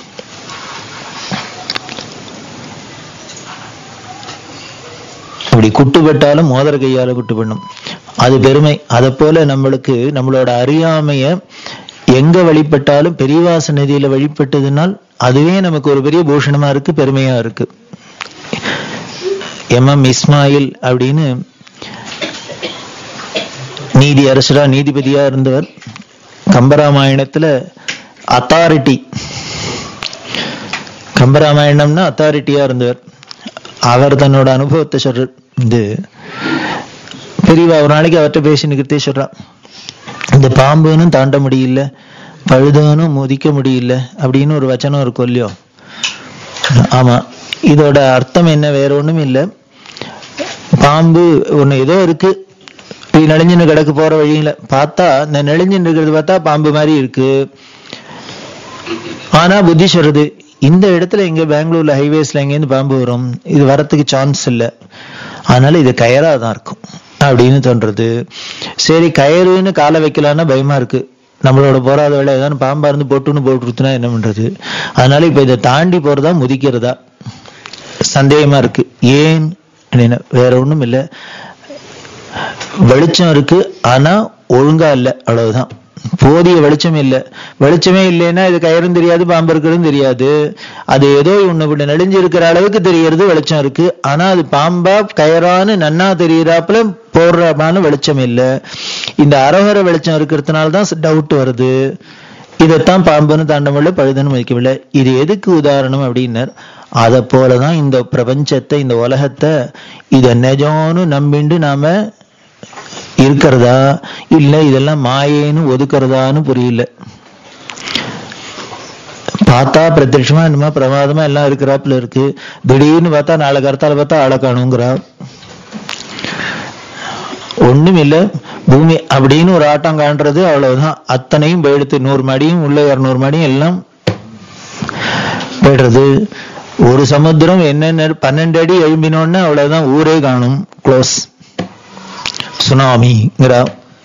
அப்படி குட்டுப்பட்டாலும் மோதிர கையால குட்டு பண்ணும் அது பெருமை அதை போல நம்மளுக்கு நம்மளோட அறியாமைய எங்க வழிபட்டாலும் பெரியவாச நிதியில வழிபட்டதுனால் அதுவே நமக்கு ஒரு பெரிய பூஷணமா இருக்கு பெருமையா இருக்கு எம் எம் இஸ்மாயில் அப்படின்னு நீதி அரசரா நீதிபதியா இருந்தவர் கம்பராமாயணத்துல அத்தாரிட்டி கம்பராமாயணம்னா அத்தாரிட்டியா இருந்தவர் அவர் தன்னோட அனுபவத்தை சொல்றார் இது பெரியவா ஒரு நாளைக்கு அவர்கிட்ட பேசினுக்கிட்டே சொல்றான் இந்த பாம்புன்னு தாண்ட முடியல பழுதனும் முதிக்க முடியல அப்படின்னு ஒரு வச்சனம் இருக்கும் இல்லையோ ஆமா இதோட அர்த்தம் என்ன வேற ஒண்ணும் இல்லை பாம்பு ஒண்ணு ஏதோ இருக்கு இப்படி நெளிஞ்சுன்னு கிடக்கு போற வழியில பார்த்தா இந்த நெளிஞ்சுன்னு இருக்கிறது பார்த்தா பாம்பு மாதிரி இருக்கு ஆனா புத்தி சொல்றது இந்த இடத்துல எங்க பெங்களூர்ல ஹைவேஸ்ல எங்கேருந்து பாம்பு வரும் இது வரத்துக்கு சான்ஸ் இல்லை அதனால இது கயரா தான் இருக்கும் அப்படின்னு தோன்றது சரி கயிறுன்னு காலை வைக்கலான்னா பயமா இருக்கு நம்மளோட போராத வேலை ஏதாவது பாம்பா இருந்து போட்டுன்னு போட்டுருத்துனா என்ன பண்றது அதனால இப்ப இதை தாண்டி போறதா முதிக்கிறதா சந்தேகமா இருக்கு ஏன் அப்படின்னா வேற ஒண்ணும் இல்லை வெளிச்சம் இருக்கு ஆனா ஒழுங்கா இல்லை அவ்வளவுதான் போதிய வெளிச்சம் இல்லை வெளிச்சமே இல்லைன்னா இது கயிறும் தெரியாது பாம்பு இருக்கிறதும் தெரியாது அது ஏதோ ஒண்ணு இப்படி நெளிஞ்சு இருக்கிற அளவுக்கு தெரியறது வெளிச்சம் இருக்கு ஆனா அது பாம்பா கயறான்னு நன்னா தெரியறாப்புல போடுறமான வெளிச்சம் இல்லை இந்த அரவர வெளிச்சம் இருக்கிறதுனால தான் டவுட் வருது இதைத்தான் பாம்புன்னு தாண்டமில்லை பழுதுன்னு மதிக்கவில்லை இது எதுக்கு உதாரணம் அப்படின்னார் அதை போலதான் இந்த பிரபஞ்சத்தை இந்த உலகத்தை இதை நிஜம்னு நம்பிண்டு நாம இருக்கிறதா இல்ல இதெல்லாம் மாயேன்னு ஒதுக்குறதான்னு புரியல பார்த்தா பிரத்யட்சமா என்னமா பிரமாதமா எல்லாம் இருக்கிறாப்புல இருக்கு திடீர்னு பார்த்தா நாளை கருத்தால பார்த்தா ஆளை காணுங்கிறா ஒண்ணும் இல்ல பூமி அப்படின்னு ஒரு ஆட்டம் காண்றது அவ்வளவுதான் அத்தனையும் போயிடுத்து நூறு மாடியும் உள்ள இருநூறு மாடியும் எல்லாம் போயிடுறது ஒரு சமுத்திரம் என்னென்ன பன்னெண்டு அடி எழும்பினோன்னு அவ்வளவுதான் ஊரே காணும் க்ளோஸ் சுனாமிங்கிறா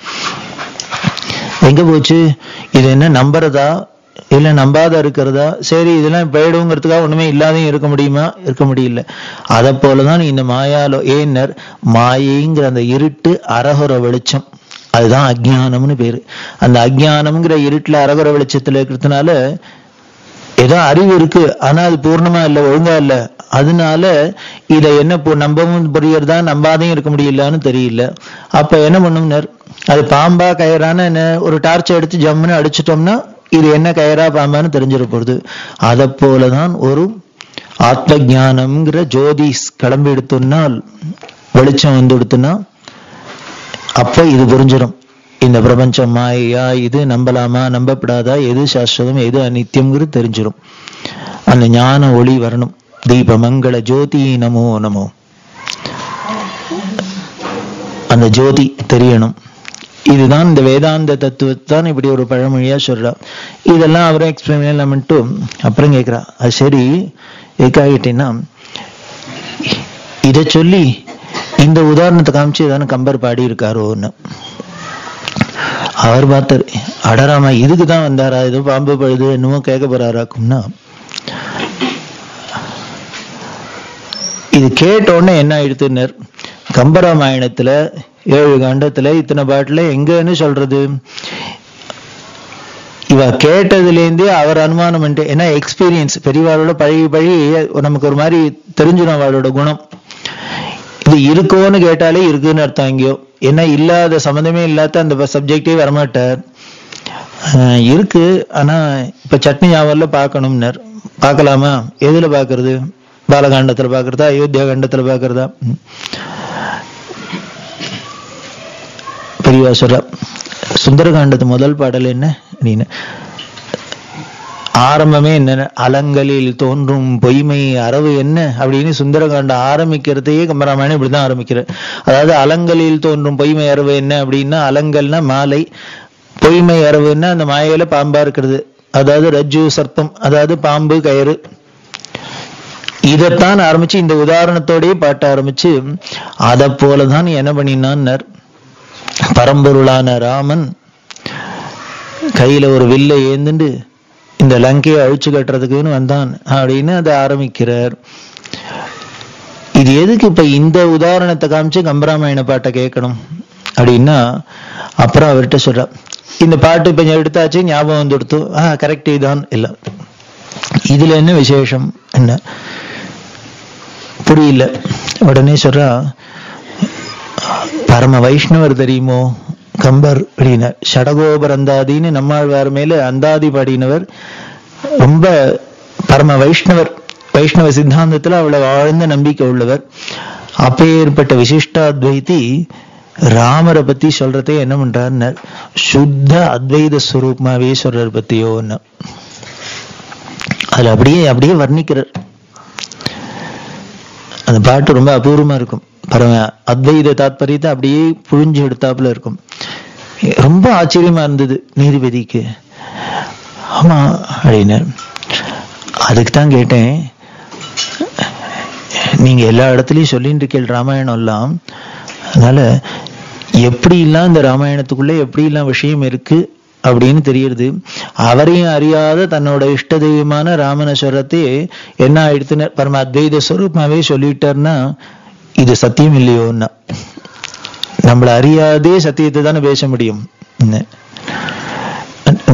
எங்க போச்சு இது என்ன நம்புறதா இல்ல நம்பாத இருக்கிறதா சரி இதெல்லாம் போயிடுங்கிறதுக்காக ஒண்ணுமே இல்லாதையும் இருக்க முடியுமா இருக்க முடியல அதை போலதான் இந்த மாயாலோ ஏன்னர் மாயைங்கிற அந்த இருட்டு அரகுர வெளிச்சம் அதுதான் அஜ்ஞானம்னு பேரு அந்த அஜ்ஞானம்ங்கிற இருட்டுல அரகுர வெளிச்சத்துல இருக்கிறதுனால ஏதோ அறிவு இருக்கு ஆனா அது பூர்ணமா இல்ல ஒழுங்கா இல்ல அதனால இத என்ன பு- நம்பவும் புரியறதா நம்பாதையும் இருக்க முடியலன்னு தெரியல அப்ப என்ன பண்ணும்னர் அது பாம்பா கயிறான என்ன ஒரு டார்ச் எடுத்து ஜம்முன்னு அடிச்சிட்டோம்னா இது என்ன கயிறா பாம்பான்னு தெரிஞ்சிட போகுது அதை போலதான் ஒரு ஆத்ம ஞானம்ங்கிற ஜோதி கிளம்பி எடுத்தோம்னால் வெளிச்சம் வந்து எடுத்துனா அப்ப இது புரிஞ்சிடும் இந்த பிரபஞ்சம் மாயா இது நம்பலாமா நம்பப்படாதா எது சாஸ்வதம் எது அநித்தியம்ங்கிறது தெரிஞ்சிடும் அந்த ஞான ஒளி வரணும் தீப மங்கள ஜோதி நமோ நமோ அந்த ஜோதி தெரியணும் இதுதான் இந்த வேதாந்த தத்துவத்தை தான் இப்படி ஒரு பழமொழியா சொல்றா இதெல்லாம் அவரும் எக்ஸ்பிளைன் பண்ணிட்டு அப்புறம் கேட்கிறா அது சரி எதுக்காகிட்டேன்னா இதை சொல்லி இந்த உதாரணத்தை காமிச்சு தானே கம்பர் பாடி இருக்காரோன்னு அவர் பார்த்தார் அடராமா இதுக்கு தான் வந்தாரா ஏதோ பாம்பு பழுது என்னமோ கேட்க போறாராக்கும்னா இது கேட்ட உடனே என்ன ஆயிடுத்துனர் கம்பராமாயணத்துல ஏழு காண்டத்துல இத்தனை பாட்டுல எங்கன்னு சொல்றது இவ கேட்டதுலேருந்தே அவர் அனுமானம் பண்ணிட்டு ஏன்னா எக்ஸ்பீரியன்ஸ் பெரியவாளோட பழகி பழகி நமக்கு ஒரு மாதிரி தெரிஞ்சிடும் அவளோட குணம் இது இருக்கோன்னு கேட்டாலே இருக்குன்னு அர்த்தம் எங்கேயோ ஏன்னா இல்லாத சம்மந்தமே இல்லாத அந்த சப்ஜெக்டே வரமாட்டார் ஆஹ் இருக்கு ஆனா இப்ப சட்னி யாவல்ல பார்க்கணும்னர் பார்க்கலாமா எதுல பார்க்கிறது பாலகாண்டத்துல பார்க்கறதா அயோத்தியா காண்டத்துல பார்க்கறதா ம். பெரியவா சொல்ற சுந்தரகாண்டத்து முதல் பாடல் என்ன அப்படின்னு ஆரம்பமே என்ன அலங்கலில் தோன்றும் பொய்மை அரவு என்ன அப்படின்னு சுந்தரகாண்டம் ஆரம்பிக்கிறதையே கம்பராமாயணம் இப்படிதான் ஆரம்பிக்கிறார் அதாவது அலங்கலில் தோன்றும் பொய்மை அரவு என்ன அப்படின்னா அலங்கல்னா மாலை பொய்மை அரவுன்னா அந்த மாயையில பாம்பா இருக்கிறது அதாவது ரஜ்ஜு சர்ப்பம் அதாவது பாம்பு கயிறு இதைத்தான் ஆரம்பிச்சு இந்த உதாரணத்தோடயே பாட்ட ஆரம்பிச்சு அதை போலதான் என்ன பண்ணினான்னர் பரம்பொருளான ராமன் கையில ஒரு வில்லை ஏந்துண்டு இந்த லங்கையை அழிச்சு கட்டுறதுக்குன்னு வந்தான் அப்படின்னு அதை ஆரம்பிக்கிறார் இது எதுக்கு இப்ப இந்த உதாரணத்தை காமிச்சு கம்பராமாயண பாட்டை கேட்கணும் அப்படின்னா அப்புறம் அவர்கிட்ட சொல்றா இந்த பாட்டு இப்ப எடுத்தாச்சு ஞாபகம் வந்து கொடுத்து ஆஹ் கரெக்ட் இதான் இல்ல இதுல என்ன விசேஷம் என்ன புரியல உடனே சொல்றா பரம வைஷ்ணவர் தெரியுமோ கம்பர் அப்படின்னா ஷடகோபர் அந்தாதின்னு நம்மாழ்வார் மேல அந்தாதி பாடினவர் ரொம்ப பரம வைஷ்ணவர் வைஷ்ணவ சித்தாந்தத்துல அவ்வளவு ஆழ்ந்த நம்பிக்கை உள்ளவர் அப்பேற்பட்ட விசிஷ்டாத்வைதி ராமரை பத்தி சொல்றதே என்ன பண்றாருன்னு சுத்த அத்வைத ஸ்வரூபமாவே சொல்றாரு பத்தியோன்னு அதுல அப்படியே அப்படியே வர்ணிக்கிறார் அந்த பாட்டு ரொம்ப அபூர்வமா இருக்கும் பரம அத்வைத தாத்பரியத்தை அப்படியே புழிஞ்சு எடுத்தாப்புல இருக்கும் ரொம்ப ஆச்சரியமா இருந்தது நீதிபதிக்கு ஆமா அப்படின்னார் அதுக்கு தான் கேட்டேன் நீங்க எல்லா இடத்துலயும் சொல்லிட்டு இருக்கீங்க ராமாயணம் எல்லாம் அதனால எப்படிலாம் இந்த ராமாயணத்துக்குள்ள எப்படிலாம் விஷயம் இருக்கு அப்படின்னு தெரியுது அவரையும் அறியாத தன்னோட இஷ்ட தெய்வமான ராமனஸ்வரத்தை என்ன ஆயிடுத்துன்னு பரம அத்வைத ஸ்வரூபமாவே சொல்லிட்டாருன்னா இது சத்தியம் இல்லையோன்னா நம்மள அறியாதே சத்தியத்தை தானே பேச முடியும் என்ன?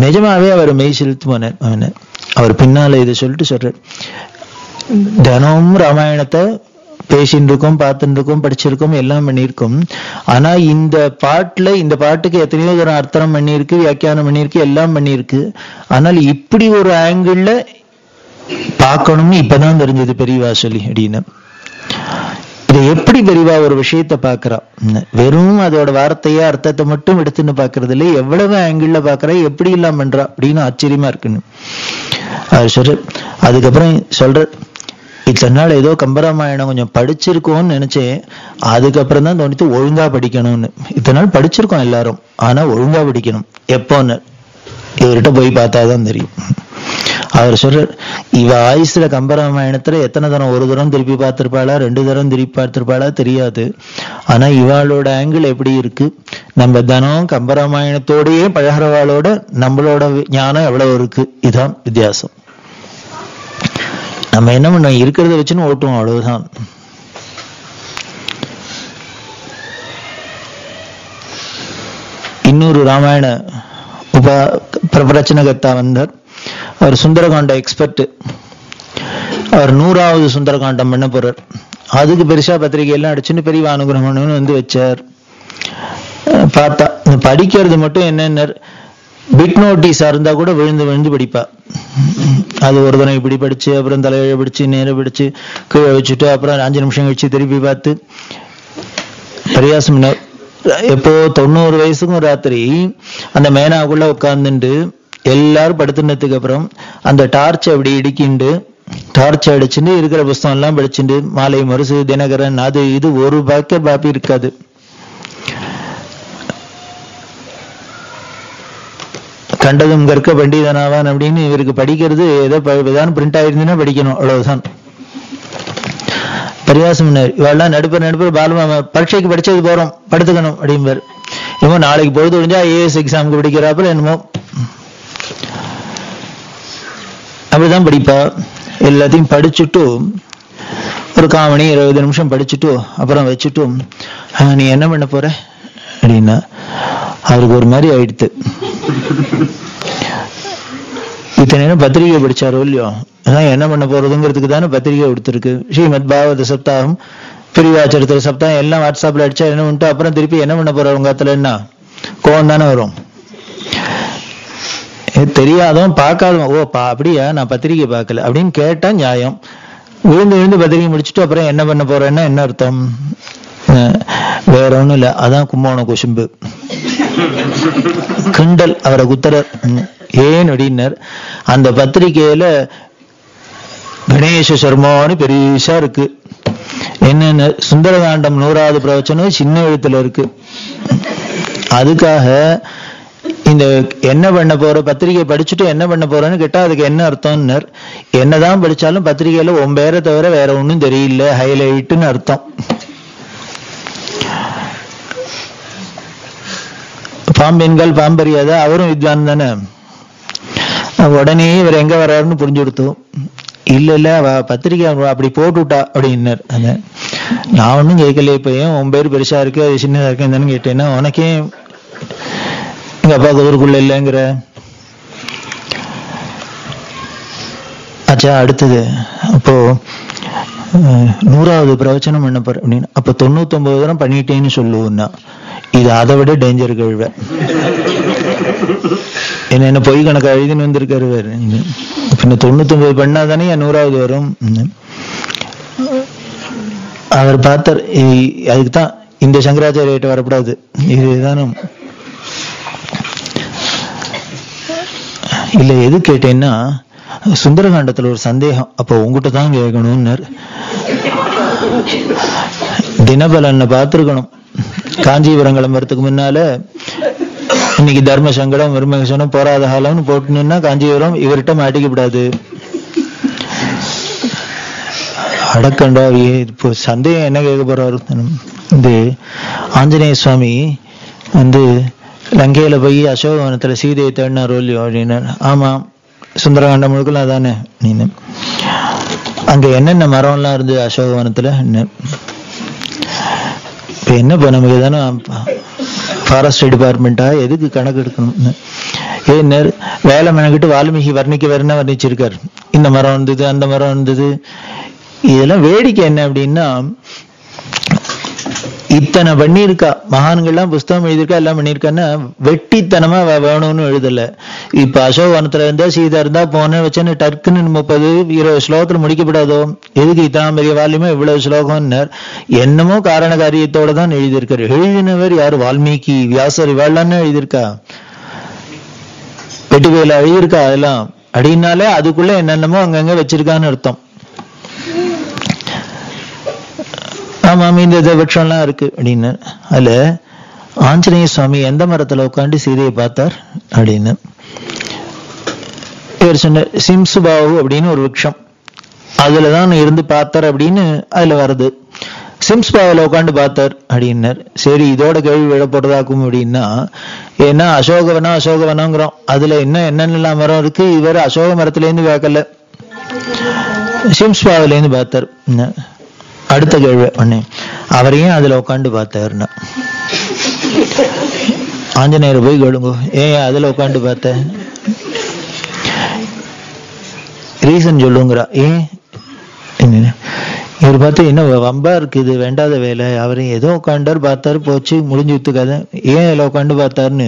நிஜமாவே அவர் மெய் செலுத்து போனார் அவனை அவர் பின்னால இதை சொல்லிட்டு சொல்றார் தினமும் ராமாயணத்தை பேசிட்டு இருக்கோம் பார்த்துட்டு இருக்கோம் படிச்சிருக்கோம் எல்லாம் பண்ணியிருக்கோம் ஆனா இந்த பாட்டுல இந்த பாட்டுக்கு எத்தனையோ தூரம் அர்த்தம் பண்ணியிருக்கு வியாக்கியானம் பண்ணியிருக்கு எல்லாம் பண்ணியிருக்கு ஆனால் இப்படி ஒரு ஆங்கிள் பார்க்கணும்னு இப்பதான் தெரிஞ்சது பெரியவா சொல்லி அப்படின்னு இதை எப்படி பெரியவா ஒரு விஷயத்த பாக்குறா ம், வெறும் அதோட வார்த்தைய அர்த்தத்தை மட்டும் எடுத்துன்னு பாக்குறது இல்லை எவ்வளவு ஆங்கிள் பாக்குறா எப்படி எல்லாம் பண்றா அப்படின்னு ஆச்சரியமா இருக்குன்னு அவர் சொல்ற அதுக்கப்புறம் சொல்ற இத்தனை நாள் ஏதோ கம்பராமாயணம் கொஞ்சம் படிச்சிருக்கோம்னு நினைச்சேன் அதுக்கப்புறம் தான் தோணித்து ஒழுங்கா படிக்கணும்னு இத்தனை நாள் படிச்சிருக்கோம் எல்லாரும் ஆனா ஒழுங்கா படிக்கணும் எப்போன்னு இவர்கிட்ட போய் பார்த்தாதான் தெரியும் அவர் சொல்றார் இவ ஆயுசுல கம்பராமாயணத்துல எத்தனை தரம் ஒரு தரம் திருப்பி பார்த்திருப்பாளா ரெண்டு தரம் திருப்பி பார்த்திருப்பாளா தெரியாது ஆனா இவாளோட ஆங்கிள் எப்படி இருக்கு நம்ம தினம் கம்பராமாயணத்தோடயே பழகிறவாளோட நம்மளோட ஞானம் எவ்வளவு இருக்கு இதுதான் வித்தியாசம் நம்ம என்ன பண்ணோம் இருக்கிறத வச்சுன்னு ஓட்டுவோம் அவ்வளவுதான் இன்னொரு ராமாயண உப பிரச்சனகர்த்தா வந்தார் அவர் சுந்தரகாண்ட எக்ஸ்பர்ட் அவர் நூறாவது சுந்தரகாண்டம் பண்ண போறார் அதுக்கு பெருசா பத்திரிகை எல்லாம் அடிச்சுன்னு பெரிய அனுகிரகம்னு வந்து வச்சார் அஹ் பார்த்தா இந்த படிக்கிறது மட்டும் என்னென்ன பிட் நோட்டீஸா இருந்தா கூட விழுந்து விழுந்து படிப்பா அது ஒரு தினம் இப்படி படிச்சு அப்புறம் தலையில பிடிச்சு நேரம் பிடிச்சு கீழே வச்சுட்டு அப்புறம் அஞ்சு நிமிஷம் கழிச்சு திருப்பி பார்த்து பரியாசம் என்ன- எப்போ தொண்ணூறு வயசுக்கும் ராத்திரி அந்த மேனாக்குள்ள உட்கார்ந்துட்டு எல்லாரும் படுத்துனதுக்கு அப்புறம் அந்த டார்ச் அப்படி இடிக்கிண்டு டார்ச் அடிச்சுட்டு இருக்கிற புஸ்தகம் எல்லாம் படிச்சுட்டு மாலை முரசு தினகரன் அது இது ஒரு பாக்கெட் பாப்பி இருக்காது கண்டதும் கற்க பண்டிதனாவான் அப்படின்னு இவருக்கு படிக்கிறது ஏதோ ப- ஏதாவது பிரிண்ட் ஆயிருந்துன்னா படிக்கணும் அவ்வளவுதான் பரியாசம் இவெல்லாம் நடுப்பர் நடுப்பர் பாலுமாமா பரீட்சைக்கு படிச்சது போறோம் படுத்துக்கணும் அப்படிம்பார் என்னமோ நாளைக்கு பொழுது முடிஞ்சா ஏஎஸ் எக்ஸாமுக்கு படிக்கிறாப்புல என்னமோ அப்படிதான் படிப்பா எல்லாத்தையும் படிச்சுட்டு ஒரு கால் மணி இருபது நிமிஷம் படிச்சுட்டு அப்புறம் வச்சுட்டு "ஆ, நீ என்ன பண்ண போற அப்படின்னா அவருக்கு ஒரு மாதிரி ஆயிடுத்து இத்தனை நேரம் பத்திரிகை படிச்சாரோ இல்லையோ அதான் என்ன பண்ண போறதுங்கிறதுக்கு தானே பத்திரிகை கொடுத்துருக்கு ஸ்ரீமத் பாகவத சப்தாகம் பிரிவாச்சரித்திர சப்தாகம் எல்லாம் வாட்ஸ்அப்ல அடிச்சா என்ன பண்ணிட்டு அப்புறம் திருப்பி என்ன பண்ண போற உங்க இடத்துல என்ன கோவம் தானே வரும் இது தெரியாதவன் பார்க்காதவன் ஓ பா அப்படியா நான் பத்திரிகை பார்க்கல அப்படின்னு கேட்டா நியாயம் விழுந்து விழுந்து பத்திரிகை முடிச்சுட்டு அப்புறம் என்ன பண்ண போறேன்னா என்ன அர்த்தம் அஹ் வேற ஒண்ணும் இல்ல அதான் கும்பகோணம் குசும்பு கிண்டல் அவரை குத்தரர் ம், ஏன் அப்படின்னார் அந்த பத்திரிகையில கணேச சர்மான்னு பெருசா இருக்கு என்னென்ன சுந்தரகாண்டம் நூறாவது பிரவச்சனம் சின்ன எழுத்துல இருக்கு அதுக்காக இந்த என்ன பண்ண போற பத்திரிகை படிச்சுட்டு என்ன பண்ண போறேன்னு கேட்டா அதுக்கு என்ன அர்த்தம்னர் என்னதான் படிச்சாலும் பத்திரிகையில உன் பேரை தவிர வேற ஒண்ணும் தெரியல ஹைலைட்னு அர்த்தம் பாம்பெண்கள் பாம்பறியாத அவரும் வித்வான் தானே உடனே இவர் எங்க வர்றாருன்னு புரிஞ்சு கொடுத்தோம் இல்ல இல்ல அவ பத்திரிக்கை அவ அப்படி போட்டு விட்டா அப்படின்னார் அந்த நான் ஒண்ணும் கேட்கல இப்ப ஏன் உன் பேர் பெருசா இருக்கு அது சின்னதா இருக்குன்னு கேட்டேன்னா உனக்கே எங்க அப்பா ஊருக்குள்ள இல்லைங்கிற ஆச்சா அடுத்தது அப்போ அஹ், நூறாவது பிரவச்சனம் பண்ண போற அப்படின்னு அப்ப தொண்ணூத்தொன்பது தரம் பண்ணிட்டேன்னு சொல்லுவோம்னா இது அதை விட டேஞ்சர் கழுவ என்ன என்ன பொய் கணக்கு எழுதின்னு வந்திருக்காரு வேறு பின்ன தொண்ணூத்தொன்பது பண்ணாதானே என் நூறாவது வரும் ம். அவர் பார்த்தார் இ- அதுக்கு தான் இந்த சங்கராச்சாரியிட்ட வரக்கூடாது இதுதானே இல்ல எது கேட்டேன்னா சுந்தரகாண்டத்துல ஒரு சந்தேகம் அப்போ உங்ககிட்ட தான் கேட்கணும்னார் தினபலனை பார்த்திருக்கணும் காஞ்சிபுரம் கிளம்புறதுக்கு முன்னால இன்னைக்கு தர்ம சங்கடம் விரும்பசனம் போராத காலம்னு போட்டுனா காஞ்சிபுரம் இவர்கிட்ட மாட்டிக்கப்படாது அடக்கண்டா வே- இப்போ சந்தேகம் என்ன கேட்க போறாரு இது ஆஞ்சநேய சுவாமி வந்து லங்கையில போய் அசோகவனத்துல சீதையை தேடினாரோ இல்லையோ அப்படின்னாரு ஆமா சுந்தரகாண்டம் முழுக்கலாம் அதானே நீனு அங்க என்னென்ன மரம்லாம் இருந்து அசோகவனத்துல என்ன இப்ப என்ன இப்ப நமக்கு தானே ஃபாரஸ்ட் டிபார்ட்மெண்ட்டா எதுக்கு கணக்கு எடுக்கணும் ஏன்னர் வேலை மெனக்கிட்டு வால்மீகி வர்ணிக்க வேறன வர்ணிச்சிருக்காரு இந்த மரம் இருந்தது அந்த மரம் இருந்தது இதெல்லாம் வேடிக்கை என்ன அப்படின்னா இத்தனை பண்ணியிருக்கா மகான்கள்லாம் புஸ்தகம் எழுதியிருக்கா எல்லாம் பண்ணியிருக்கான்னா வெட்டித்தனமா அவ வேணும்னு எழுதல இப்ப அசோகவனத்துல இருந்தா சீதா இருந்தா போன வச்சேன்னு டக்குன்னு முப்பது இருபது ஸ்லோகத்துல முடிக்கப்படாதோ எதுக்கு இத்தனை பெரிய வால்யூமா இவ்வளவு ஸ்லோகம்னார் என்னமோ காரண காரியத்தோட தான் எழுதியிருக்காரு எழுதினவர் யாரு வால்மீகி வியாசர் இவாள்லான்னு எழுதியிருக்கா வெட்டுவேல எழுதியிருக்கா அதெல்லாம் அப்படின்னாலே அதுக்குள்ள என்னென்னமோ அங்கங்க வச்சிருக்கான்னு அர்த்தம் ஆமா இந்த இந்த விரட்சம்லாம் இருக்கு அப்படின்னு அதுல ஆஞ்சநேய சுவாமி எந்த மரத்துல உட்காந்து சீதையை பார்த்தார் அப்படின்னு இவர் சொன்ன சிம்சுபாவு அப்படின்னு ஒரு விரக்ஷம் அதுலதான் இருந்து பார்த்தார் அப்படின்னு அதுல வருது சிம்ஸ்பாவில் உட்காந்து பார்த்தார் அப்படின்னார் சரி இதோட கேள்வி விட போடுறதாக்கும் அப்படின்னா ஏன்னா அசோகவனம் அசோகவனங்கிறோம் அதுல என்ன என்னென்னலாம் மரம் இருக்கு இவர் அசோக மரத்துல இருந்து பார்க்கல சிம்ஸ்பாவில இருந்து பார்த்தார் என்ன? அடுத்த கேள்வி ஒண்ணு அவரையும் அதுல உட்காந்து பார்த்தாருன்னா ஆஞ்சநேயர் போய் கேளுங்க ஏன் அதுல உட்காந்து பார்த்த ரீசன் சொல்லுங்கிறா ஏன் என்ன? இவர் பார்த்து என்ன வம்பா இருக்குது வேண்டாத வேலை அவரை ஏதோ உட்காண்டார் பார்த்தாரு போச்சு முடிஞ்சு வித்துக்காத ஏன் இதுல உட்காந்து பார்த்தாருன்னு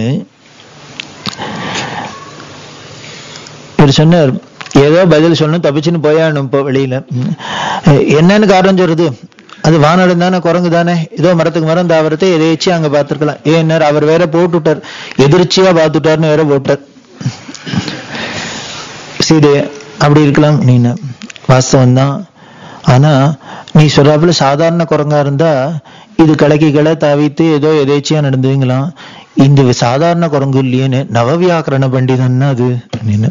இவர் சொன்னார் ஏதோ பதில் சொல்லணும் தப்பிச்சுன்னு போயானும் இப்போ வெளியில ம். என்னன்னு காரணம் சொல்றது அது வானடம் தானே குரங்கு தானே ஏதோ மரத்துக்கு மரம் தாவரத்தை எதேச்சு அங்க பார்த்திருக்கலாம் ஏன்னார் அவர் வேற போட்டு விட்டார் எதிர்ச்சியா பார்த்துட்டாருன்னு வேற போட்டார் சரி அப்படி இருக்கலாம் நீனு வாஸ்தவம் தான் ஆனா நீ சொல்றாப்புல சாதாரண குரங்கா இருந்தா இது கலக்கி கிளை தாவித்து ஏதோ எதேச்சியா நடந்துங்களாம் இந்த சாதாரண குரங்கு இல்லையேன்னு நவவியாக்கரண பண்டிதன்னா அது அப்படின்னு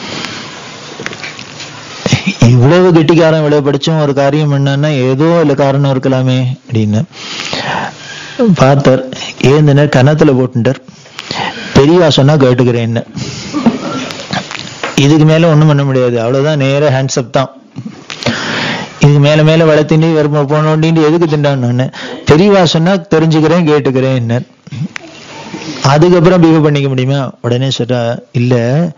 இவ்வளவு கெட்டிக்காரன் இவ்வளவு படிச்சும் ஒரு காரியம் என்னன்னா ஏதோ இல்ல காரணம் இருக்கலாமே அப்படின்னு பார்த்தார் ஏந்தினர் கன்னத்துல போட்டுட்டார் பெரியவா சொன்னா கேட்டுக்கிறேன் என்ன இதுக்கு மேல ஒண்ணும் பண்ண முடியாது அவ்வளவுதான் நேர ஹேண்ட்ஸ் அப் தான் இதுக்கு மேல மேல வளர்த்தின்னு வருமா போனோண்டின்னு எதுக்கு திண்டான் நான் பெரியவா சொன்னா தெரிஞ்சுக்கிறேன் கேட்டுக்கிறேன் என்ன அதுக்கப்புறம் பிஹேவ் பண்ணிக்க முடியுமா உடனே சொல்றா இல்ல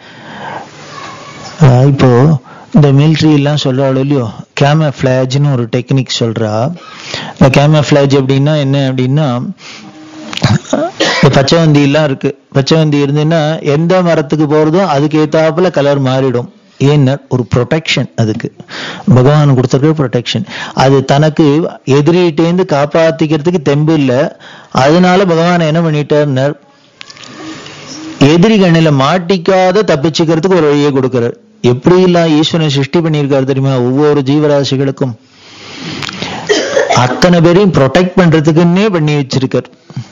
ஆஹ் இப்போ இந்த மிலிட்ரி எல்லாம் சொல்றாள் இல்லையோ கேமஃபிளாஜ்னு ஒரு டெக்னிக் சொல்றா இந்த கேமஃபிளாஜ் அப்படின்னா என்ன அப்படின்னா இந்த பச்சைவந்தி எல்லாம் இருக்கு பச்சைவந்தி இருந்துன்னா எந்த மரத்துக்கு போறதோ அதுக்கு ஏத்தாப்புல கலர் மாறிடும் ஏன்னா ஒரு ப்ரொடெக்ஷன் அதுக்கு பகவான் கொடுத்துருக்க ப்ரொடெக்ஷன் அது தனக்கு எதிரிட்டேந்து காப்பாத்திக்கிறதுக்கு தெம்பு இல்லை அதனால பகவான் என்ன பண்ணிட்டாருன்னார் எதிரி கண்ணில மாட்டிக்காத தப்பிச்சுக்கிறதுக்கு ஒரு வழியை கொடுக்கிறார் எப்படி எல்லாம் ஈஸ்வரன் சிருஷ்டி பண்ணியிருக்காரு தெரியுமா ஒவ்வொரு ஜீவராசிகளுக்கும் அத்தனை பேரையும் ப்ரொடெக்ட் பண்றதுக்குன்னே பண்ணி வச்சிருக்கார்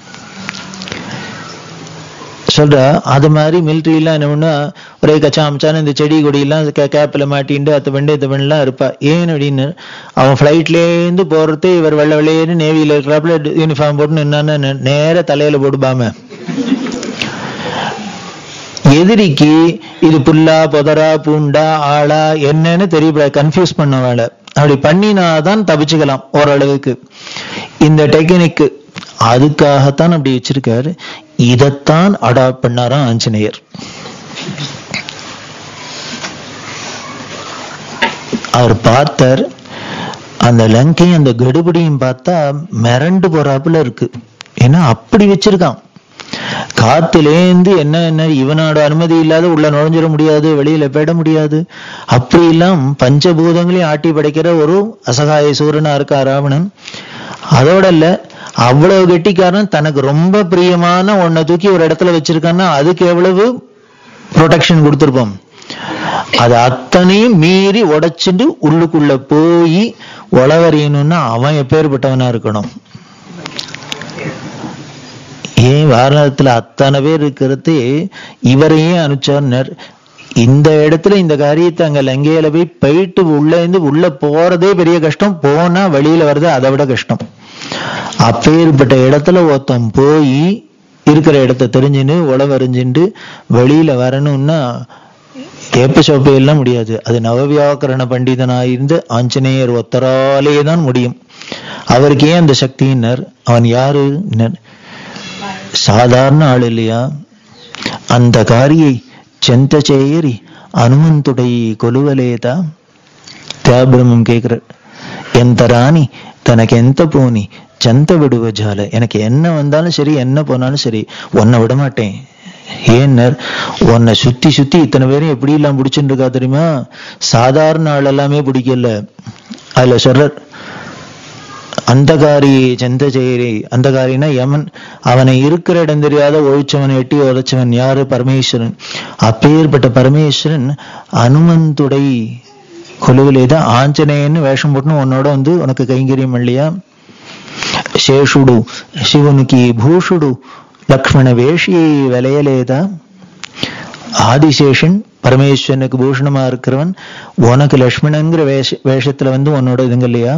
சொல்ற அது மாதிரி மிலிட்ரி எல்லாம் என்ன பண்ணா ஒரே கச்சா அமிச்சான இந்த செடி கொடி எல்லாம் கேப்ல மாட்டிண்டு அத்த பெண்டு இந்த பெண்ணெல்லாம் இருப்பா ஏன் அப்படின்னு அவன் ஃபிளைட்ல இருந்து போறது இவர் வெள்ளை வெள்ளையேன்னு நேவியில இருக்கிறாப்புல யூனிஃபார்ம் போட்டு நின்னான்னு நேர தலையில போடுபாம எதிரிக்கு இது புல்லா புதரா பூண்டா ஆளா என்னன்னு தெரியப்படாது கன்ஃபியூஸ் பண்ணவாள அப்படி பண்ணினாதான் தப்பிச்சுக்கலாம் ஓரளவுக்கு இந்த டெக்னிக்கு அதுக்காகத்தான் அப்படி வச்சிருக்காரு இதைத்தான் அடாப்ட் பண்ணாராம் ஆஞ்சநேயர் அவர் பார்த்தார் அந்த லங்கையும் அந்த கடுபடியும் பார்த்தா மிரண்டு போறாப்புல இருக்கு ஏன்னா அப்படி வச்சிருக்கான் காத்துலேந்து என்ன என்ன இவனோட அனுமதி இல்லாத உள்ள நுழைஞ்சிட முடியாது வெளியில போயிட முடியாது அப்படி எல்லாம் பஞ்சபூதங்களையும் ஆட்டி படைக்கிற ஒரு அசகாய சூரனா இருக்கா ராவணன் அதோட இல்ல அவ்வளவு கெட்டிக்காரன் தனக்கு ரொம்ப பிரியமான ஒன்ன தூக்கி ஒரு இடத்துல வச்சிருக்கான்னா அதுக்கு எவ்வளவு ப்ரொடெக்ஷன் கொடுத்துருப்போம் அது அத்தனையும் மீறி உடைச்சிட்டு உள்ளுக்குள்ள போய் உளவறியணும்னா அவன் எப்பேற்பட்டவனா இருக்கணும் ஏன் வாரணத்துல அத்தனை பேர் இருக்கிறது இவரையே அனுப்பிச்சார் இந்த இடத்துல இந்த காரியத்தை அங்க லங்கையில போய் போயிட்டு உள்ள இருந்து உள்ள போறதே பெரிய கஷ்டம் போனா வெளியில வர்றது அதை விட கஷ்டம் அப்பேற்பட்ட இடத்துல ஒருத்தன் போய் இருக்கிற இடத்த தெரிஞ்சுன்னு உளவறிஞ்சுட்டு வெளியில வரணும்னா ஏப்ப சோப்பை எல்லாம் முடியாது அது நவவியாக்கரண பண்டிதனாயிருந்து ஆஞ்சநேயர் ஒத்தராலே தான் முடியும் அவருக்கு ஏன் அந்த சக்தியினர் அவன் யாரு சாதாரண ஆள் இல்லையா அந்த காரியை చెంత చేయరి హనుమంతుడై కొలువలేదా త్యాబ్రహ్మం கேட்கிறார் ఎంత ராணி தனக்கு எந்த போனி சந்த விடுவ ஜால எனக்கு என்ன வந்தாலும் சரி என்ன போனாலும் சரி உன்னை விட மாட்டேன் ஏன்னர் உன்னை சுத்தி சுத்தி இத்தனை பேரும் எப்படி எல்லாம் பிடிச்சுட்டு இருக்கா தெரியுமா சாதாரண ஆள் எல்லாமே பிடிக்கல அதுல சொல்றார் அந்தகாரி சந்தஜெயரி அந்தகாரினா யமன் அவனை இருக்கிற இடம் தெரியாத ஒழிச்சவன் எட்டி உழைச்சவன் யாரு பரமேஸ்வரன் அப்பேற்பட்ட பரமேஸ்வரன் அனுமந்துடை கொலுவிலேதான் ஆஞ்சநேயன்னு வேஷம் போட்டுன்னு உன்னோட வந்து உனக்கு கைங்கரியம் இல்லையா శేషుడు శివునికి భూషుడు లక్ష్మణ వేషి விலையலேதா ஆதிசேஷன் பரமேஸ்வரனுக்கு பூஷணமா இருக்கிறவன் உனக்கு லக்ஷ்மணங்கிற வேஷ வேஷத்துல வந்து உன்னோட இதுங்க இல்லையா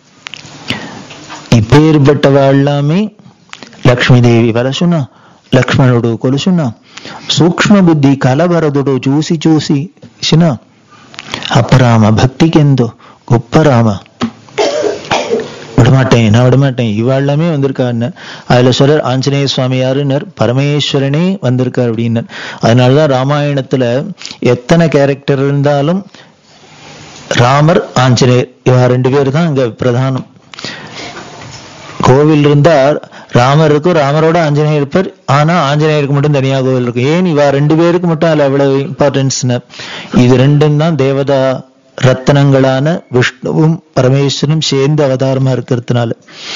இப்பேற்பட்டவ எல்லாமே లక్ష్మీ దేవి వలసున లక్ష్మణుడు కొలుసున సూక్ష్మ బుద్ధి కలబరదుడు చూసి చూసి సిన అప్పరామ భక్తికెందో గొప్ప రామ விடமாட்டேன் நான் விடமாட்டேன் இவ எல்லாமே வந்திருக்கான்னு அதுல சொல்ற ஆஞ்சநேய சுவாமி யாருன்னர் பரமேஸ்வரனே வந்திருக்கார் அப்படின்னு அதனாலதான் ராமாயணத்துல எத்தனை கேரக்டர் இருந்தாலும் ராமர் ஆஞ்சநேயர் இவ ரெண்டு பேர் தான் அங்க பிரதானம் கோவில் இருந்தா ராமர் இருக்கும் ராமரோட ஆஞ்சநேயர் இருப்பார் ஆனா ஆஞ்சநேயருக்கு மட்டும் தனியா கோவில் இருக்கும் ஏன் இவா ரெண்டு பேருக்கு மட்டும் அதுல அவ்வளவு இம்பார்ட்டன்ஸ் இது ரெண்டும் தான் தேவதா ரத்தனங்களான விஷ்ணுவும் பரமேஸ்வரனும் சேர்ந்து அவதாரமா இருக்கிறதுனால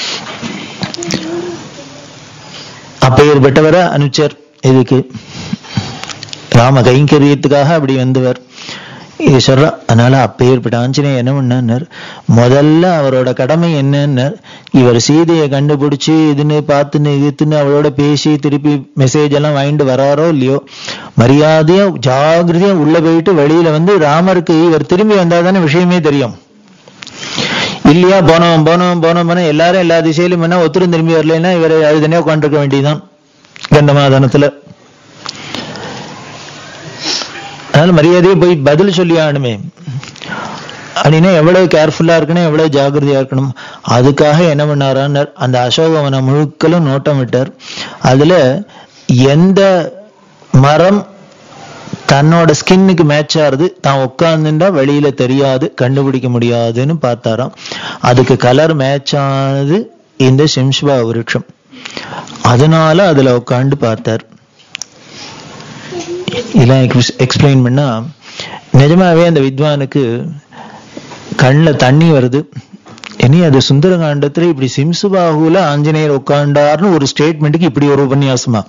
அப்பேற்பட்டவர அனுச்சர் இதுக்கு ராம கைங்கரியத்துக்காக அப்படி வந்தவர் இது சொல்றா அதனால அப்பேற்பட்ட ஆஞ்சநேயர் என்ன பண்ணார் முதல்ல அவரோட கடமை என்னன்னு இவர் சீதையை கண்டுபிடிச்சு இதுன்னு பார்த்துன்னு இதுன்னு அவளோட பேசி திருப்பி மெசேஜ் எல்லாம் வாங்கிட்டு வராரோ இல்லையோ மரியாதையா ஜாகிரதையா உள்ள போயிட்டு வெளியில வந்து ராமருக்கு இவர் திரும்பி வந்தாதானே விஷயமே தெரியும் இல்லையா போனவன் போனவன் போனவன் போன எல்லாரும் எல்லா திசையிலும் என்ன ஒத்துரும் திரும்பி வரலைன்னா இவர் அது தனியா உட்காந்துருக்க வேண்டியதுதான் கண்டமாதானத்துல அதனால மரியாதையை போய் பதில் சொல்லி ஆகணுமே அப்படின்னா எவ்வளவு கேர்ஃபுல்லா இருக்கணும் எவ்வளவு ஜாகிரதையா இருக்கணும் அதுக்காக என்ன பண்ணாரான்னு அந்த அசோகவனம் முழுக்களும் நோட்டம் விட்டார் அதுல எந்த மரம் தன்னோட ஸ்கின்னுக்கு மேட்ச் ஆகுது தான் உட்கார்ந்துட்டா வெளியில தெரியாது கண்டுபிடிக்க முடியாதுன்னு பார்த்தாராம் அதுக்கு கலர் மேட்ச் ஆனது இந்த சிம்ஸ்பா விருட்சம் அதனால அதுல உட்காந்து பார்த்தார் இதெல்லாம் எக்ஸ்பிளைன் பண்ணா நிஜமாவே அந்த வித்வானுக்கு கண்ணில் தண்ணி வருது இனி அது சுந்தரகாண்டத்துல இப்படி சிம்சுபாகுல ஆஞ்சநேயர் உட்காண்டார்னு ஒரு ஸ்டேட்மெண்ட்டுக்கு இப்படி ஒரு உபன்யாசமா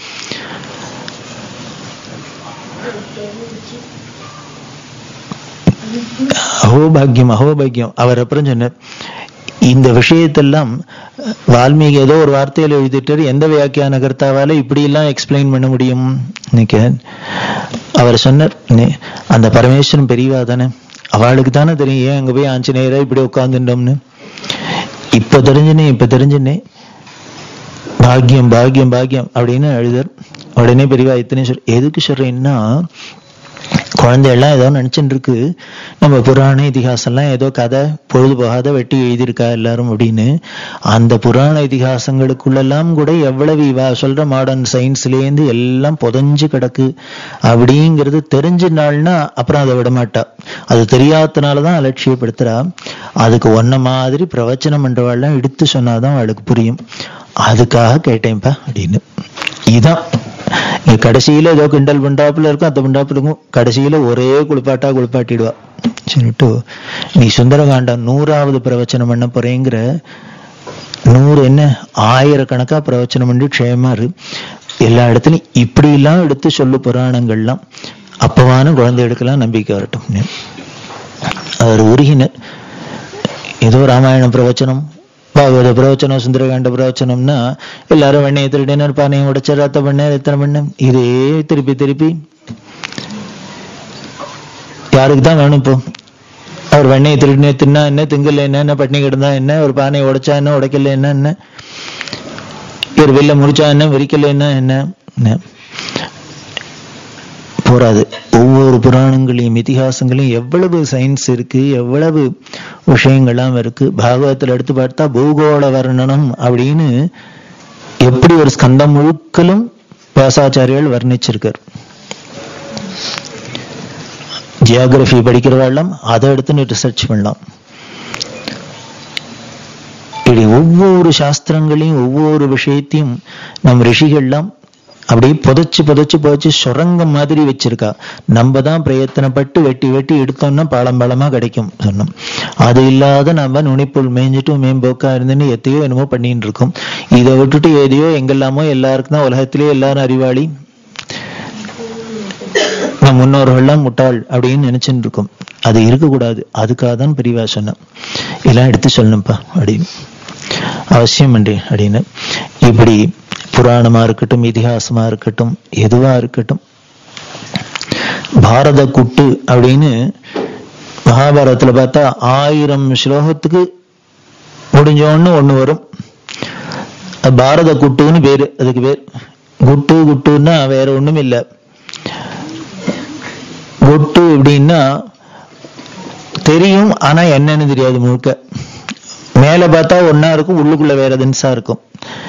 அகோபாகியம் அகோபாகியம் அவர் அப்புறம் சொன்னார் இந்த விஷயத்தெல்லாம் வால்மீகி ஏதோ ஒரு வார்த்தையில எழுதிட்டாரு எந்த வியாக்கியான கர்த்தாவால இப்படி எல்லாம் எக்ஸ்பிளைன் பண்ண முடியும் அவர் சொன்னார் அந்த பரமேஸ்வரன் பெரியவா தானே அவளுக்கு தானே தெரியும் ஏன் அங்க போய் ஆஞ்சநேயரா இப்படி உட்காந்துட்டோம்னு இப்ப தெரிஞ்சுனே இப்ப தெரிஞ்சுனே பாக்கியம் பாக்கியம் பாக்கியம் அப்படின்னு எழுதர் உடனே பெரியவா இத்தனை சொல் எதுக்கு சொல்றேன்னா குழந்தை எல்லாம் ஏதோ நினைச்சுட்டு இருக்கு நம்ம புராண இதிகாசம் எல்லாம் ஏதோ கதை பொழுது போகாத வெட்டி எழுதியிருக்கா எல்லாரும் அப்படின்னு அந்த புராண இதிகாசங்களுக்குள்ளெல்லாம் கூட எவ்வளவு இவா சொல்ற மாடர்ன் சயின்ஸ்லேருந்து எல்லாம் புதஞ்சு கிடக்கு அப்படிங்கிறது தெரிஞ்ச நாள்னா அப்புறம் அதை விட மாட்டா அது தெரியாதனாலதான் அலட்சியப்படுத்துறா அதுக்கு ஒன்ன மாதிரி பிரவச்சனம் பண்றவாள்லாம் எடுத்து சொன்னாதான் அவளுக்கு புரியும் அதுக்காக கேட்டேன்ப்பா அப்படின்னு இதான் இங்க கடைசியில ஏதோ கிண்டல் பண்டாப்புல இருக்கும் அந்த பண்டாப்புல இருக்கும் கடைசியில ஒரே குளிப்பாட்டா குளிப்பாட்டிடுவா சொல்லிட்டு நீ சுந்தரகாண்டம் நூறாவது பிரவச்சனம் பண்ண போறேங்கிற நூறு என்ன ஆயிரக்கணக்கா பிரவச்சனம் பண்ணி க்ஷேமா இரு எல்லா இடத்துலயும் இப்படி எல்லாம் எடுத்து சொல்லு புராணங்கள்லாம் அப்பவான குழந்தைகளுக்கெல்லாம் நம்பிக்கை வரட்டும் அவர் உருகினர் ஏதோ ராமாயண பிரவச்சனம் பாகவத பிரவச்சனம் சுந்தரகாண்ட பிரவச்சனம்னா எல்லாரும் வெண்ணையை திருடினர் பானையை உடைச்ச ரத்த பண்ண எத்தனை பண்ண இதே திருப்பி திருப்பி யாருக்கு தான் வேணும் இப்போ அவர் வெண்ணையை திருடினே தின்னா என்ன திங்கல என்ன என்ன பட்டினி கிடந்தா என்ன ஒரு பானையை உடைச்சா என்ன உடைக்கல என்ன என்ன ஒரு வெளில முடிச்சா என்ன விரிக்கல என்ன என்ன போராது ஒவ்வொரு புராணங்களையும் இதிகாசங்களையும் எவ்வளவு சயின்ஸ் இருக்கு எவ்வளவு விஷயங்கள்லாம் இருக்கு பாகவத்தில் எடுத்து பார்த்தா பூகோள வர்ணனம் அப்படின்னு எப்படி ஒரு ஸ்கந்தம் முழுக்கலும் வியாசாச்சாரியால் வர்ணிச்சிருக்கார் ஜியாகிரபி படிக்கிறவாள்லாம் அதை எடுத்து ரிசர்ச் பண்ணலாம் இப்படி ஒவ்வொரு சாஸ்திரங்களையும் ஒவ்வொரு விஷயத்தையும் நம் ரிஷிகள்லாம் அப்படியே புதைச்சு புதைச்சு புதைச்சு சுரங்கம் மாதிரி வச்சிருக்கா நம்ம தான் பிரயத்தனப்பட்டு வெட்டி வெட்டி எடுத்தோம்னா பாலம் பாலமா கிடைக்கும் சொன்னோம் அது இல்லாத நம்ம நுனிப்புள் மேய்ஞ்சிட்டு மேம்போக்கா இருந்துன்னு எத்தையோ என்னமோ பண்ணிட்டு இருக்கோம் இதை விட்டுட்டு எதையோ எங்கெல்லாமோ எல்லாருக்கும் தான் உலகத்திலேயே எல்லாரும் அறிவாளி நம் முன்னோர்கள்லாம் முட்டாள் அப்படின்னு நினைச்சுட்டு இருக்கோம் அது இருக்கக்கூடாது அதுக்காக தான் பெரியவா சொன்னேன் எல்லாம் எடுத்து சொல்லணும்ப்பா அப்படின்னு அவசியம் அன்றி அப்படின்னு இப்படி புராணமா இருக்கட்டும் இதிகாசமா இருக்கட்டும் எதுவா இருக்கட்டும் பாரத குட்டு அப்படின்னு மகாபாரதத்துல பார்த்தா ஆயிரம் ஸ்லோகத்துக்கு முடிஞ்சோன்னு ஒண்ணு வரும் அது பாரத குட்டுன்னு பேரு அதுக்கு பேர் குட்டு குட்டுன்னா வேற ஒண்ணும் இல்லை குட்டு எப்படின்னா தெரியும் ஆனா என்னன்னு தெரியாது முழுக்க மேல பார்த்தா ஒன்னா இருக்கும் உள்ளுக்குள்ள வேற தின்சா இருக்கும்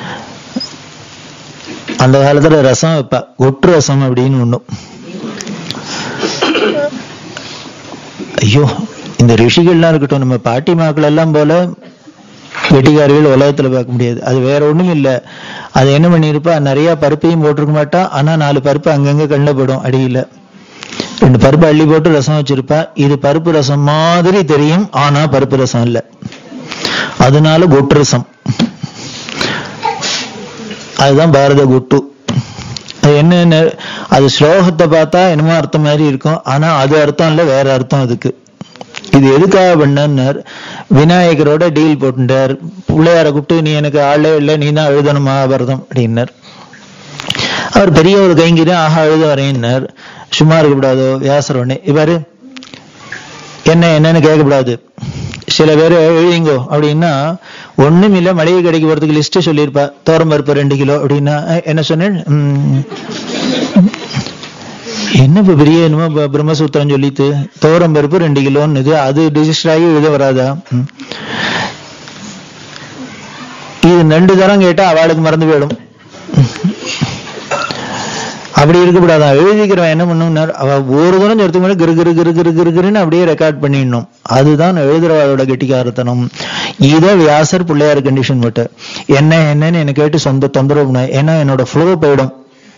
அந்த காலத்துல ரசம் வைப்பா ஒட்டு ரசம் அப்படின்னு ஒண்ணும் ஐயோ இந்த ரிஷிகள்லாம் இருக்கட்டும் நம்ம பாட்டி மாக்கள் எல்லாம் போல வெட்டிக்காரிகள் உலகத்துல பார்க்க முடியாது அது வேற ஒண்ணும் இல்ல அது என்ன பண்ணிருப்பா நிறைய பருப்பையும் போட்டிருக்க மாட்டா ஆனா நாலு பருப்பு அங்கங்க கண்ணில் படும் அடியில ரெண்டு பருப்பு அள்ளி போட்டு ரசம் வச்சிருப்பா இது பருப்பு ரசம் மாதிரி தெரியும் ஆனா பருப்பு ரசம் இல்ல அதனால கொட்டு ரசம் அதுதான் பாரத குட்டு அது என்ன அது ஸ்லோகத்தை பார்த்தா என்னமோ அர்த்தம் மாதிரி இருக்கும் ஆனா அது அர்த்தம் இல்ல வேற அர்த்தம் அதுக்கு இது எதுக்காக பண்ணார் விநாயகரோட டீல் போட்டுட்டார் பிள்ளையார கூப்பிட்டு நீ எனக்கு ஆளே இல்லை நீ தான் எழுதணும் மகாபாரதம் அப்படின்னார் அவர் பெரிய ஒரு கைங்கரியம் ஆஹா எழுத வரேன்னார் சும்மா இருக்கக்கூடாதோ வியாசர் உடனே இவரு என்ன என்னன்னு கேட்கக்கூடாது சில பேர் எழுதிங்கோ அப்படின்னா ஒண்ணும் இல்ல மளிகை கடைக்கு போறதுக்கு லிஸ்ட் சொல்லியிருப்பா தோரம் பருப்பு ரெண்டு கிலோ அப்படின்னா அஹ், என்ன சொன்னேன் உம், என்ன இப்ப பெரிய என்னமோ ப- பிரம்மசூத்திரம் சொல்லித்து தோரம் பருப்பு ரெண்டு கிலோன்னு இது அது ரிஜிஸ்டர் ஆகி எழுத வராதா உம். இது ரெண்டு தரம் கேட்டா அவளுக்கு மறந்து போயிடும் அப்படி இருக்கக்கூடாதான் எழுதிக்கிறவன் என்ன பண்ணுனார் அவ ஒரு தூரம் சொல்றதுக்கு முன்னாடி கிரு கிரு கிரு கிரு கிரு கிருன்னு அப்படியே ரெக்கார்ட் பண்ணிடணும் அதுதான் எழுதுறவாளோட கெட்டிக்காரத்தனம் இதை வியாசர் பிள்ளையார் கண்டிஷன் போட்டு என்ன என்னன்னு என்ன கேட்டு சொந்த தொந்தரவு பண்ண ஏன்னா என்னோட ஃப்ளோ போயிடும்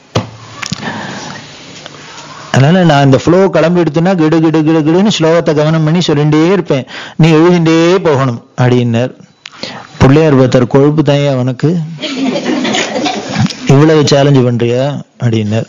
அதனால நான் இந்த ஃப்ளோ கிளம்பி எடுத்தேன்னா கிடு கிடு கிடு கிடுன்னு ஸ்லோகத்தை கவனம் பண்ணி சொல்லிட்டே இருப்பேன் நீ எழுதிண்டே போகணும் அப்படின்னார் பிள்ளையார் பத்தர் கொழுப்பு தான் அவனுக்கு இவ்வளவு சேலஞ்சு பண்றியா அப்படின்னார்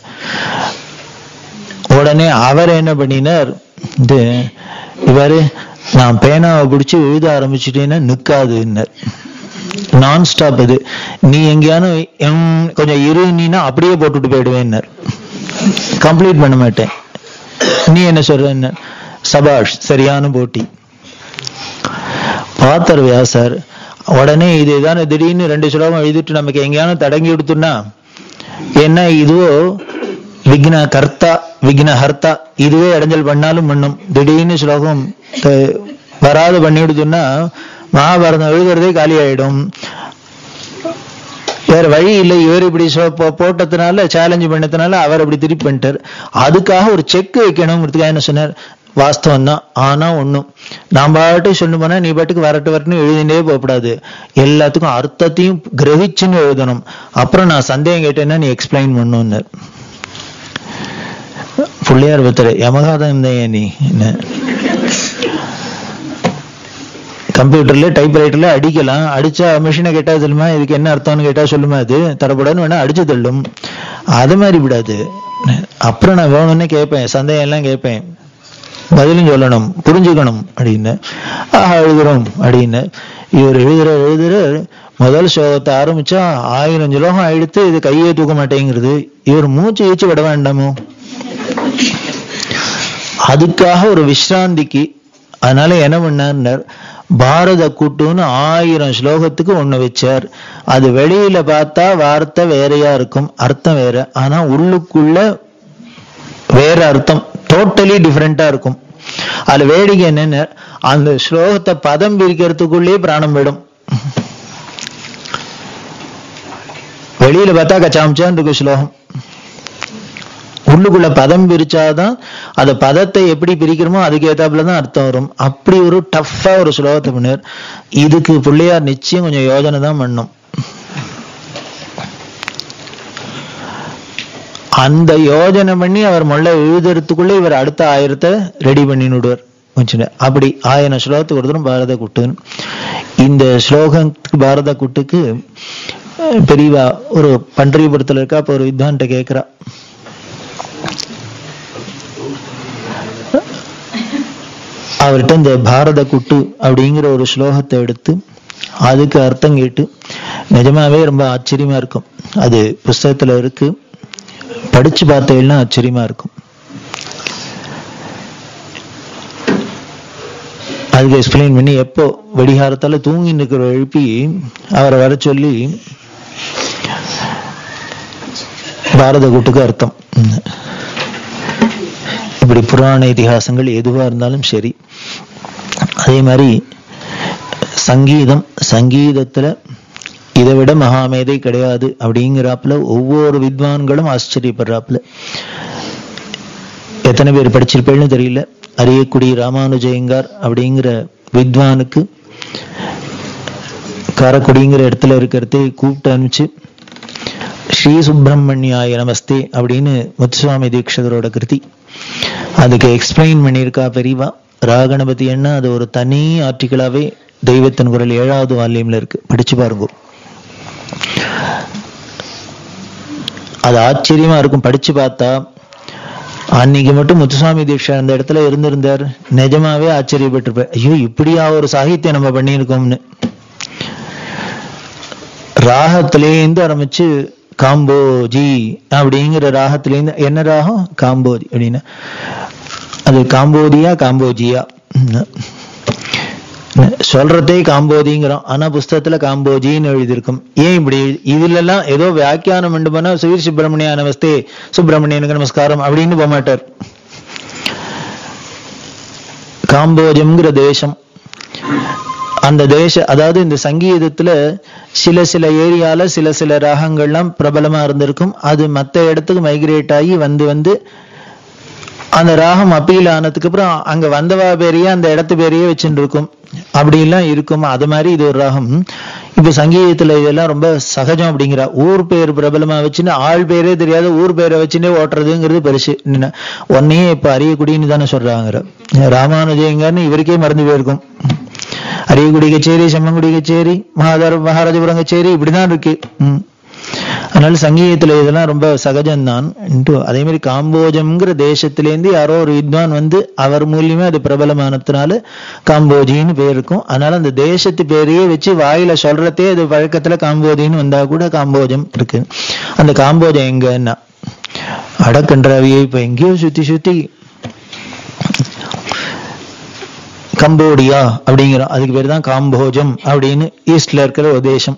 உடனே அவர் என்ன பண்ணினார் இது இவரு நான் பேனாவை பிடிச்சி எழுத ஆரம்பிச்சிட்டேன்னா நிக்காதுன்னார் நான் ஸ்டாப் அது நீ எங்கேயானு எம், கொஞ்சம் இரு நீனா அப்படியே போட்டுட்டு போயிடுவேன்னார் கம்ப்ளீட் பண்ண மாட்டேன் நீ என்ன சொல்ற சபாஷ் சரியான போட்டி பார்த்தர் வியாசர் உடனே இது தானே திடீர்னு ரெண்டு ஸ்லோகம் எழுதிட்டு நமக்கு எங்கேயான தடங்கி கொடுத்துன்னா என்ன இதுவோ விக்ன கர்த்தா விக்ன ஹர்த்தா இதுவே இடைஞ்சல் பண்ணாலும் பண்ணும் திடீர்னு ஸ்லோகம் த- வராது பண்ணி கொடுத்தோம்னா மகாபாரதம் எழுதுறதே காலி ஆயிடும் வேற வழி இல்லை இவர் இப்படி சொ- போ- போட்டதுனால சேலஞ்சு பண்ணதுனால அவர் அப்படி திருப்பி பண்ணிட்டார் அதுக்காக ஒரு செக் வைக்கணுங்கிறதுக்காக என்ன சொன்னார் வாஸ்தவம் தான் ஆனா ஒண்ணும் நான் பாட்டு சொல்லு போனா நீ பாட்டுக்கு வரட்டு வரட்டுன்னு எழுதினே போகக்கூடாது எல்லாத்துக்கும் அர்த்தத்தையும் கிரகிச்சுன்னு எழுதணும் அப்புறம் நான் சந்தேகம் கேட்டேன்னா நீ எக்ஸ்பிளைன் பண்ணுன்னார் பிள்ளையார் பத்திர யமகாதம் தான் நீ என்ன கம்ப்யூட்டர்ல டைப்ரைட்டர்ல அடிக்கலாம் அடிச்சா மிஷினை கேட்டா சொல்லுமா இதுக்கு என்ன அர்த்தம்னு கேட்டா சொல்லுமா அது தடப்படன்னு வேணா அடிச்சு தள்ளும் அது மாதிரி விடாது அப்புறம் நான் வேணும்னே கேட்பேன் சந்தேகம் எல்லாம் கேட்பேன் பதிலும் சொல்லணும் புரிஞ்சுக்கணும் அப்படின்னு ஆஹா எழுதுறோம் அப்படின்னு இவர் எழுதுற எழுதுற முதல் ஸ்லோகத்தை ஆரம்பிச்சா ஆயிரம் ஸ்லோகம் எடுத்து இது கையே தூக்க மாட்டேங்கிறது இவர் மூச்சு ஈச்சு விட வேண்டாமோ அதுக்காக ஒரு விஸ்ராந்திக்கு அதனால என்ன பண்ணார் பாரத கூட்டுன்னு ஆயிரம் ஸ்லோகத்துக்கு ஒண்ணு வச்சார் அது வெளியில பார்த்தா வார்த்தை வேறையா இருக்கும் அர்த்தம் வேற ஆனா உள்ளுக்குள்ள வேற அர்த்தம் டோட்டலி டிஃப்ரெண்டா இருக்கும் அதுல வேடிக்கை என்னன்னு அந்த ஸ்லோகத்தை பதம் பிரிக்கிறதுக்குள்ளேயே பிராணம் விடும் வெளியில பார்த்தா கச்சாமிச்சான் இருக்கு ஸ்லோகம் உள்ளுக்குள்ள பதம் பிரிச்சாதான் அந்த பதத்தை எப்படி பிரிக்கிறோமோ அதுக்கு ஏத்தாப்புல தான் அர்த்தம் வரும் அப்படி ஒரு டஃப்பா ஒரு ஸ்லோகத்தை பண்ணார் இதுக்கு பிள்ளையார் நிச்சயம் கொஞ்சம் யோஜனை தான் பண்ணும் அந்த யோஜனை பண்ணி அவர் முள்ள எழுதுறதுக்குள்ள இவர் அடுத்த ஆயிரத்தை ரெடி பண்ணி விடுவார் கொஞ்சம் அப்படி ஆயிரம் ஸ்லோகத்துக்கு ஒரு தூரம் பாரத குட்டுன்னு இந்த ஸ்லோகத்துக்கு பாரத குட்டுக்கு அஹ், பெரியவா ஒரு பன்றிபுரத்துல இருக்கா அப்ப ஒரு வித்வான்கிட்ட கேட்கிறா அவர்கிட்ட இந்த பாரத குட்டு அப்படிங்கிற ஒரு ஸ்லோகத்தை எடுத்து அதுக்கு அர்த்தம் கேட்டு நிஜமாவே ரொம்ப ஆச்சரியமா இருக்கும் அது புஸ்தகத்துல இருக்கு படிச்சு பார்த்தீங்கன்னா ஆச்சரியமா இருக்கும் அதுக்கு எக்ஸ்பிளைன் பண்ணி எப்போ வெடிகாரத்தால தூங்கி நிற்கிற எழுப்பி அவரை வர சொல்லி பாரத குட்டுக்கு அர்த்தம் இப்படி புராண இதிகாசங்கள் எதுவா இருந்தாலும் சரி அதே மாதிரி சங்கீதம் சங்கீதத்துல இதை விட மகாமேதை கிடையாது அப்படிங்கிறாப்புல ஒவ்வொரு வித்வான்களும் ஆச்சரியப்படுறாப்புல எத்தனை பேர் படிச்சிருப்பேன்னு தெரியல அரியக்குடி ராமானுஜயங்கார் அப்படிங்கிற வித்வானுக்கு காரக்குடிங்கிற இடத்துல இருக்கிறதே கூப்பிட்டு அனுப்பிச்சு ஸ்ரீ சுப்பிரமணியாய நமஸ்தே அப்படின்னு முத்துசுவாமி தீட்சிதரோட கிருதி அதுக்கு எக்ஸ்பிளைன் பண்ணியிருக்கா பெரியவா ராகணபதி என்ன அது ஒரு தனி ஆர்டிக்கலாவே தெய்வத்தின் குரல் ஏழாவது வால்யூம்ல இருக்கு படிச்சு பாருங்க அது ஆச்சரியமா இருக்கும் படிச்சு பார்த்தா அன்னைக்கு மட்டும் முத்துசாமி தீட்சா அந்த இடத்துல இருந்திருந்தார் நிஜமாவே ஆச்சரியப்பட்டிருப்பார் ஐயோ இப்படியா ஒரு சாகித்யம் நம்ம பண்ணியிருக்கோம்னு ராகத்திலேருந்து ஆரம்பிச்சு காம்போஜி அப்படிங்கிற ராகத்திலேருந்து என்ன ராகம் காம்போஜி அப்படின்னா அது காம்போதியா காம்போஜியா சொல்றதே காம்போதிங்கிறோம் ஆனா புஸ்தகத்துல காம்போஜின்னு எழுதியிருக்கும் ஏன் இப்படி இதுல எல்லாம் ஏதோ வியாக்கியானம் உண்டு பண்ணா சுவீர் சுப்பிரமணியா நமஸ்தே சுப்பிரமணியனுக்கு நமஸ்காரம் அப்படின்னு போக மாட்டார் காம்போஜம்ங்கிற தேசம் அந்த தேச அதாவது இந்த சங்கீதத்துல சில சில ஏரியால சில சில ராகங்கள்லாம் பிரபலமா இருந்திருக்கும் அது மத்த இடத்துக்கு மைக்ரேட் ஆகி வந்து வந்து அந்த ராகம் அப்பீல் ஆனதுக்கு அப்புறம் அங்க வந்தவா பேரையே அந்த இடத்து பேரையே வச்சுட்டு இருக்கும் அப்படிலாம் இருக்கும் அது மாதிரி இது ஒரு ராகம் இப்ப சங்கீதத்துல இதெல்லாம் ரொம்ப சகஜம் அப்படிங்கிற ஊர் பேர் பிரபலமா வச்சுன்னு ஆள் பேரே தெரியாத ஊர் பேரை வச்சுட்டே ஓட்டுறதுங்கிறது பெருசு என்ன உன்னையே இப்ப அரியக்குடின்னு தானே சொல்றாங்க ராமானுஜயங்கன்னு இவருக்கே மறந்து போயிருக்கும் அரியக்குடி கச்சேரி செம்மங்குடி கச்சேரி மகாதார மகாராஜபுரம் கச்சேரி இப்படிதான் இருக்கு உம் அதனால சங்கீதத்துல இதெல்லாம் ரொம்ப சகஜம்தான் அதே மாதிரி காம்போஜம்ங்கிற தேசத்திலேருந்து யாரோ ஒரு வித்வான் வந்து அவர் மூலியமா அது பிரபலமானதுனால காம்போஜின்னு பேர் இருக்கும் அதனால அந்த தேசத்து பேரையே வச்சு வாயில சொல்றதே அது வழக்கத்துல காம்போஜின்னு வந்தா கூட காம்போஜம் இருக்கு அந்த காம்போஜம் எங்கன்னா அடக்கன்றாவியே இப்ப எங்கேயோ சுத்தி சுத்தி கம்போடியா அப்படிங்கிறோம் அதுக்கு பேர் தான் காம்போஜம் அப்படின்னு ஈஸ்ட்ல இருக்கிற ஒரு தேசம்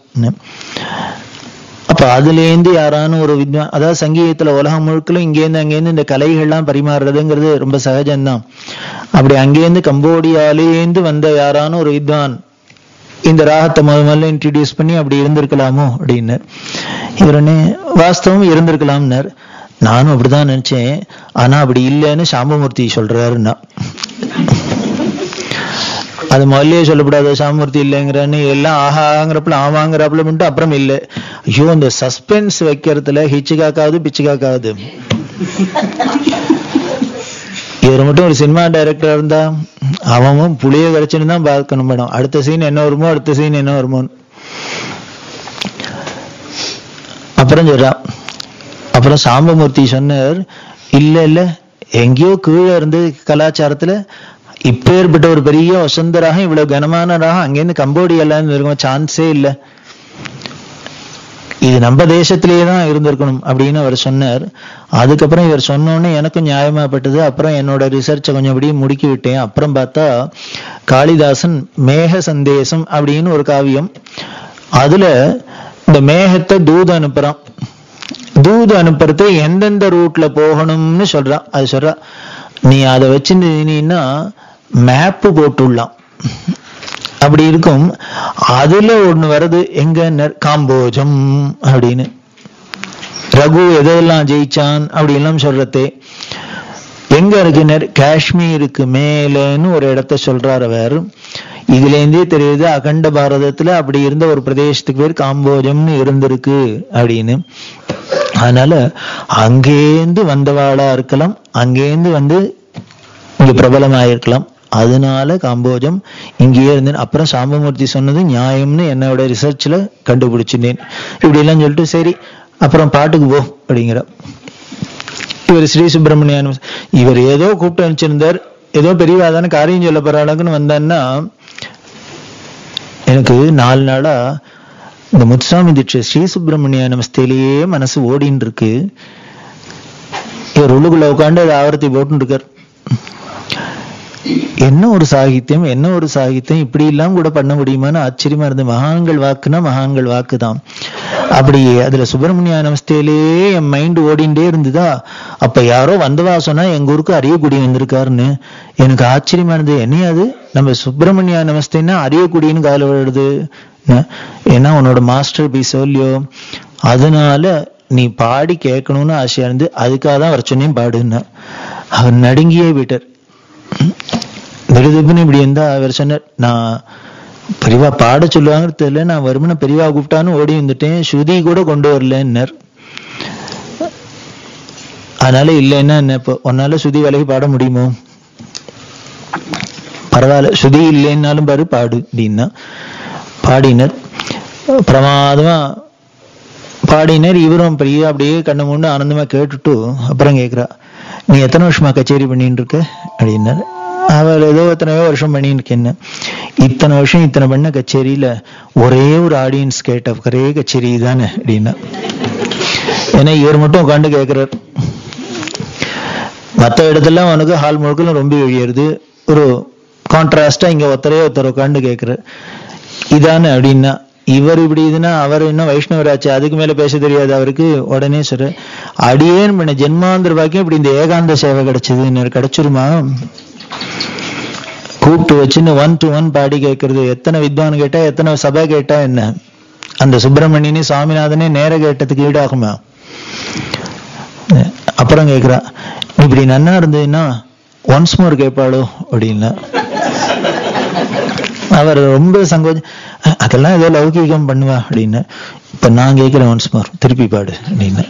அப்ப அதுலேருந்து யாரான ஒரு வித்வான் அதாவது சங்கீதத்துல உலகம் முழுக்கலும் இங்கேருந்து அங்கேருந்து இந்த கலைகள்லாம் பரிமாறுறதுங்கிறது ரொம்ப சகஜம்தான் அப்படி அங்கேருந்து கம்போடியாலேருந்து வந்த யாரான ஒரு வித்வான் இந்த ராகத்தை முத முதல்ல இன்ட்ரடியூஸ் பண்ணி அப்படி இருந்திருக்கலாமோ அப்படின்னு இவருன்னு வாஸ்தவம் இருந்திருக்கலாம்னார் நானும் அப்படிதான் நினைச்சேன் ஆனா அப்படி இல்லைன்னு சாம்பமூர்த்தி சொல்றாருன்னா அது முதல்லயே சொல்லக்கூடாது சாமூர்த்தி இல்லைங்கிறன்னு எல்லாம் ஆஹாங்கிறப்பல ஆமாங்கிறப்பல மட்டும் அப்புறம் இல்லை ஐயோ இந்த சஸ்பென்ஸ் வைக்கிறதுல ஹிச்சுக்காக்காவது பிச்சுக்காக்காவது இவர் மட்டும் ஒரு சினிமா டைரக்டரா இருந்தா அவன் புளிய கரைச்சுன்னு தான் பார்க்கணும் மேடம் அடுத்த சீன் என்ன வருமோ அடுத்த சீன் என்ன வருமோ அப்புறம் சொல்றா அப்புறம் சாம்பமூர்த்தி சொன்னார் இல்ல இல்ல எங்கேயோ கீழே இருந்து கலாச்சாரத்துல இப்பேற்பட்ட ஒரு பெரிய வசந்தராக இவ்வளவு கனமான ராகம் அங்கேருந்து கம்போடியெல்லாம் இருக்கும் சான்ஸே இல்லை இது நம்ம தேசத்திலேயே தான் இருந்திருக்கணும் அப்படின்னு அவர் சொன்னார் அதுக்கப்புறம் இவர் சொன்னோன்னே எனக்கும் நியாயமாப்பட்டது அப்புறம் என்னோட ரிசர்ச்சை கொஞ்சம் அப்படியே முடுக்கி விட்டேன் அப்புறம் பார்த்தா காளிதாசன் மேக சந்தேசம் அப்படின்னு ஒரு காவியம் அதுல இந்த மேகத்தை தூது அனுப்புறான் தூது அனுப்புறது எந்தெந்த ரூட்ல போகணும்னு சொல்றான் அது சொல்றா நீ அதை வச்சுருந்தீங்கன்னா மேப்பு போட்டுடலாம் அப்படி இருக்கும் அதுல ஒண்ணு வருது எங்க காம்போஜம் அப்படின்னு ரகு எதெல்லாம் ஜெயிச்சான் அப்படி எல்லாம் சொல்றதே எங்க இருக்கு காஷ்மீருக்கு மேலேன்னு ஒரு இடத்த சொல்றார் அவர் இதுல இருந்தே தெரியுது அகண்ட பாரதத்துல அப்படி இருந்த ஒரு பிரதேசத்துக்கு பேர் காம்போஜம்னு இருந்திருக்கு அப்படின்னு அதனால அங்கேருந்து வந்தவாளா இருக்கலாம் அங்கேருந்து வந்து இங்க பிரபலமாயிருக்கலாம் அதனால காம்போஜம் இங்கேயே இருந்து அப்புறம் சாம்பமூர்த்தி சொன்னது நியாயம்னு என்னோட ரிசர்ச்ல கண்டுபிடிச்சிட்டேன் இப்படி எல்லாம் சொல்லிட்டு சரி அப்புறம் பாட்டுக்கு போ அப்படிங்கிற இவர் ஸ்ரீ சுப்பிரமணியன் இவர் ஏதோ கூப்பிட்டு அனுப்பிச்சிருந்தார் ஏதோ பெரியவாதான காரியம் சொல்ல போற அளவுக்குன்னு வந்தான்னா எனக்கு நாலு நாளா இந்த முத்துசாமி தீட்சை ஸ்ரீ சுப்பிரமணிய நமஸ்தேலேயே மனசு ஓடின்னு இருக்கு இவர் உள்ளுக்குள்ள உட்காந்து அதை ஆவர்த்தி போட்டுன்னு இருக்கார் என்ன ஒரு சாகித்யம் என்ன ஒரு சாகித்யம் இப்படி எல்லாம் கூட பண்ண முடியுமான்னு ஆச்சரியமா இருந்து மகான்கள் வாக்குனா மகான்கள் வாக்கு தான் அப்படி அதுல சுப்பிரமணிய நமஸ்தேலேயே என் மைண்ட் ஓடிண்டே இருந்ததா அப்ப யாரோ வந்தவா சொன்னா எங்க ஊருக்கு அரியக்குடி வந்திருக்காருன்னு எனக்கு ஆச்சரியமா இருந்தது என்னையாது நம்ம சுப்பிரமணிய நமஸ்தேன்னா அரியக்குடின்னு கால விழுது ஏன்னா உன்னோட மாஸ்டர் பீஸ் இல்லையோ அதனால நீ பாடி கேட்கணும்னு ஆசையா இருந்து அதுக்காக தான் வர சொன்னேன் பாடுன்னு அவர் நடுங்கியே விட்டார் திடுதிப்புன்னு இப்படி இருந்தா அவர் சொன்னார் நான் பெரியவா பாட சொல்லுவாங்கன்னு தெரியல நான் வருமனை பெரியவா கூப்பிட்டான்னு ஓடி வந்துட்டேன் ஸ்ருதி கூட கொண்டு வரலன்னார் அதனால இல்லைன்னா என்ன இப்போ உன்னால ஸ்ருதி விலகி பாட முடியுமோ பரவாயில்ல ஸ்ருதி இல்லைன்னாலும் பாரு பாடு அப்படின்னா பாடினர் பிரமாதமா பாடினர் இவரும் பெரிய அப்படியே கண்ணு மூண்டு ஆனந்தமா கேட்டுட்டு அப்புறம் கேக்குறா நீ எத்தனை வருஷமா கச்சேரி பண்ணிட்டு இருக்க அப்படின்னாரு அவள் ஏதோ எத்தனையோ வருஷம் பண்ணிட்டு இருக்கேன்னு இத்தனை வருஷம் இத்தனை பண்ண கச்சேரியில ஒரே ஒரு ஆடியன்ஸ் கேட்ட ஒரே கச்சேரி தானே அப்படின்னா ஏன்னா இவர் மட்டும் உட்காந்து கேட்கிறார் மற்ற இடத்துல அவனுக்கு ஹால் முழுக்கலும் ரொம்ப எழுதியது ஒரு கான்ட்ராஸ்டா இங்க ஒருத்தரே ஒருத்தர் உட்காந்து கேட்கிறார் இதானே அப்படின்னா இவர் இப்படி இதுனா அவர் இன்னும் வைஷ்ணவராச்சு அதுக்கு மேல பேச தெரியாது அவருக்கு உடனே சொல்ற அடியேன் பண்ண ஜென்மாந்திர பாக்கியம் இப்படி இந்த ஏகாந்த சேவை கிடைச்சது கிடைச்சிருமா கூப்பிட்டு வச்சுன்னு ஒன் டு ஒன் பாடி கேட்கறது எத்தனை வித்வான் கேட்டா எத்தனை சபை கேட்டா என்ன அந்த சுப்பிரமணியனே சுவாமிநாதனே நேர கேட்டதுக்கு ஈடாகுமா அப்புறம் கேக்குறா இப்படி நன்னா இருந்ததுன்னா ஒன்ஸ் மோர் கேட்பாளோ அப்படின்னா அவர் ரொம்ப சங்கோஜ அதெல்லாம் ஏதோ லௌகீகம் பண்ணுவா அப்படின்னு இப்ப நான் கேட்கிறேன் ஒன்ஸ் மோர் திருப்பி பாடு அப்படின்னு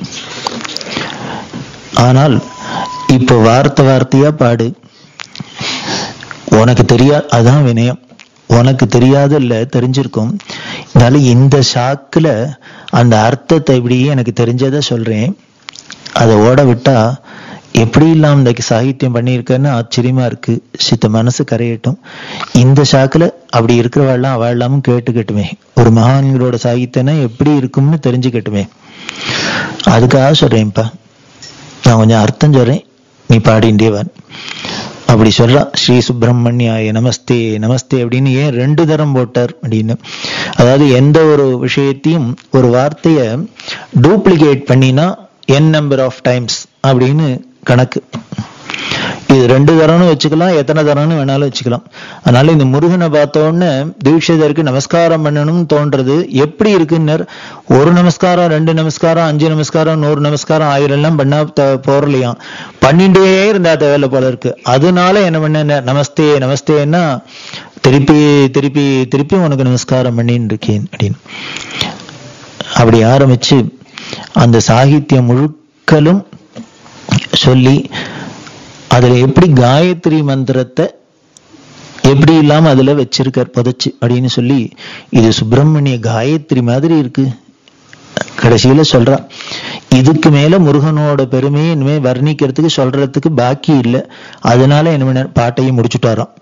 ஆனால் இப்போ வார்த்தை வார்த்தையா பாடு உனக்கு தெரியா அதான் வினயம் உனக்கு தெரியாத இல்ல தெரிஞ்சிருக்கும் அதனால இந்த சாக்குல அந்த அர்த்தத்தை இப்படி எனக்கு தெரிஞ்சதை சொல்றேன் அதை ஓட விட்டா எப்படி இல்லாம இந்த சாகித்யம் பண்ணியிருக்கன்னு ஆச்சரியமா இருக்கு சித்த மனசு கரையட்டும் இந்த சாக்குல அப்படி இருக்கிறவாள்லாம் அவள் இல்லாமல் கேட்டுக்கட்டுமே ஒரு மகான்களோட சாகித்யம்னா எப்படி இருக்கும்னு தெரிஞ்சுக்கட்டுமே அதுக்காக சொல்றேன்ப்பா நான் கொஞ்சம் அர்த்தம் சொல்றேன் நீ பாடிண்டேவன் அப்படி சொல்றான் ஸ்ரீ சுப்பிரமணியாய நமஸ்தே நமஸ்தே அப்படின்னு ஏன் ரெண்டு தரம் போட்டார் அப்படின்னு அதாவது எந்த ஒரு விஷயத்தையும் ஒரு வார்த்தைய டூப்ளிகேட் பண்ணினா என் நம்பர் ஆஃப் டைம்ஸ் அப்படின்னு கணக்கு இது ரெண்டு தரம்னு வச்சுக்கலாம் எத்தனை தரம்னு வேணாலும் வச்சுக்கலாம் அதனால இந்த முருகனை பார்த்தோன்னு தீட்சிதருக்கு நமஸ்காரம் பண்ணணும்னு தோன்றது எப்படி இருக்குன்னு ஒரு நமஸ்காரம் ரெண்டு நமஸ்காரம் அஞ்சு நமஸ்காரம் நூறு நமஸ்காரம் ஆயிரம் எல்லாம் பண்ணா போறலையாம் பண்ணிட்டே இருந்தா தேவையில்ல போல இருக்கு அதனால என்ன பண்ண நமஸ்தே நமஸ்தேன்னா திருப்பி திருப்பி திருப்பி உனக்கு நமஸ்காரம் பண்ணின்னு இருக்கேன் அப்படின்னு அப்படி ஆரம்பிச்சு அந்த சாகித்யம் முழுக்கலும் சொல்லி அதுல எப்படி காயத்ரி மந்திரத்தை எப்படி இல்லாம அதுல வச்சிருக்கார் புதைச்சு அப்படின்னு சொல்லி இது சுப்பிரமணிய காயத்ரி மாதிரி இருக்கு கடைசியில சொல்றா இதுக்கு மேல முருகனோட பெருமையை இனிமே வர்ணிக்கிறதுக்கு சொல்றதுக்கு பாக்கி இல்லை அதனால என்ன பண்ண பாட்டையும் முடிச்சுட்டாராம்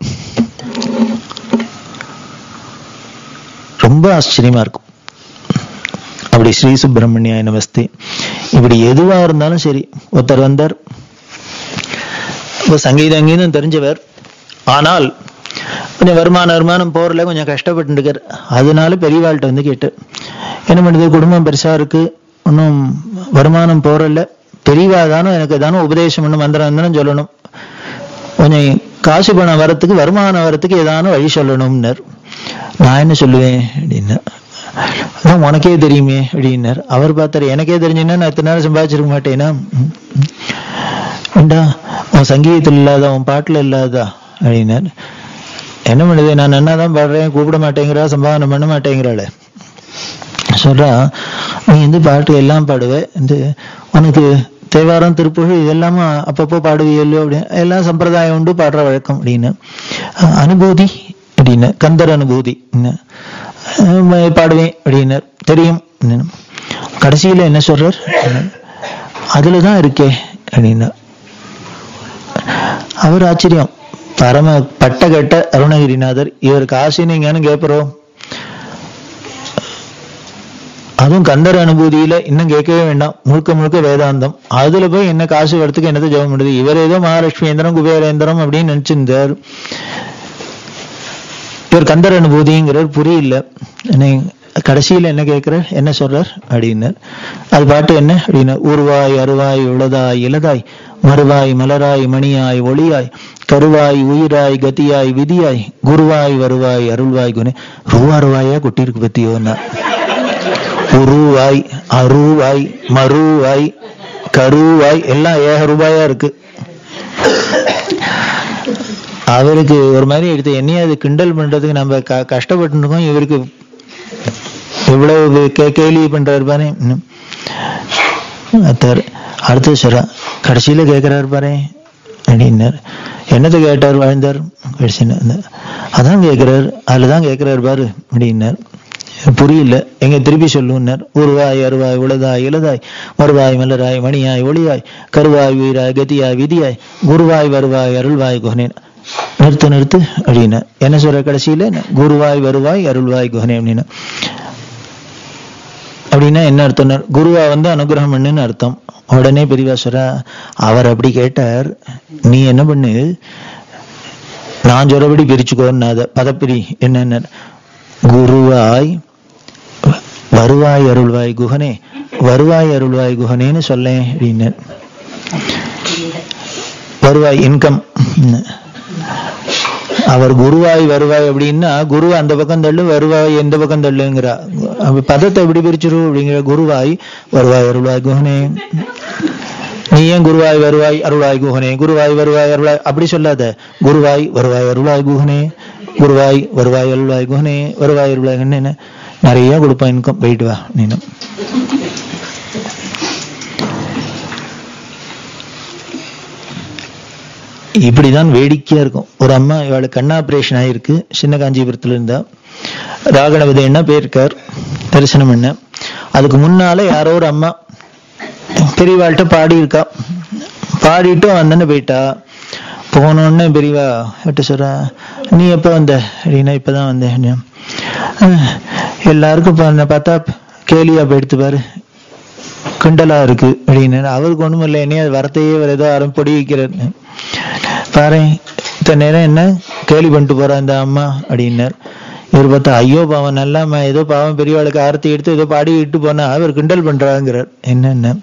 ரொம்ப ஆச்சரியமா இருக்கும் அப்படி ஸ்ரீ சுப்பிரமணிய நமஸ்தே இப்படி எதுவா இருந்தாலும் சரி ஒருத்தர் வந்தார் இப்போ சங்கீத அங்கீதம் தெரிஞ்சவர் ஆனால் கொஞ்சம் வருமானம் வருமானம் போறல கொஞ்சம் கஷ்டப்பட்டு இருக்கார் அதனால பெரியவாள்கிட்ட வந்து கேட்டு என்ன பண்ணுது குடும்பம் பெருசா இருக்கு ஒன்றும் வருமானம் போறல பெரியவா தானே எனக்கு தானே உபதேசம் பண்ணணும் மந்திரம் தானே சொல்லணும் கொஞ்சம் காசு பணம் வரத்துக்கு வருமானம் வரத்துக்கு ஏதான வழி சொல்லணும்னர் நான் என்ன சொல்லுவேன் அப்படின்னு அதான் உனக்கே தெரியுமே அப்படின்னார் அவர் பார்த்தாரு எனக்கே தெரிஞ்சுன்னா நான் இத்தனை நேரம் சம்பாதிச்சிருக்க மாட்டேனா ஏண்டா உன் சங்கீதத்தில் இல்லாத உன் பாட்டுல இல்லாதா அப்படின்னார் என்ன பண்ணுது நான் நன்னா தான் பாடுறேன் கூப்பிட மாட்டேங்கிறா சம்பாதனை பண்ண மாட்டேங்கிறாளே சொல்றா நீ வந்து பாட்டு எல்லாம் பாடுவ இந்த உனக்கு தேவாரம் திருப்புகழ் இதெல்லாமே அப்பப்போ பாடுவியல்லோ அப்படின்னு எல்லாம் சம்பிரதாயம் உண்டு பாடுற வழக்கம் அப்படின்னு அஹ் அனுபூதி அப்படின்னு கந்தர் அனுபூதி என்ன அஹ் பாடுவேன் அப்படின்னார் தெரியும் அப்படின்னு. கடைசியில என்ன சொல்றார் அதுல தான் இருக்கே அப்படின்னா அவர் ஆச்சரியம் பரம பட்டகட்ட அருணகிரிநாதர் இவர் காசு நீங்கன்னு கேட்பறோம் அதுவும் கந்தர் அனுபூதியில இன்னும் கேட்கவே வேண்டாம் முழுக்க முழுக்க வேதாந்தம் அதுல போய் என்ன காசு வரத்துக்கு என்னத்தை ஜெபம் பண்ணுது இவர் ஏதோ மகாலட்சுமியந்திரம் குபேரேந்திரம் அப்படின்னு நினைச்சிருந்தார் இவர் கந்தர் அனுபூதிங்கிறார் புரியல என்ன கடைசியில என்ன கேட்கிறார் என்ன சொல்றார் அப்படின்னார் அது பாட்டு என்ன அப்படின்னா உருவாய் அருவாய் உளதாய் இலதாய் மறுவாய் மலராய் மணியாய் ஒளியாய் கருவாய் உயிராய் கதியாய் விதியாய் குருவாய் வருவாய் அருள்வாய் குணே ரூவா ரூவாயா குட்டிருக்கு பத்தியோன்னா உருவாய் அருவாய் மறுவாய் கருவாய் எல்லாம் ஏக ரூபாயா இருக்கு அவருக்கு ஒரு மாதிரி எடுத்து என்னையும் அது கிண்டல் பண்றதுக்கு நம்ம க கஷ்டப்பட்டு இருக்கோம் இவருக்கு இவ்வளவு கே கேலி பண்றாரு பாரு ம். அத்தார் அடுத்து சொல்றா கடைசியில கேட்கிறாரு பாரு அப்படின்னார் என்னத்தை கேட்டார் வாழ்ந்தார் கடைசின்னு அதான் கேட்கிறார் அதுலதான் கேட்கிறாரு பாரு அப்படின்னார் புரியல எங்க திருப்பி சொல்லுன்னார் உருவாய் அருவாய் உளதாய் இளதாய் மறுவாய் மலராய் மணியாய் ஒளியாய் கருவாய் உயிராய் கதியாய் விதியாய் குருவாய் வருவாய் அருள்வாய் குஹனேன் நிறுத்து நிறுத்து அப்படின்னா என்ன சொல்ற கடைசியில குருவாய் வருவாய் அருள்வாய் குஹனே அப்படின்னா அப்படின்னா என்ன அர்த்தம் குருவா வந்து அனுகிரகம் பண்ணுன்னு அர்த்தம் உடனே பெரியவா சொல்றா அவர் அப்படி கேட்டார் நீ என்ன பண்ணு நான் சொல்றபடி பிரிச்சுக்கோன்னு அத பதப்பிரி என்னென்ன குருவாய் வருவாய் அருள்வாய் குஹனே வருவாய் அருள்வாய் குஹனேன்னு சொல்லேன் அப்படின்னு வருவாய் இன்கம் அவர் குருவாய் வருவாய் அப்படின்னா குரு அந்த பக்கம் தள்ளு வருவாய் எந்த பக்கம் தள்ளுங்கிறா அப்ப பதத்தை எப்படி பிரிச்சிரு அப்படிங்கிற குருவாய் வருவாய் அருள்வாய் குஹனே நீ ஏன் குருவாய் வருவாய் அருள்வாய் குஹனே குருவாய் வருவாய் அருள்வாய் அப்படி சொல்லாத குருவாய் வருவாய் அருள்வாய் குஹனே குருவாய் வருவாய் அருள்வாய் குஹனே வருவாய் அருள்வாய் குஹனே நிறைய கொடுப்பான் இன்கம் போயிட்டு வா நீனு இப்படிதான் வேடிக்கையா இருக்கும் ஒரு அம்மா இவளுக்கு கண் ஆபரேஷன் ஆயிருக்கு சின்ன காஞ்சிபுரத்துல இருந்தா ராகணபதினா போயிருக்கார் தரிசனம் பண்ண அதுக்கு முன்னால யாரோ ஒரு அம்மா பெரியவாள்கிட்ட பாடி இருக்கா பாடிட்டு வந்தன்னு போயிட்டா போனோடனே பெரியவா விட்டு சொல்றா நீ எப்ப வந்த அப்படின்னா இப்பதான் வந்தேன் அஹ், எல்லாருக்கும் இப்ப என்னை பார்த்தா கேலியா போயிடுத்து பாரு கிண்டலா இருக்கு அப்படின்னு அவருக்கு ஒண்ணும் இல்லை என்னைய அது வரத்தையே வேற ஏதோ ஆரம்பி பொடி வைக்கிறாரு பாரு இத்தனை நேரம் என்ன கேலி பண்ணிட்டு போறா இந்த அம்மா அப்படின்னார் இவர் பார்த்தா ஐயோ பாவம் நல்லாம ஏதோ பாவம் பெரியவாளுக்கு ஆரத்தி எடுத்து ஏதோ பாடி இட்டு போனா அவர் கிண்டல் பண்றாங்கிறார் என்னென்ன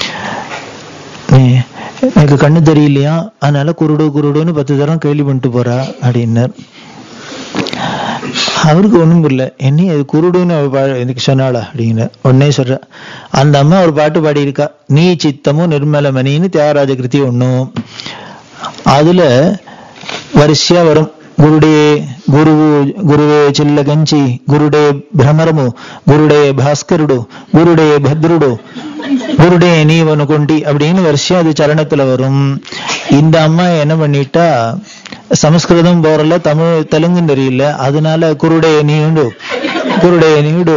நீ- எனக்கு கண்ணு தெரியலையா அதனால குருடு குருடுன்னு பத்து தரம் கேலி பண்ணிட்டு போறா அப்படின்னார் அவருக்கு ஒண்ணும் புரியல என்ன இது குருடுன்னு அவ பா- எனக்கு சொன்னாளா அப்படிங்கிற உடனே சொல்ற அந்த அம்மா ஒரு பாட்டு பாடி இருக்கா நீ சித்தமும் நிர்மலமணின்னு தியாகராஜ கிருதி ஒண்ணும் அதுல వరిస్యా వరం గురుడే గురువు గురువే చిల్లగంచి గురుడే భ్రమరము గురుడే భాస్కరుడు గురుడే భద్రుడు குருடே நீ கொண்டி அப்படின்னு வருஷம் அது சரணத்துல வரும் இந்த அம்மா என்ன பண்ணிட்டா சமஸ்கிருதம் போறல தமிழ் தெலுங்கு தெரியல அதனால குருடே நீடு குருடே நீடு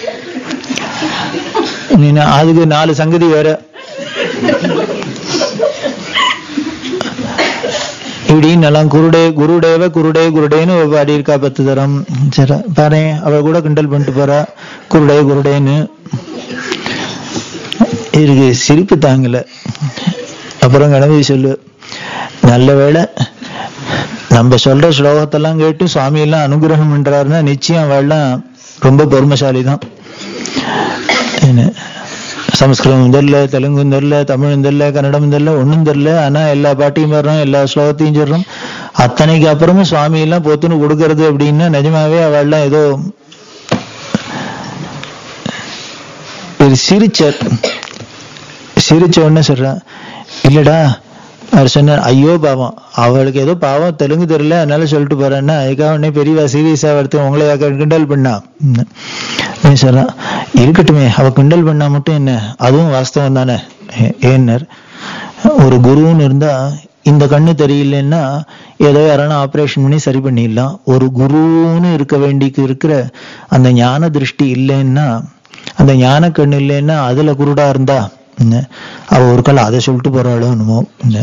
நீ- அதுக்கு நாலு சங்கதி வேற இப்படின்னு எல்லாம் குருடே குருடேவ குருடே குருடேன்னு பாடி இருக்கா பத்து தரம் சரி பாரு அவ கூட கிண்டல் பண்ணிட்டு போறா குருடே குருடேன்னு இருக்கு சிரிப்பு தாங்கல அப்புறம் கணபதி சொல்லு நல்ல வேளை நம்ம சொல்ற ஸ்லோகத்தெல்லாம் கேட்டு சுவாமி எல்லாம் அனுகிரகம் பண்றாருன்னா நிச்சயம் அவள்லாம் ரொம்ப பொறுமைசாலி தான் என்ன சமஸ்கிருதம் தெரியல தெலுங்கும் தெரியல தமிழும் தெரியல கன்னடம் தெரியல ஒண்ணும் தெரியல ஆனா எல்லா பாட்டையும் வர்றோம் எல்லா ஸ்லோகத்தையும் சொல்றோம் அத்தனைக்கு அப்புறமும் சுவாமி எல்லாம் பொத்துன்னு கொடுக்கறது அப்படின்னா நிஜமாவே அவள்லாம் ஏதோ இவர் சிரிச்சார் சிரிச்ச உடனே சொல்றான் இல்லடா அவர் சொன்னார் ஐயோ பாவம் அவளுக்கு ஏதோ பாவம் தெலுங்கு தெரியல அதனால சொல்லிட்டு போறேன்னா அதுக்காக உடனே பெரியவா சீரியஸா வருத்து உங்களை யாக்க கிண்டல் பண்ணா ம். நீ சொல்றான் இருக்கட்டுமே அவ கிண்டல் பண்ணா மட்டும் என்ன அதுவும் வாஸ்தவம் தானே ஏ- ஏன்னர் ஒரு குருன்னு இருந்தா இந்த கண்ணு தெரியலன்னா ஏதோ யாரான ஆபரேஷன் பண்ணி சரி பண்ணிடலாம் ஒரு குருன்னு இருக்க வேண்டிக்கு இருக்கிற அந்த ஞான திருஷ்டி இல்லைன்னா அந்த ஞான கண்ணு இல்லைன்னா அதுல குருடா இருந்தா என்ன, அவ ஒரு கால அதை சொல்லிட்டு போறாளோ என்னமோ என்ன.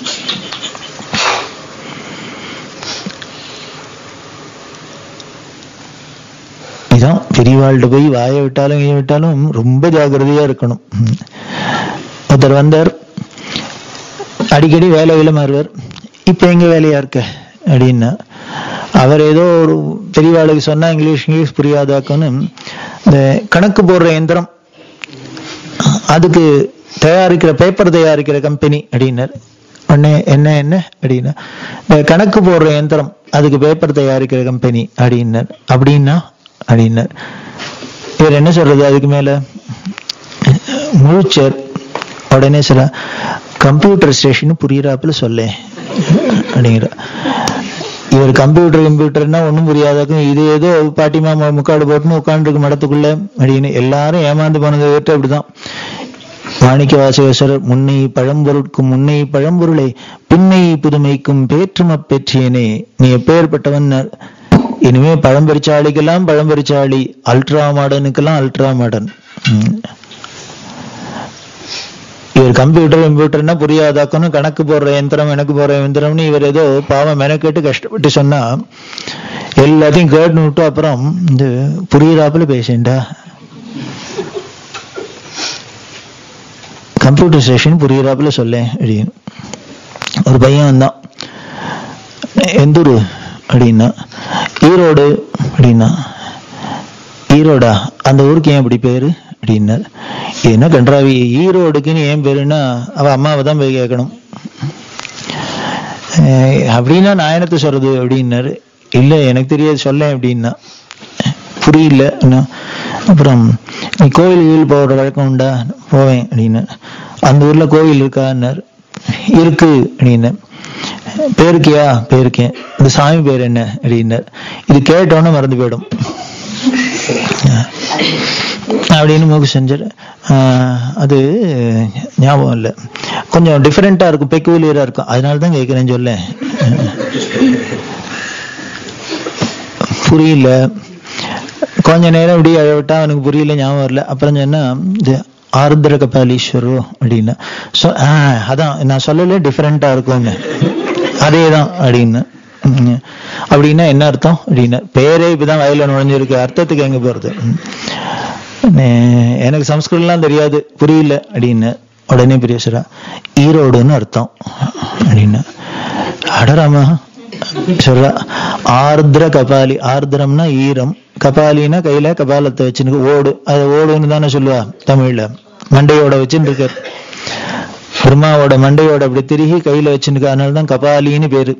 இதான் பெரியவாள்கிட்ட போய் வாயை விட்டாலும் கையை விட்டாலும் ரொம்ப ஜாக்கிரதையா இருக்கணும் ம். ஒருத்தர் வந்தார் அடிக்கடி வேலையில மாறுவார் இப்ப எங்க வேலையா இருக்க அப்படின்னா அவர் ஏதோ ஒரு பெரியவாளுக்கு சொன்னா இங்கிலீஷ் இங்கிலீஷ் புரியாதாக்குன்னு இந்த கணக்கு போடுற எந்திரம் அதுக்கு தயாரிக்கிற பேப்பர் தயாரிக்கிற கம்பெனி அப்படின்னார் உடனே என்ன என்ன அப்படின்னா இந்த கணக்கு போடுற எந்திரம் அதுக்கு பேப்பர் தயாரிக்கிற கம்பெனி அப்படின்னார் அப்படின்னா அப்படின்னார் இவர் என்ன சொல்றது அதுக்கு மேல முழிச்சார் உடனே சொல்ல கம்ப்யூட்டர் ஸ்டேஷன் புரியுறாப்புல சொல்ல அப்படிங்கிற இவர் கம்ப்யூட்டர் கம்ப்யூட்டர்னா ஒண்ணும் புரியாதாக்கும் இது ஏதோ பாட்டிமா மு- முக்காடு போட்டுன்னு உட்காந்துருக்கு மடத்துக்குள்ள அப்படின்னு எல்லாரும் ஏமாந்து போனதை விட்டு அப்படிதான் மாணிக்க வாசகேஸ்வரர் முன்னை பழம்பொருட்கும் முன்னை பழம்பொருளை பின்னை புதுமைக்கும் பேற்றும பெற்றியனே நீ எப்பேற்பட்டவன் இனிமே பழம்பெரிச்சாளிக்கெல்லாம் பழம்பெரிச்சாளி அல்ட்ரா மாடர்னுக்கெல்லாம் அல்ட்ரா மாடர்ன் ம். இவர் கம்ப்யூட்டர் கம்ப்யூட்டர்னா புரியாதாக்கணும் கணக்கு போடுற யந்திரம் எனக்கு போடுற யந்திரம்னு இவர் ஏதோ பாவம் மெனக்கெட்டு கஷ்டப்பட்டு சொன்னா எல்லாத்தையும் கேட்டுன்னு விட்டு அப்புறம் இந்த புரியுறாப்புல பேசேன்டா கம்ப்யூட்டர் ஸ்டேஷன் புரியுறாப்புல சொல்லேன் அப்படின்னு ஒரு பையன் வந்தான் எந்த ஊரு அப்படின்னா ஈரோடு அப்படின்னா ஈரோடா அந்த ஊருக்கு ஏன் இப்படி பேரு அப்படின்னாரு இது என்ன கன்றாவி ஈரோடுக்குன்னு ஏன் பேருன்னா அவ அம்மாவை தான் போய் கேட்கணும் அஹ் அப்படின்னா நான் என்னத்த சொல்றது அப்படின்னாரு இல்ல எனக்கு தெரியாது சொல்ல அப்படின்னா புரியல என்ன அப்புறம் நீ கோவில் கீழ் போகிற வழக்கம் உண்டா போவேன் அப்படின்னு அந்த ஊர்ல கோவில் இருக்கான்னாரு இருக்கு அப்படின்னு பேருக்கியா பேருக்கேன் இந்த சாமி பேர் என்ன அப்படின்னாரு இது கேட்டோன்னே மறந்து போயிடும் அப்படின்னு மூக்கு செஞ்சார் அது ஞாபகம் இல்லை கொஞ்சம் டிஃப்ரெண்டா இருக்கும் பெக்குலியரா இருக்கும் அதனால தான் கேட்குறேன் சொல்ல புரியல கொஞ்ச நேரம் இப்படி விட்டா அவனுக்கு புரியல ஞாபகம் வரல அப்புறம் சொன்னா இது ஆருத்ர கபாலீஸ்வரோ அப்படின்னா சொ ஆஹ் அதான் நான் சொல்லல டிஃப்ரெண்டா இருக்கும்னு அதே தான் அப்படின்னு ம். அப்படின்னா என்ன அர்த்தம் அப்படின்னா பேரே இப்பதான் வயல நுழைஞ்சிருக்கு அர்த்தத்துக்கு எங்க போறது ம். நே- எனக்கு சம்ஸ்கிருதம்லாம் தெரியாது புரியல அப்படின்னு உடனே பெரியசரா ஈரோடுன்னு அர்த்தம் அப்படின்னு அடராமா சொல்றா ஆர்திர கபாலி ஆர்திரம்னா ஈரம் கபாலினா கையில கபாலத்தை வச்சுன்னு ஓடு அது ஓடுன்னு தானே சொல்லுவா தமிழ்ல மண்டையோட வச்சுன்னு இருக்கார் பிரம்மாவோட மண்டையோட அப்படி திருகி கையில வச்சுன்னு அதனால தான் கபாலின்னு பேரு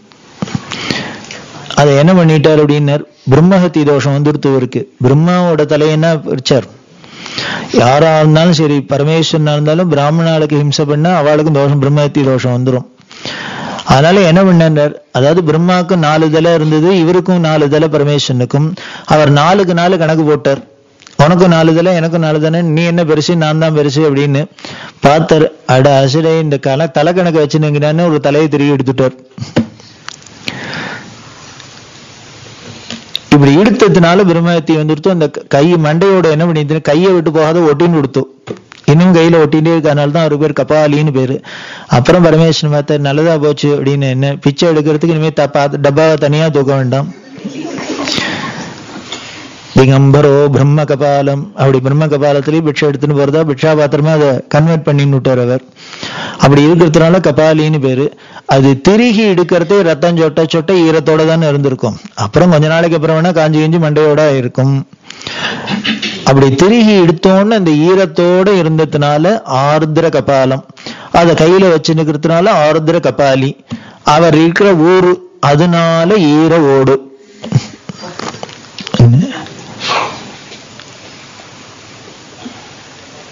அதை என்ன பண்ணிட்டார் அப்படின்னார் பிரம்மஹத்தி தோஷம் வந்துடுத்து இருக்கு பிரம்மாவோட தலையென்ன பிரிச்சார் யாரா இருந்தாலும் சரி பரமேஸ்வரனா இருந்தாலும் பிராமணாளுக்கு ஹிம்சை பண்ணா அவளுக்கும் தோஷம் பிரம்மஹத்தி தோஷம் வந்துரும் அதனால என்ன பண்ணார் அதாவது பிரம்மாவுக்கும் நாலு தலை இருந்தது இவருக்கும் நாலு தலை பரமேஸ்வரனுக்கும் அவர் நாலுக்கு நாலு கணக்கு போட்டார் உனக்கும் நாலு தலை எனக்கும் நாலு தானே நீ என்ன பெருசு நான் தான் பெருசு அப்படின்னு பார்த்தார் அட அசுரே இந்த கண தலை கணக்கு வச்சுனுங்கிறான்னு ஒரு தலையை திரும்பி எடுத்துட்டார் இப்படி இழுத்ததுனால பிரம்மஹத்தி வந்துடுத்து அந்த க- கை மண்டையோட என்ன பண்ணிட்டு கையை விட்டு போகாத ஒட்டின்னு கொடுத்து இன்னும் கையில ஒட்டிகிட்டே இருக்கறனால தான் அவருக்கு பேர் கபாலின்னு பேரு அப்புறம் பரமேஸ்வரன் பார்த்தார் நல்லதா போச்சு அப்படின்னு என்ன பிச்சை எடுக்கிறதுக்கு இனிமே தப்பா டப்பாவை தனியா தூக்க வேண்டாம் திகம்பரோ பிரம்ம கபாலம் அப்படி பிரம்ம கபாலத்திலேயே பிக்ஷை எடுத்துன்னு போறதா பிக்ஷா பாத்திரமா அதை கன்வெர்ட் பண்ணின்னு விட்டார் அவர் அப்படி இருக்கிறதுனால கபாலின்னு பேரு அது திருகி எடுக்கிறதே ரத்தம் சொட்ட சொட்ட ஈரத்தோட தானே இருந்திருக்கும் அப்புறம் கொஞ்ச நாளைக்கு அப்புறம் வேணா காஞ்சி கிஞ்சி மண்டையோட இருக்கும் அப்படி திருகி எடுத்தோன்னு அந்த ஈரத்தோட இருந்ததுனால ஆர்திர கபாலம் அத கையில வச்சு நிக்கிறதுனால ஆர்திர கபாலி அவர் இருக்கிற ஊரு அதனால ஈர ஓடு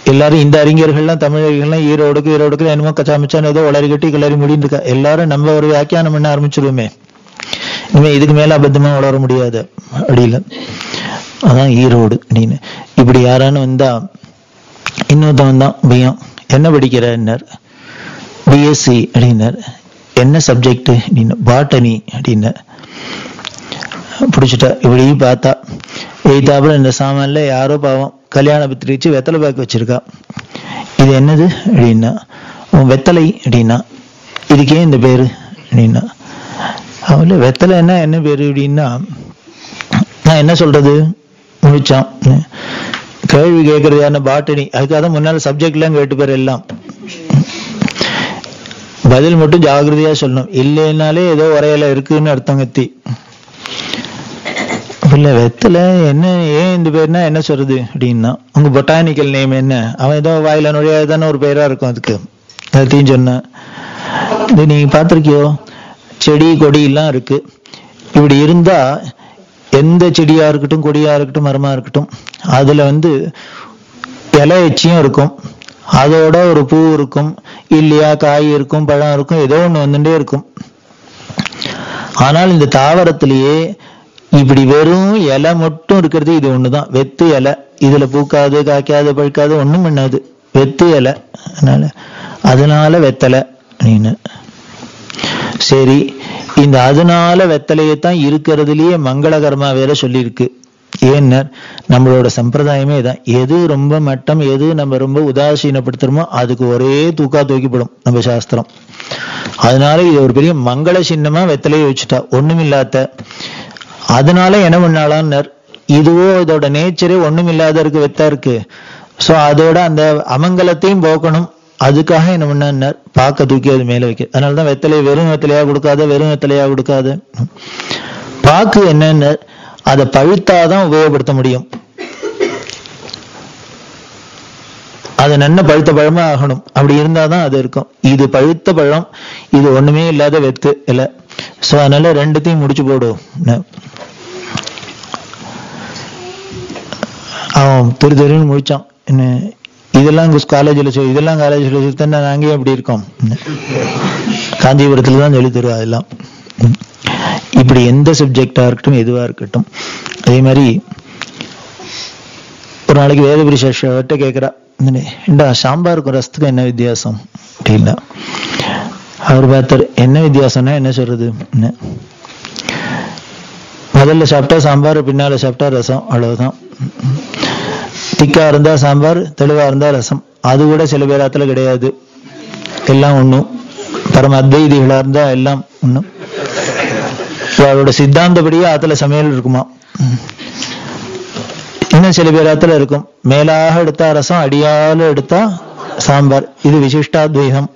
எல்லாரும் இந்த அறிஞர்கள்லாம் தமிழர்கள்லாம் ஈரோடுக்கு ஈரோடுக்கு என்னமோ கச்சாமிச்சான் ஏதோ உளறி கட்டி கிளறி முடின்னு இருக்கா எல்லாரும் நம்ம ஒரு வியாக்கியானம் பண்ண ஆரம்பிச்சிருவோமே இனிமே இதுக்கு மேல அபத்தமா வளர முடியாது அடியில அதான் ஈரோடு அப்படின்னு இப்படி யாரானு வந்தா இன்னொருத்தவன் தான் பையன் என்ன படிக்கிறார் பிஎஸ்சி அப்படின்னார் என்ன சப்ஜெக்ட் அப்படின்னு பாட்டனி அப்படின்னார் பிடிச்சிட்டா இப்படி பார்த்தா எய்தாப்புல இந்த சாமான்ல யாரோ பாவம் கல்யாண பத்திரிச்சு வெத்தலை பாக்கு வச்சிருக்கா இது என்னது அப்படின்னா உன் வெத்தலை அப்படின்னா இதுக்கே இந்த பேரு அப்படின்னா அவள வெத்தலை என்ன என்ன பேரு அப்படின்னா நான் என்ன சொல்றது முடிச்சான் கேள்வி கேட்கறது யாருன்னா பாட்டனி அதுக்காக தான் முன்னால சப்ஜெக்ட் எல்லாம் கேட்டு பேர் எல்லாம் பதில் மட்டும் ஜாகிரதையா சொல்லணும் இல்லைனாலே ஏதோ உரையில இருக்குன்னு அர்த்தம் கத்தி இல்ல வெத்தல என்ன ஏன் இந்த பேர்னா என்ன சொல்றது அப்படின்னா உங்க பொட்டானிக்கல் நேம் என்ன அவன் ஏதோ வாயில நுழையாதானே ஒரு பேரா இருக்கும் அதுக்கு அதையும் சொன்னேன் இது நீங்க பார்த்திருக்கியோ செடி கொடி எல்லாம் இருக்கு இப்படி இருந்தா எந்த செடியா இருக்கட்டும் கொடியா இருக்கட்டும் மரமா இருக்கட்டும் அதுல வந்து இலை எச்சியும் இருக்கும் அதோட ஒரு பூ இருக்கும் இல்லையா காய் இருக்கும் பழம் இருக்கும் ஏதோ ஒண்ணு வந்துட்டே இருக்கும் ஆனால் இந்த தாவரத்திலேயே இப்படி வெறும் இலை மட்டும் இருக்கிறது இது ஒண்ணுதான் வெத்து இலை இதுல பூக்காது காய்க்காது பழுக்காது ஒண்ணும் பண்ணாது வெத்து இலை அதனால அதனால வெத்தலை அப்படின்னு சரி இந்த அதனால வெத்தலையை தான் இருக்கிறதுலயே மங்களகரமா வேற சொல்லியிருக்கு ஏன்னர் நம்மளோட சம்பிரதாயமே தான் எது ரொம்ப மட்டம் எது நம்ம ரொம்ப உதாசீனப்படுத்துறோமோ அதுக்கு ஒரே தூக்கா தூக்கிப்படும் நம்ம சாஸ்திரம் அதனால இது ஒரு பெரிய மங்கள சின்னமா வெத்தலையை வச்சுட்டா ஒண்ணுமில்லாத அதனால என்ன பண்ணாலான்னர் இதுவோ இதோட நேச்சரே ஒண்ணுமில்லாத இருக்கு வெத்தா இருக்கு சோ அதோட அந்த அமங்கலத்தையும் போக்கணும் அதுக்காக என்ன பண்ணார் பாக்க தூக்கி அது மேல வைக்க அதனாலதான் வெத்தலையை வெறும் வெத்தலையா கொடுக்காத வெறும் வெத்தலையா கொடுக்காத பாக்கு என்னன்னு அதை பழுத்தாதான் உபயோகப்படுத்த முடியும் அது நல்ல பழுத்த பழமா ஆகணும் அப்படி இருந்தாதான் அது இருக்கும் இது பழுத்த பழம் இது ஒண்ணுமே இல்லாத வெத்து இல்ல சோ அதனால ரெண்டுத்தையும் முடிச்சு போடும் அவன் திரு திருன்னு முடிச்சான் என்ன இதெல்லாம் காலேஜில் சொல்லி இதெல்லாம் காலேஜில் சொல்லி தான் நாங்கே அப்படி இருக்கோம் காஞ்சிபுரத்துல தான் சொல்லி தருவா அதெல்லாம் இப்படி எந்த சப்ஜெக்டா இருக்கட்டும் எதுவா இருக்கட்டும் அதே மாதிரி ஒரு நாளைக்கு வேதபுரி சேஷவர்கிட்ட கேட்கிறா ஏண்டா சாம்பாருக்கும் ரசத்துக்கும் என்ன வித்தியாசம் அப்படின்னா அவர் பார்த்தாரு என்ன வித்தியாசம்னா என்ன சொல்றது முதல்ல சாப்பிட்டா சாம்பார் பின்னால சாப்பிட்டா ரசம் அவ்வளவுதான் திக்கா இருந்தா சாம்பார் தெளிவா இருந்தா ரசம் அது கூட சில பேராத்துல கிடையாது எல்லாம் ஒண்ணும் பரம அத்வைதிகளா இருந்தா எல்லாம் ஒண்ணும் அவரோட சித்தாந்தப்படியே ஆத்துல சமையல் இருக்குமா இன்னும் சில பேராத்துல இருக்கும் மேலாக எடுத்தா ரசம் அடியால எடுத்தா சாம்பார் இது விசிஷ்டாத்வைதம்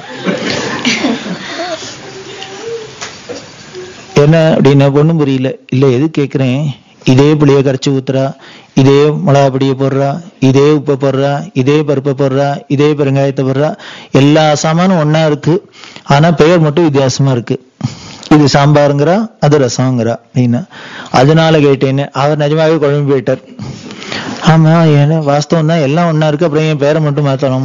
என்ன அப்படின்னு ஒண்ணும் புரியல இல்ல எது கேக்குறேன் இதே புளிய கரைச்சி ஊத்துறா இதே மிளகா பொடியை போடுறா இதே உப்பை போடுறா இதே பருப்பை போடுறா இதே பெருங்காயத்தை போடுறா எல்லா சாமானும் ஒன்னா இருக்கு ஆனா பெயர் மட்டும் வித்தியாசமா இருக்கு இது சாம்பாருங்கிறா அது ரசம்ங்கிறா அப்படின்னா அதனால கேட்டேன்னு அவர் நிஜமாவே குழம்பு போயிட்டார் ஆமா ஏன்னா வாஸ்தவம் தான் எல்லாம் ஒன்னா இருக்கு அப்புறம் என் பேரை மட்டும் மாத்தணும்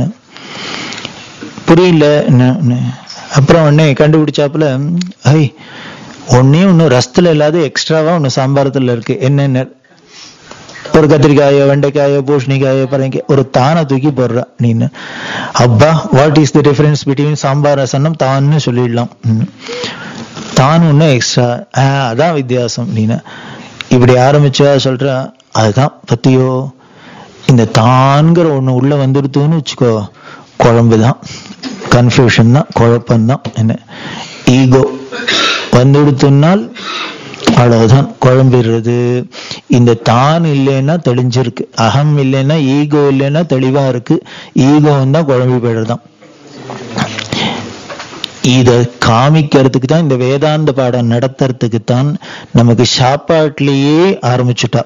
புரியல என்ன அப்புறம் உடனே கண்டுபிடிச்சாப்புல ஐ ஒன்னே ஒண்ணு ரசத்துல இல்லாத எக்ஸ்ட்ராவா ஒண்ணு சாம்பாரத்துல இருக்கு என்னென்ன ஒரு கத்திரிக்காயோ வெண்டைக்காயோ பூஷணிக்காயோ பரங்கிக்காய் ஒரு தானை தூக்கி போடுறா நீன்னு அப்பா what is the difference between sambar ரசனம் தான்னு சொல்லிடலாம் தான் ஒண்ணு எக்ஸ்ட்ரா ஆஹ் அதான் வித்தியாசம் அப்படின்னு இப்படி ஆரம்பிச்சா சொல்ற அதுதான் பத்தியோ இந்த தான்கிற ஒண்ணு உள்ள வந்துடுத்துன்னு வச்சுக்கோ குழம்புதான் கன்ஃபியூஷன் தான் குழப்பம்தான் என்ன ஈகோ வந்துடுத்துனால் அவ்வளவுதான் குழம்பிடுறது இந்த தான் இல்லைன்னா தெளிஞ்சிருக்கு அகம் இல்லைன்னா ஈகோ இல்லைன்னா தெளிவா இருக்கு ஈகோவும் தான் குழம்பி போயிடுறதான் இத காமிக்கிறதுக்கு தான் இந்த வேதாந்த பாடம் நடத்துறதுக்கு தான் நமக்கு சாப்பாட்டுலயே ஆரம்பிச்சுட்டா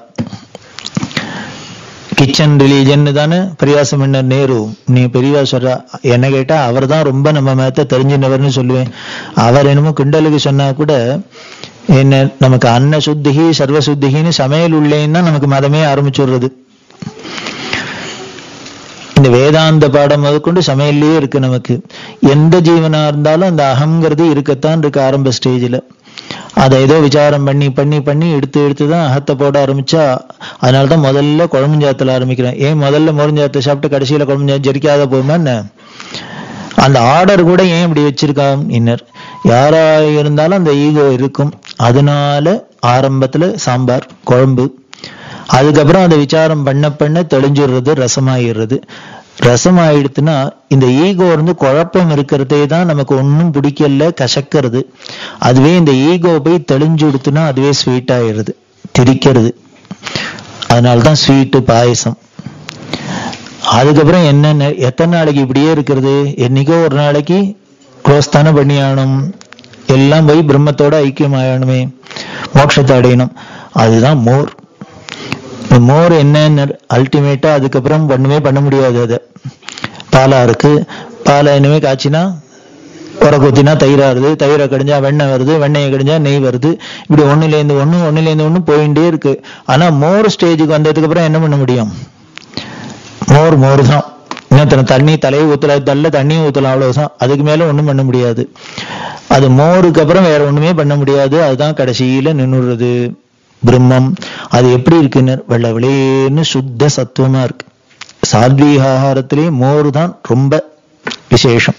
கிச்சன் ரிலீஜன் தானே பிரியாசம் என்ன நேரு நீ பெரியவா சொல்றா என்ன கேட்டா அவர் தான் ரொம்ப நம்ம மேத்த தெரிஞ்சினவர்னு சொல்லுவேன் அவர் என்னமோ கிண்டலுக்கு சொன்னா கூட என்ன நமக்கு அன்ன சுத்திகி சர்வ சுத்திகின்னு சமையல் உள்ளேன்னா நமக்கு மதமே ஆரம்பிச்சுடுறது இந்த வேதாந்த பாடம் முதற்கொண்டு சமையல்லையே இருக்கு நமக்கு எந்த ஜீவனா இருந்தாலும் அந்த அகங்கிறது இருக்கத்தான் இருக்கு ஆரம்ப ஸ்டேஜ்ல அதை ஏதோ விசாரம் பண்ணி பண்ணி பண்ணி எடுத்து எடுத்து தான் அகத்தை போட ஆரம்பிச்சா அதனால தான் முதல்ல குழம்புஞ்சாத்துல ஆரம்பிக்கிறேன் ஏன் முதல்ல முருஞ்சாத்தை சாப்பிட்டு கடைசியில குழம்புஞ்சாத்து ஜெரிக்காத போகுமா என்ன அந்த ஆர்டர் கூட ஏன் இப்படி வச்சிருக்கான் இன்னர் யாரா இருந்தாலும் அந்த ஈகோ இருக்கும் அதனால ஆரம்பத்துல சாம்பார் குழம்பு அதுக்கப்புறம் அதை விசாரம் பண்ண பண்ண தெளிஞ்சிடுறது ரசமாயிடுறது ரசம் ஆயிடுத்துன்னா இந்த ஈகோ இருந்து குழப்பம் இருக்கிறதே தான் நமக்கு ஒன்றும் பிடிக்கல கசக்கிறது அதுவே இந்த ஈகோ போய் தெளிஞ்சு கொடுத்துனா அதுவே ஸ்வீட் ஆயிடுறது திரிக்கிறது அதனாலதான் ஸ்வீட்டு பாயசம் அதுக்கப்புறம் என்னென்ன எத்தனை நாளைக்கு இப்படியே இருக்கிறது என்னைக்கோ ஒரு நாளைக்கு க்ளோஸ் தானே பண்ணி ஆகணும் எல்லாம் போய் பிரம்மத்தோட ஐக்கியம் ஆகணுமே மோட்சத்தை அடையணும் அதுதான் மோர் இந்த மோர் என்ன அல்டிமேட்டா அதுக்கப்புறம் ஒண்ணுமே பண்ண முடியாது அதை பாலா இருக்கு பாலை இனிமே காய்ச்சினா உர கொத்தினா தயிராகுது தயிரை கடிஞ்சா வெண்ணெய் வருது வெண்ணெயை கடிஞ்சா நெய் வருது இப்படி ஒண்ணுலேருந்து ஒண்ணு ஒண்ணுலேருந்து ஒண்ணு போயிட்டே இருக்கு ஆனா மோர் ஸ்டேஜுக்கு வந்ததுக்கு அப்புறம் என்ன பண்ண முடியும் மோர் மோர் தான் இன்னொருத்தன தண்ணி தலையை ஊத்தல தள்ள தண்ணியும் ஊத்தலாம் அவ்வளவுதான் அதுக்கு மேல ஒண்ணும் பண்ண முடியாது அது மோருக்கு அப்புறம் வேற ஒண்ணுமே பண்ண முடியாது அதுதான் கடைசியில நின்னுடுறது பிரம்மம் அது எப்படி இருக்குன்னு வெள்ள வெளியேன்னு சுத்த சத்துவமா இருக்கு சாத்வீக ஆகாரத்திலேயே மோர் தான் ரொம்ப விசேஷம்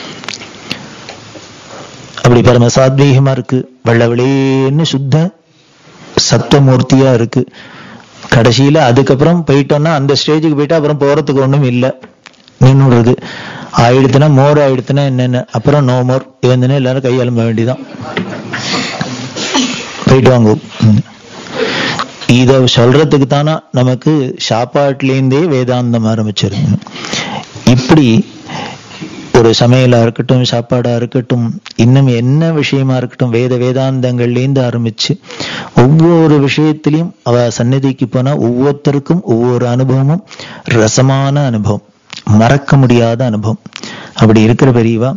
அப்படி பரம சாத்வீகமா இருக்கு வெள்ள வெளியேன்னு சுத்த சத்துவமூர்த்தியா இருக்கு கடைசியில அதுக்கப்புறம் போயிட்டோம்னா அந்த ஸ்டேஜுக்கு போயிட்டா அப்புறம் போறதுக்கு ஒண்ணும் இல்லை நின்னுடுறது ஆயிடுத்துனா மோர் ஆயிடுத்துனா என்னென்ன அப்புறம் நோ மோர் ஏந்துன்னா எல்லாரும் கையெழும்ப வேண்டிதான் போயிட்டு வாங்க ம். இத சொல்றதுக்கு தானா நமக்கு சாப்பாட்டுலேருந்தே வேதாந்தம் ஆரம்பிச்சிருக்கு இப்படி ஒரு சமையலா இருக்கட்டும் சாப்பாடா இருக்கட்டும் இன்னும் என்ன விஷயமா இருக்கட்டும் வேத வேதாந்தங்கள்லேருந்து ஆரம்பிச்சு ஒவ்வொரு விஷயத்திலையும் அவ சந்நிதிக்கு போனா ஒவ்வொருத்தருக்கும் ஒவ்வொரு அனுபவமும் ரசமான அனுபவம் மறக்க முடியாத அனுபவம் அப்படி இருக்கிற பெரியவா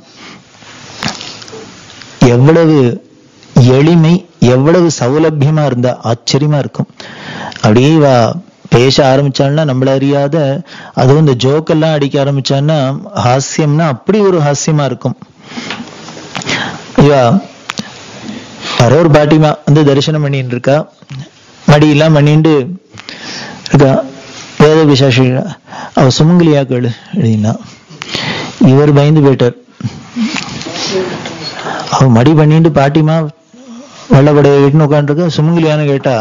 எவ்வளவு எளிமை எவ்வளவு சௌலபியமா இருந்தா ஆச்சரியமா இருக்கும் அப்படியே வா பேச ஆரம்பிச்சாள்னா நம்மள அறியாத அதுவும் இந்த ஜோக்கெல்லாம் அடிக்க ஆரம்பிச்சான்னா ஹாஸ்யம்னா அப்படி ஒரு ஹாஸ்யமா இருக்கும் இவா யாரோ ஒரு பாட்டிமா வந்து தரிசனம் பண்ணிட்டு இருக்கா மடியெல்லாம் பண்ணிட்டு இருக்கா வேத விசேஷ அவ சுமங்கலியா கேளு அப்படின்னா இவர் பயந்து போயிட்டார் அவ மடி பண்ணிட்டு பாட்டிமா வெள்ளப்படைய வீட்டுன்னு உட்காந்துருக்க சுமங்கலியான்னு கேட்டா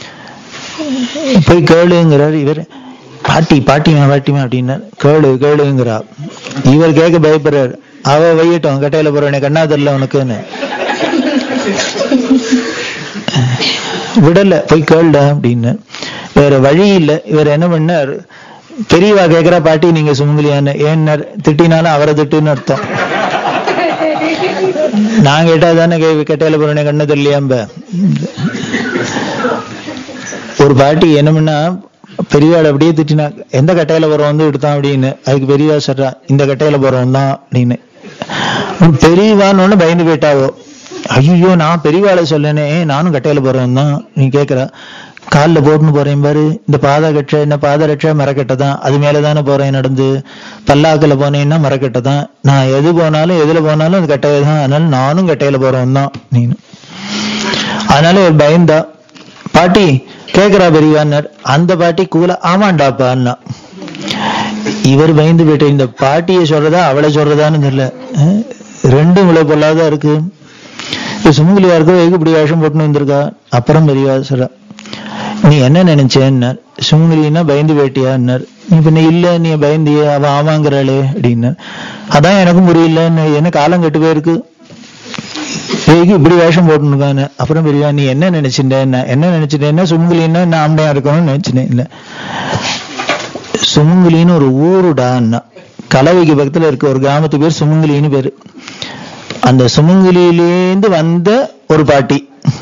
போய் கேளுங்கிறார் இவர் பாட்டி பாட்டிமா பாட்டிமா அப்படின்னார் கேளு கேளுங்கிறா இவர் கேட்க பயப்படுறாரு அவ வையட்டும் கட்டையில போறவனே கண்ணா தெரியல உனக்குன்னு விடல போய் கேளுடா அப்படின்னு வேற வழி இல்லை இவர் என்ன பண்ணார் பெரியவா கேக்குறா பாட்டி நீங்க சுமங்கலியான்னு ஏன்னார் திட்டினாலும் அவரை திட்டுன்னு அர்த்தம் நான் கேட்டா தானே கட்டையில போறேனே கண்ணு தெரியலையாம்ப ஒரு பாட்டி என்ன பண்ணா பெரியவாள் அப்படியே திட்டினா எந்த கட்டையில போறோம் வந்து எடுத்தான் அப்படின்னு அதுக்கு பெரியவா சொல்றா இந்த கட்டையில போறோம் தான் அப்படின்னு பெரியவான்னு ஒண்ணு பயந்து போயிட்டாவோ ஐயோ நான் பெரியவாளை சொல்லனே நானும் கட்டையில போறவன் தான் நீ கேக்குற காலில் போட்டுன்னு போறேன் பாரு இந்த பாத கட்டை என்ன பாத ரட்சை மரக்கட்டை தான் அது மேலதானே போறேன் நடந்து பல்லாக்கில் போனேன்னா மரக்கட்டை தான் நான் எது போனாலும் எதுல போனாலும் அது கட்டையை தான் அதனால நானும் கட்டையில போறவன் தான் நீனு அதனால ஒரு பயந்தா பாட்டி கேக்குறா பெரியவான்னார் அந்த பாட்டி கூல ஆமாண்டாப்பான்னா இவர் பயந்து போயிட்டு இந்த பாட்டியை சொல்றதா அவளை சொல்றதான்னு தெரியல அஹ் ரெண்டும் இவ்வளவு பொல்லாதான் இருக்கு இப்ப சுமங்கலியா இருக்கோ எதுக்கு இப்படி வேஷம் போட்டுன்னு வந்திருக்கா அப்புறம் பெரியவா சொல்றா நீ என்ன நினைச்சேன்னார் சுமங்கலின்னா பயந்து போயிட்டியான்னார் நீ பின்ன இல்ல நீ பயந்தியே அவ ஆமாங்கிறாளே அப்படின்னார் அதான் எனக்கும் புரியல என்ன காலம் கெட்டு போயிருக்கு ஏய்க்கு இப்படி வேஷம் போட்டுருக்கான்னு அப்புறம் பெரியவா நீ என்ன நினைச்சிட்டேன் என்ன நினைச்சிட்டேன்னா சுமங்கலின்னா நான் ஆம்படையா இருக்கணும்னு நினைச்சிட்டேன் இல்ல சுமங்கலின்னு ஒரு ஊருடான்னா கலவைக்கு பக்கத்துல இருக்க ஒரு கிராமத்து பேர் சுமங்கலின்னு பேரு அந்த சுமங்கலியிலேந்து வந்த ஒரு பாட்டி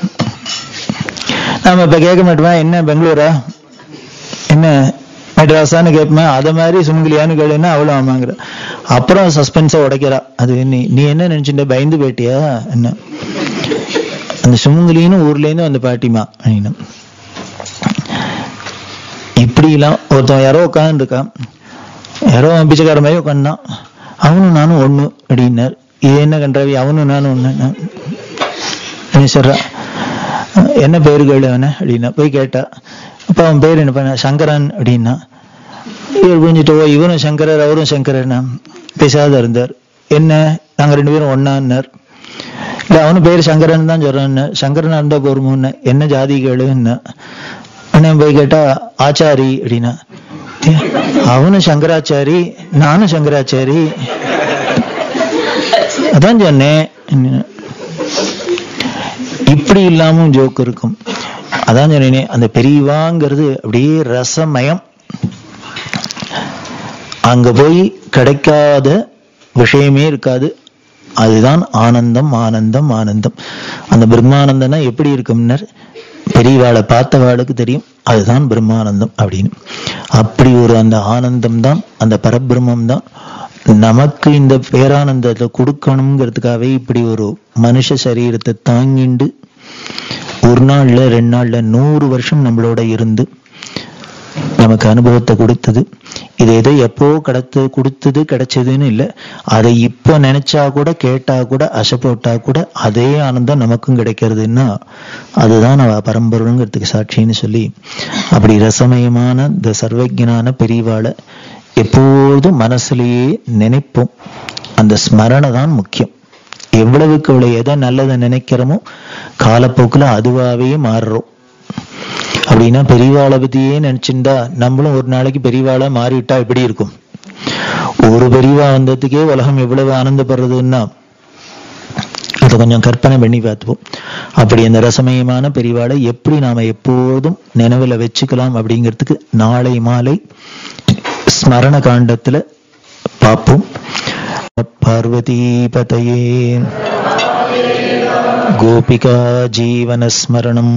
நாம இப்ப கேட்க மாட்டோமா என்ன பெங்களூரா என்ன மெட்ராஸான்னு கேட்போமா அத மாதிரி சுமங்கலியான்னு கேளுன்னா அவ்வளவு ஆமாங்கிற அப்புறம் சஸ்பென்ஸை உடைக்கிறா அது நீ நீ என்ன நினைச்சுட்ட பயந்து போயிட்டியா என்ன அந்த சுமங்கலின்னு ஊர்ல இருந்து வந்த பாட்டிமா அப்படின்னு இப்படி எல்லாம் ஒருத்தன் யாரோ உட்காந்து இருக்கான் யாரோ பிச்சைக்கார மாதிரி உட்காந்தான் அவனும் நானும் ஒண்ணு அப்படின்னார் இது என்ன கன்றாவி அவனும் நானும் ஒண்ணு சொல்றா என்ன பேரு கேளு அவன அப்படின்னா போய் கேட்டா அப்ப அவன் பேர் என்ன பண்ண சங்கரன் அப்படின்னா இவர் புரிஞ்சுட்டு ஓ இவரும் சங்கரர் அவரும் சங்கரர்னா பேசாத இருந்தார் என்ன நாங்க ரெண்டு பேரும் ஒன்னான்னார் இல்ல அவனு பேர் சங்கரன் தான் சொல்றான்னு சங்கரனா இருந்தா போருமோன்னு என்ன ஜாதி கேளுன்னா அண்ணன் போய் கேட்டா ஆச்சாரி அப்படின்னா "ஏ, அவனும் சங்கராச்சாரி நானும் சங்கராச்சாரி அதான் சொன்னேன் இப்படி இல்லாமும் ஜோக் இருக்கும் அதான் சொன்னேனே அந்த பெரியவாங்கிறது அப்படியே ரசமயம் அங்க போய் கிடைக்காத விஷயமே இருக்காது அதுதான் ஆனந்தம் ஆனந்தம் ஆனந்தம் அந்த பிரம்மானந்தம்னா எப்படி இருக்கும்னர் பெரியவாளை பார்த்தவாளுக்கு தெரியும் அதுதான் பிரம்மானந்தம் அப்படின்னு அப்படி ஒரு அந்த ஆனந்தம் தான் அந்த பரபிரம்மம் தான் நமக்கு இந்த பேரானந்தத்தை கொடுக்கணுங்கிறதுக்காகவே இப்படி ஒரு மனுஷ சரீரத்தை தாங்கிண்டு ஒரு நாள்ல ரெண்டு நாள்ல நூறு வருஷம் நம்மளோட இருந்து நமக்கு அனுபவத்தை கொடுத்தது இது ஏதோ எப்போ கிடைத்து கொடுத்தது கிடைச்சதுன்னு இல்லை அதை இப்போ நினைச்சா கூட கேட்டா கூட அசை போட்டா கூட அதே ஆனந்தம் நமக்கும் கிடைக்கிறதுன்னா அதுதான் அவ பரம்பரைங்கிறதுக்கு சாட்சின்னு சொல்லி அப்படி ரசமயமான இந்த சர்வஜனான பெரியவாளை எப்போதும் மனசுலயே நினைப்போம் அந்த ஸ்மரணை தான் முக்கியம் எவ்வளவுக்கு எவ்வளவு எதை நல்லதை நினைக்கிறோமோ காலப்போக்குல அதுவாவே மாறுறோம் அப்படின்னா பெரியவாளை பத்தியே நினைச்சிருந்தா நம்மளும் ஒரு நாளைக்கு பெரியவாளா மாறிவிட்டா எப்படி இருக்கும் ஒரு பெரியவா வந்ததுக்கே உலகம் எவ்வளவு ஆனந்தப்படுறதுன்னா அதை கொஞ்சம் கற்பனை பண்ணி பார்த்துப்போம் அப்படி அந்த ரசமயமான பெரியவாளை எப்படி நாம எப்போதும் நினைவுல வச்சுக்கலாம் அப்படிங்கிறதுக்கு நாளை மாலை ஸ்மரண காண்டத்துல பார்ப்போம் பார்வதி பதையே கோபிகா ஜீவனஸ்மரணம்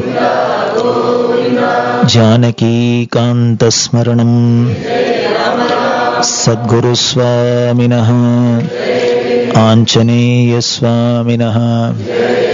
जानकीकान्तस्मरणम् सद्गुरुस्वामिनः आञ्जनेयस्वामिनः